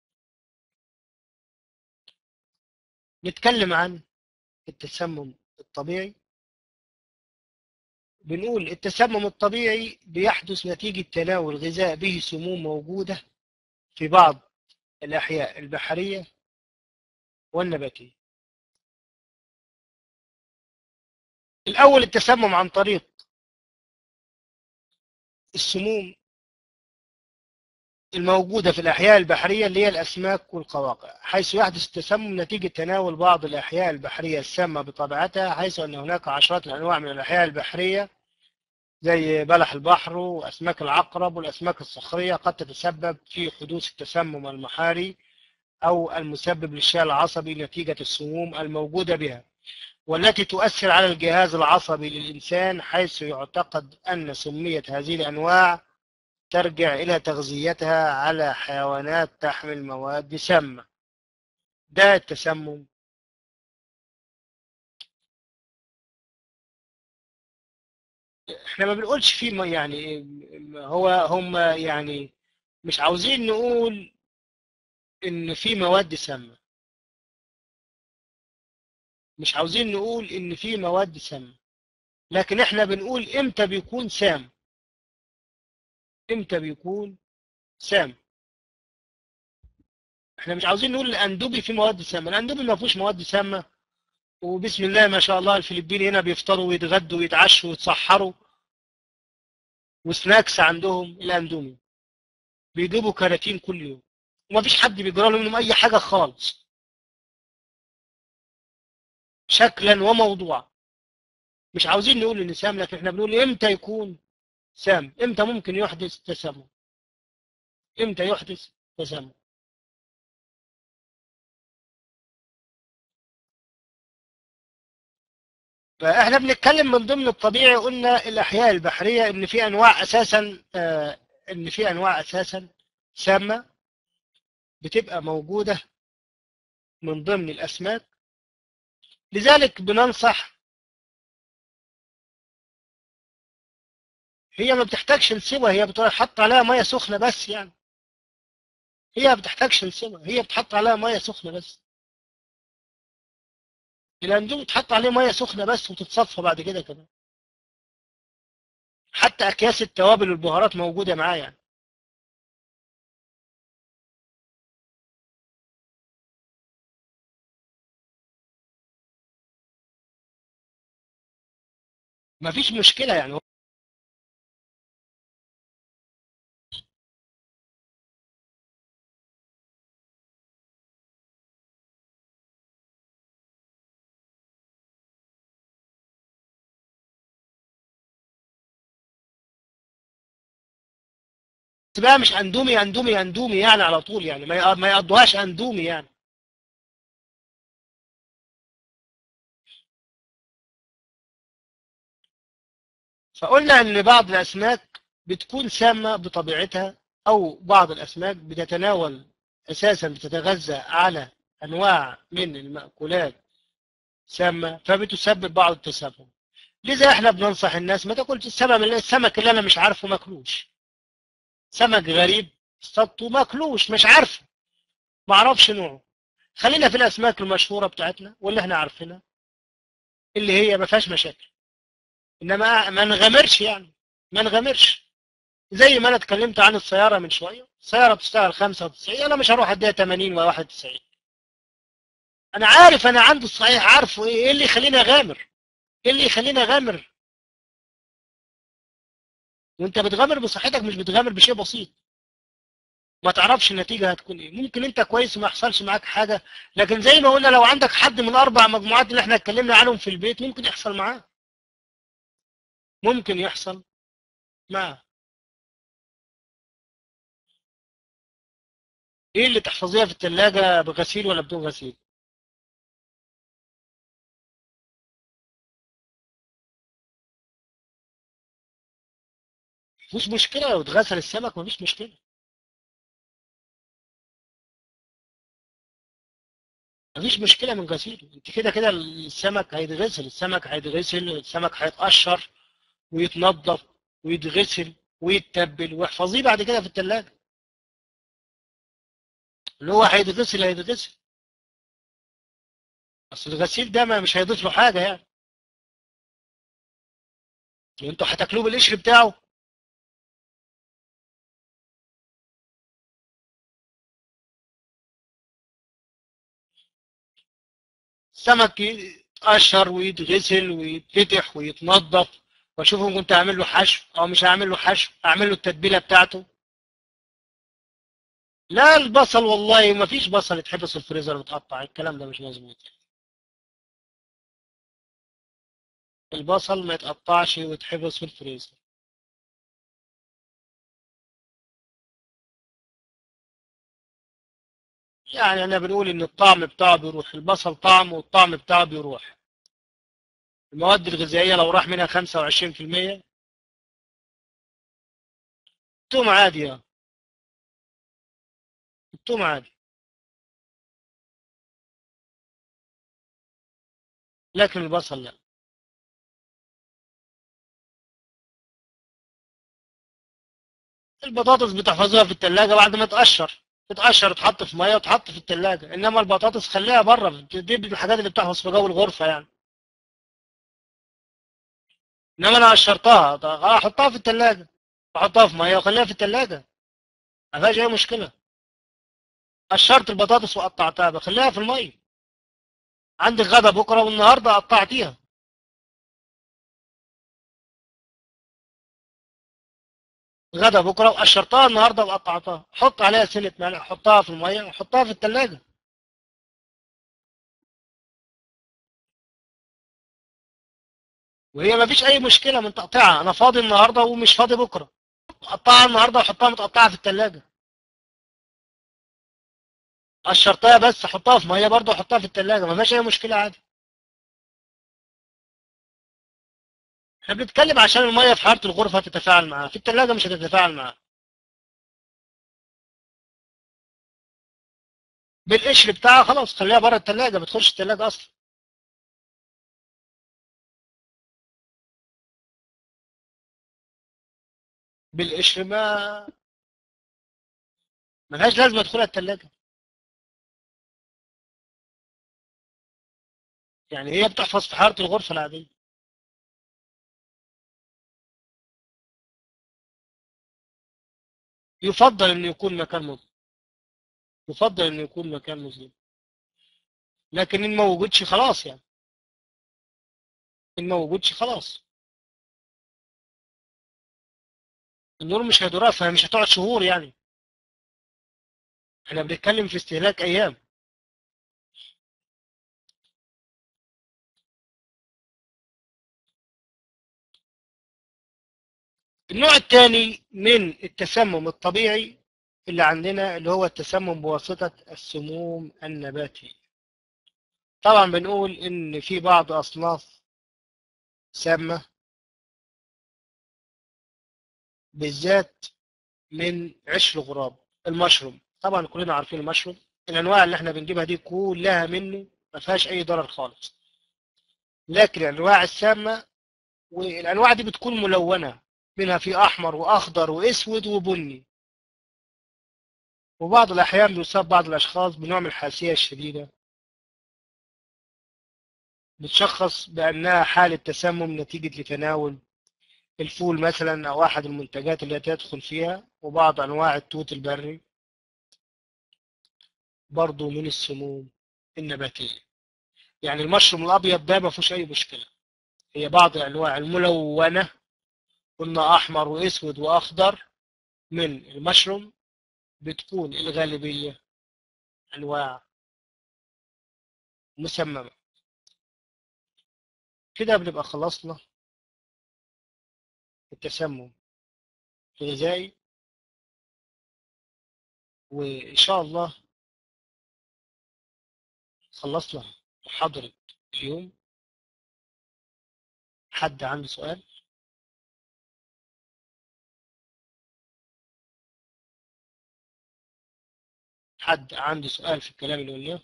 نتكلم عن التسمم الطبيعي بنقول التسمم الطبيعي بيحدث نتيجة تناول غذاء به سموم موجودة في بعض الأحياء البحرية والنباتية الأول التسمم عن طريق السموم الموجودة في الأحياء البحرية اللي هي الأسماك والقواقع حيث يحدث التسمم نتيجة تناول بعض الأحياء البحرية السامة بطبيعتها حيث أن هناك عشرات الأنواع من الأحياء البحرية زي بلح البحر وأسماك العقرب والأسماك الصخرية قد تتسبب في حدوث التسمم المحاري أو المسبب للشلل العصبي نتيجة السموم الموجودة بها والتي تؤثر على الجهاز العصبي للإنسان حيث يعتقد أن سمية هذه الأنواع ترجع إلى تغذيتها على حيوانات تحمل مواد سامة ده التسمم احنا ما بنقولش فيه ما- يعني هو هم يعني مش عاوزين نقول ان في مواد سامة مش عاوزين نقول ان في مواد سامة لكن احنا بنقول امتى بيكون سام امتى بيكون سام احنا مش عاوزين نقول الاندوبي فيه مواد سامة الاندوبي ما فيهوش مواد سامة وبسم الله ما شاء الله الفلبين هنا بيفطروا ويتغدوا ويتعشوا ويتسحروا وسناكس عندهم الاندومي بيجيبوا كراتين كل يوم ومفيش حد بيجرى له منهم اي حاجه خالص شكلا وموضوعا مش عاوزين نقول ان سام لكن احنا بنقول امتى يكون سام امتى ممكن يحدث تسمم امتى يحدث تسمم فاحنا بنتكلم من ضمن الطبيعي قلنا الاحياء البحريه ان في انواع اساسا آه، ان في انواع اساسا سامه بتبقى موجوده من ضمن الاسماك لذلك بننصح هي ما بتحتاجش لسوى هي بتحط عليها ميه سخنه بس يعني هي ما بتحتاجش لسوى هي بتحط عليها ميه سخنه بس الاندومي بتحط عليه ميه سخنه بس وتتصفى بعد كده كمان حتى اكياس التوابل والبهارات موجوده معاه يعني مفيش مشكله يعني بس بقى مش اندومي اندومي اندومي يعني على طول يعني ما يق- ما يقضوهاش اندومي يعني فقلنا ان بعض الاسماك بتكون سامه بطبيعتها او بعض الاسماك بتتناول اساسا بتتغذى على انواع من المأكولات سامه فبتسبب بعض التسمم لذا احنا بننصح الناس ما تاكلش السمك السمك اللي انا مش عارفه ماكلوش سمك غريب اصطادته ماكلوش مش عارفه ما اعرفش نوعه خلينا في الاسماك المشهوره بتاعتنا واللي احنا عارفينها اللي هي ما فيهاش مشاكل انما ما نغامرش يعني ما نغامرش زي ما انا اتكلمت عن السياره من شويه السياره بتشتغل 95 انا مش هروح اديها 80 و 91 انا عارف انا عندي الصحيح عارفه ايه ايه اللي يخليني اغامر ايه اللي يخليني اغامر وانت بتغامر بصحتك مش بتغامر بشيء بسيط ما تعرفش النتيجه هتكون ايه ممكن انت كويس وما يحصلش معاك حاجه لكن زي ما قلنا لو عندك حد من الاربع مجموعات اللي احنا اتكلمنا عنهم في البيت ممكن يحصل معاه ممكن يحصل معاه ايه اللي تحفظيها في الثلاجة بغسيل ولا بدون غسيل مش مشكلة لو اتغسل السمك مفيش مشكلة مفيش مشكلة من غسيله انت كده كده السمك هيتغسل السمك هيتغسل السمك هيتقشر ويتنضف ويتغسل ويتبل واحفظيه بعد كده في الثلاجة اللي هو هيتغسل هيتغسل اصل الغسيل ده ما مش هيضيف له حاجة يعني انتوا هتاكلوه بالقشر بتاعه السمك يتقشر ويتغسل ويتفتح ويتنضف واشوفهم كنت اعمل له حشو او مش هعمل له حشو اعمل له التتبيله بتاعته لا البصل والله ما فيش بصل يتحبس في الفريزر ويتقطع الكلام ده مش مظبوط البصل ما يتقطعش ويتحبس في الفريزر يعني انا بنقول ان الطعم بتاعه بيروح البصل طعم والطعم بتاعه بيروح المواد الغذائية لو راح منها 25% التوم عادي يا التوم عادي لكن البصل لا البطاطس بتحفظوها في التلاجة بعد ما تقشر تتقشر تحط في ميه وتحط في التلاجة انما البطاطس خليها بره دي من الحاجات اللي بتحفظ في جو الغرفة يعني انما انا قشرتها طب احطها في التلاجة احطها في ميه واخليها في التلاجة ما فيهاش اي مشكلة قشرت البطاطس وقطعتها بخليها في الميه عندك غدا بكره والنهارده قطعتيها غدا بكره وقشرتها النهارده وقطعتها حط عليها سنه ملح حطها في الميه وحطها في التلاجة وهي ما فيش اي مشكله من تقطيعها انا فاضي النهارده ومش فاضي بكره اقطعها النهارده واحطها متقطعه في التلاجة قشرتها بس احطها في ميه برضه احطها في التلاجة ما فيهاش اي مشكله عادي احنا بنتكلم عشان الميه في حاره الغرفه تتفاعل معاها في التلاجة مش هتتفاعل معاها بالقشر بتاعها خلاص خليها بره التلاجة ما تدخلش التلاجة اصلا بالقشر ما ملهاش لازمه ادخلها التلاجة يعني هي بتحفظ في حاره الغرفه العاديه يفضل انه يكون مكان مظلم يفضل انه يكون مكان مظلم لكن ان ما وجدش خلاص يعني ان ما وجدش خلاص النور مش هيدورها فهي مش هتقعد شهور يعني احنا بنتكلم في استهلاك ايام النوع الثاني من التسمم الطبيعي اللي عندنا اللي هو التسمم بواسطة السموم النباتية طبعا بنقول ان في بعض اصناف سامة بالذات من عشر الغراب المشروم طبعا كلنا عارفين المشروم الانواع اللي احنا بنجيبها دي كلها منه ما فيهاش اي ضرر خالص لكن الانواع السامة والانواع دي بتكون ملونة منها في احمر واخضر واسود وبني وبعض الاحيان بيصاب بعض الاشخاص بنوع من الحساسية الشديدة بتشخص بانها حالة تسمم نتيجة لتناول الفول مثلا او احد المنتجات اللي تدخل فيها وبعض انواع التوت البري برضو من السموم النباتية يعني المشروم الابيض ده ما فيهوش اي مشكلة هي بعض الانواع الملونة قلنا احمر واسود واخضر من المشروم بتكون الغالبية انواع مسممة كده بنبقى خلصنا التسمم الغذائي وإن شاء الله خلصنا محاضرة اليوم حد عنده سؤال حد عنده سؤال في الكلام اللي قلناه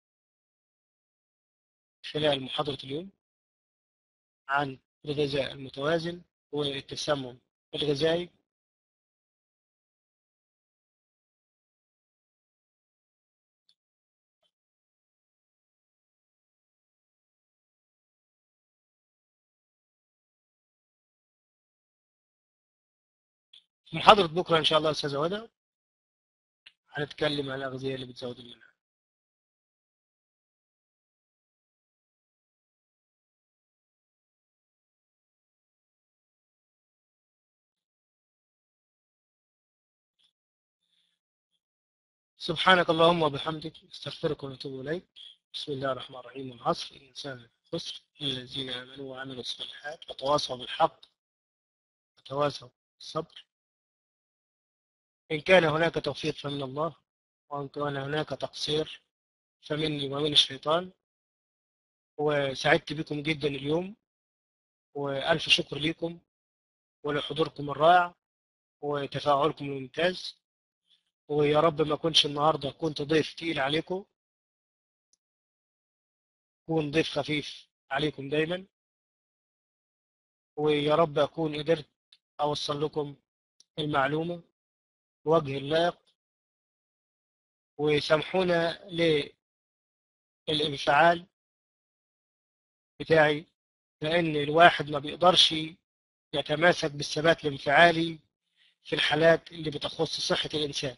خلال محاضرة اليوم عن الغذاء المتوازن والتسمم الغذائي في محاضرة بكرة إن شاء الله أستاذة هدى هنتكلم عن الأغذية اللي بتزود المناعة سبحانك اللهم وبحمدك استغفرك ونتوب إليك بسم الله الرحمن الرحيم والعصر الإنسان خسر الذين آمنوا وعملوا الصالحات وتواصوا بالحق وتواصوا بالصبر إن كان هناك توفيق فمن الله وإن كان هناك تقصير فمني ومن الشيطان وسعدت بكم جدا اليوم وألف شكر لكم ولحضوركم الرائع وتفاعلكم الممتاز ويا رب ما كنتش النهارده كنت ضيف تقيل عليكم كون ضيف خفيف عليكم دايما ويا رب أكون قدرت أوصل لكم المعلومة بوجه اللائق وسامحونا للانفعال بتاعي لأن الواحد ما بيقدرش يتماسك بالثبات الانفعالي في الحالات اللي بتخص صحة الإنسان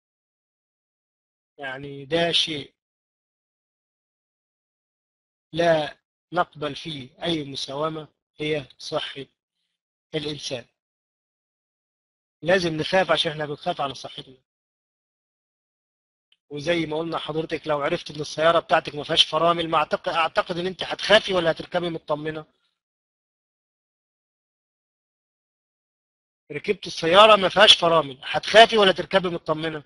يعني ده شيء لا نقبل فيه أي مساومة هي صحة الإنسان لازم نخاف عشان احنا بنخاف على صحتنا وزي ما قلنا حضرتك لو عرفت ان السيارة بتاعتك ما فيهاش فرامل ما اعتقد اعتقد ان انت هتخافي ولا هتركبي مطمنة ركبت السيارة ما فيهاش فرامل هتخافي ولا تركبي مطمنة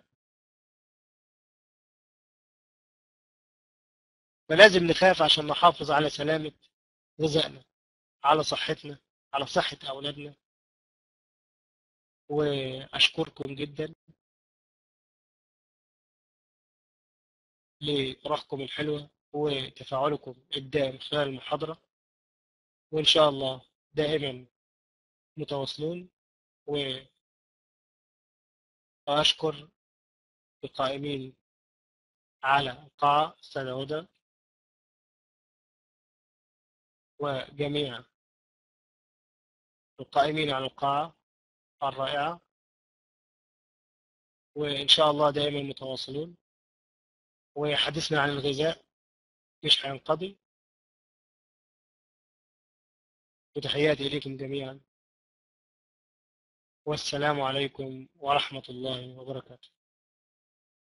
فلازم نخاف عشان نحافظ على سلامة غذائنا على صحتنا على صحة أولادنا وأشكركم جدا لروحكم الحلوة وتفاعلكم الدائم خلال المحاضرة وإن شاء الله دائما متواصلون وأشكر القائمين على القاعة أستاذة هدى وجميع القائمين على القاعة الرائعة وإن شاء الله دائما متواصلون وحديثنا عن الغذاء مش هينقضي وتحياتي إليكم جميعا والسلام عليكم ورحمة الله وبركاته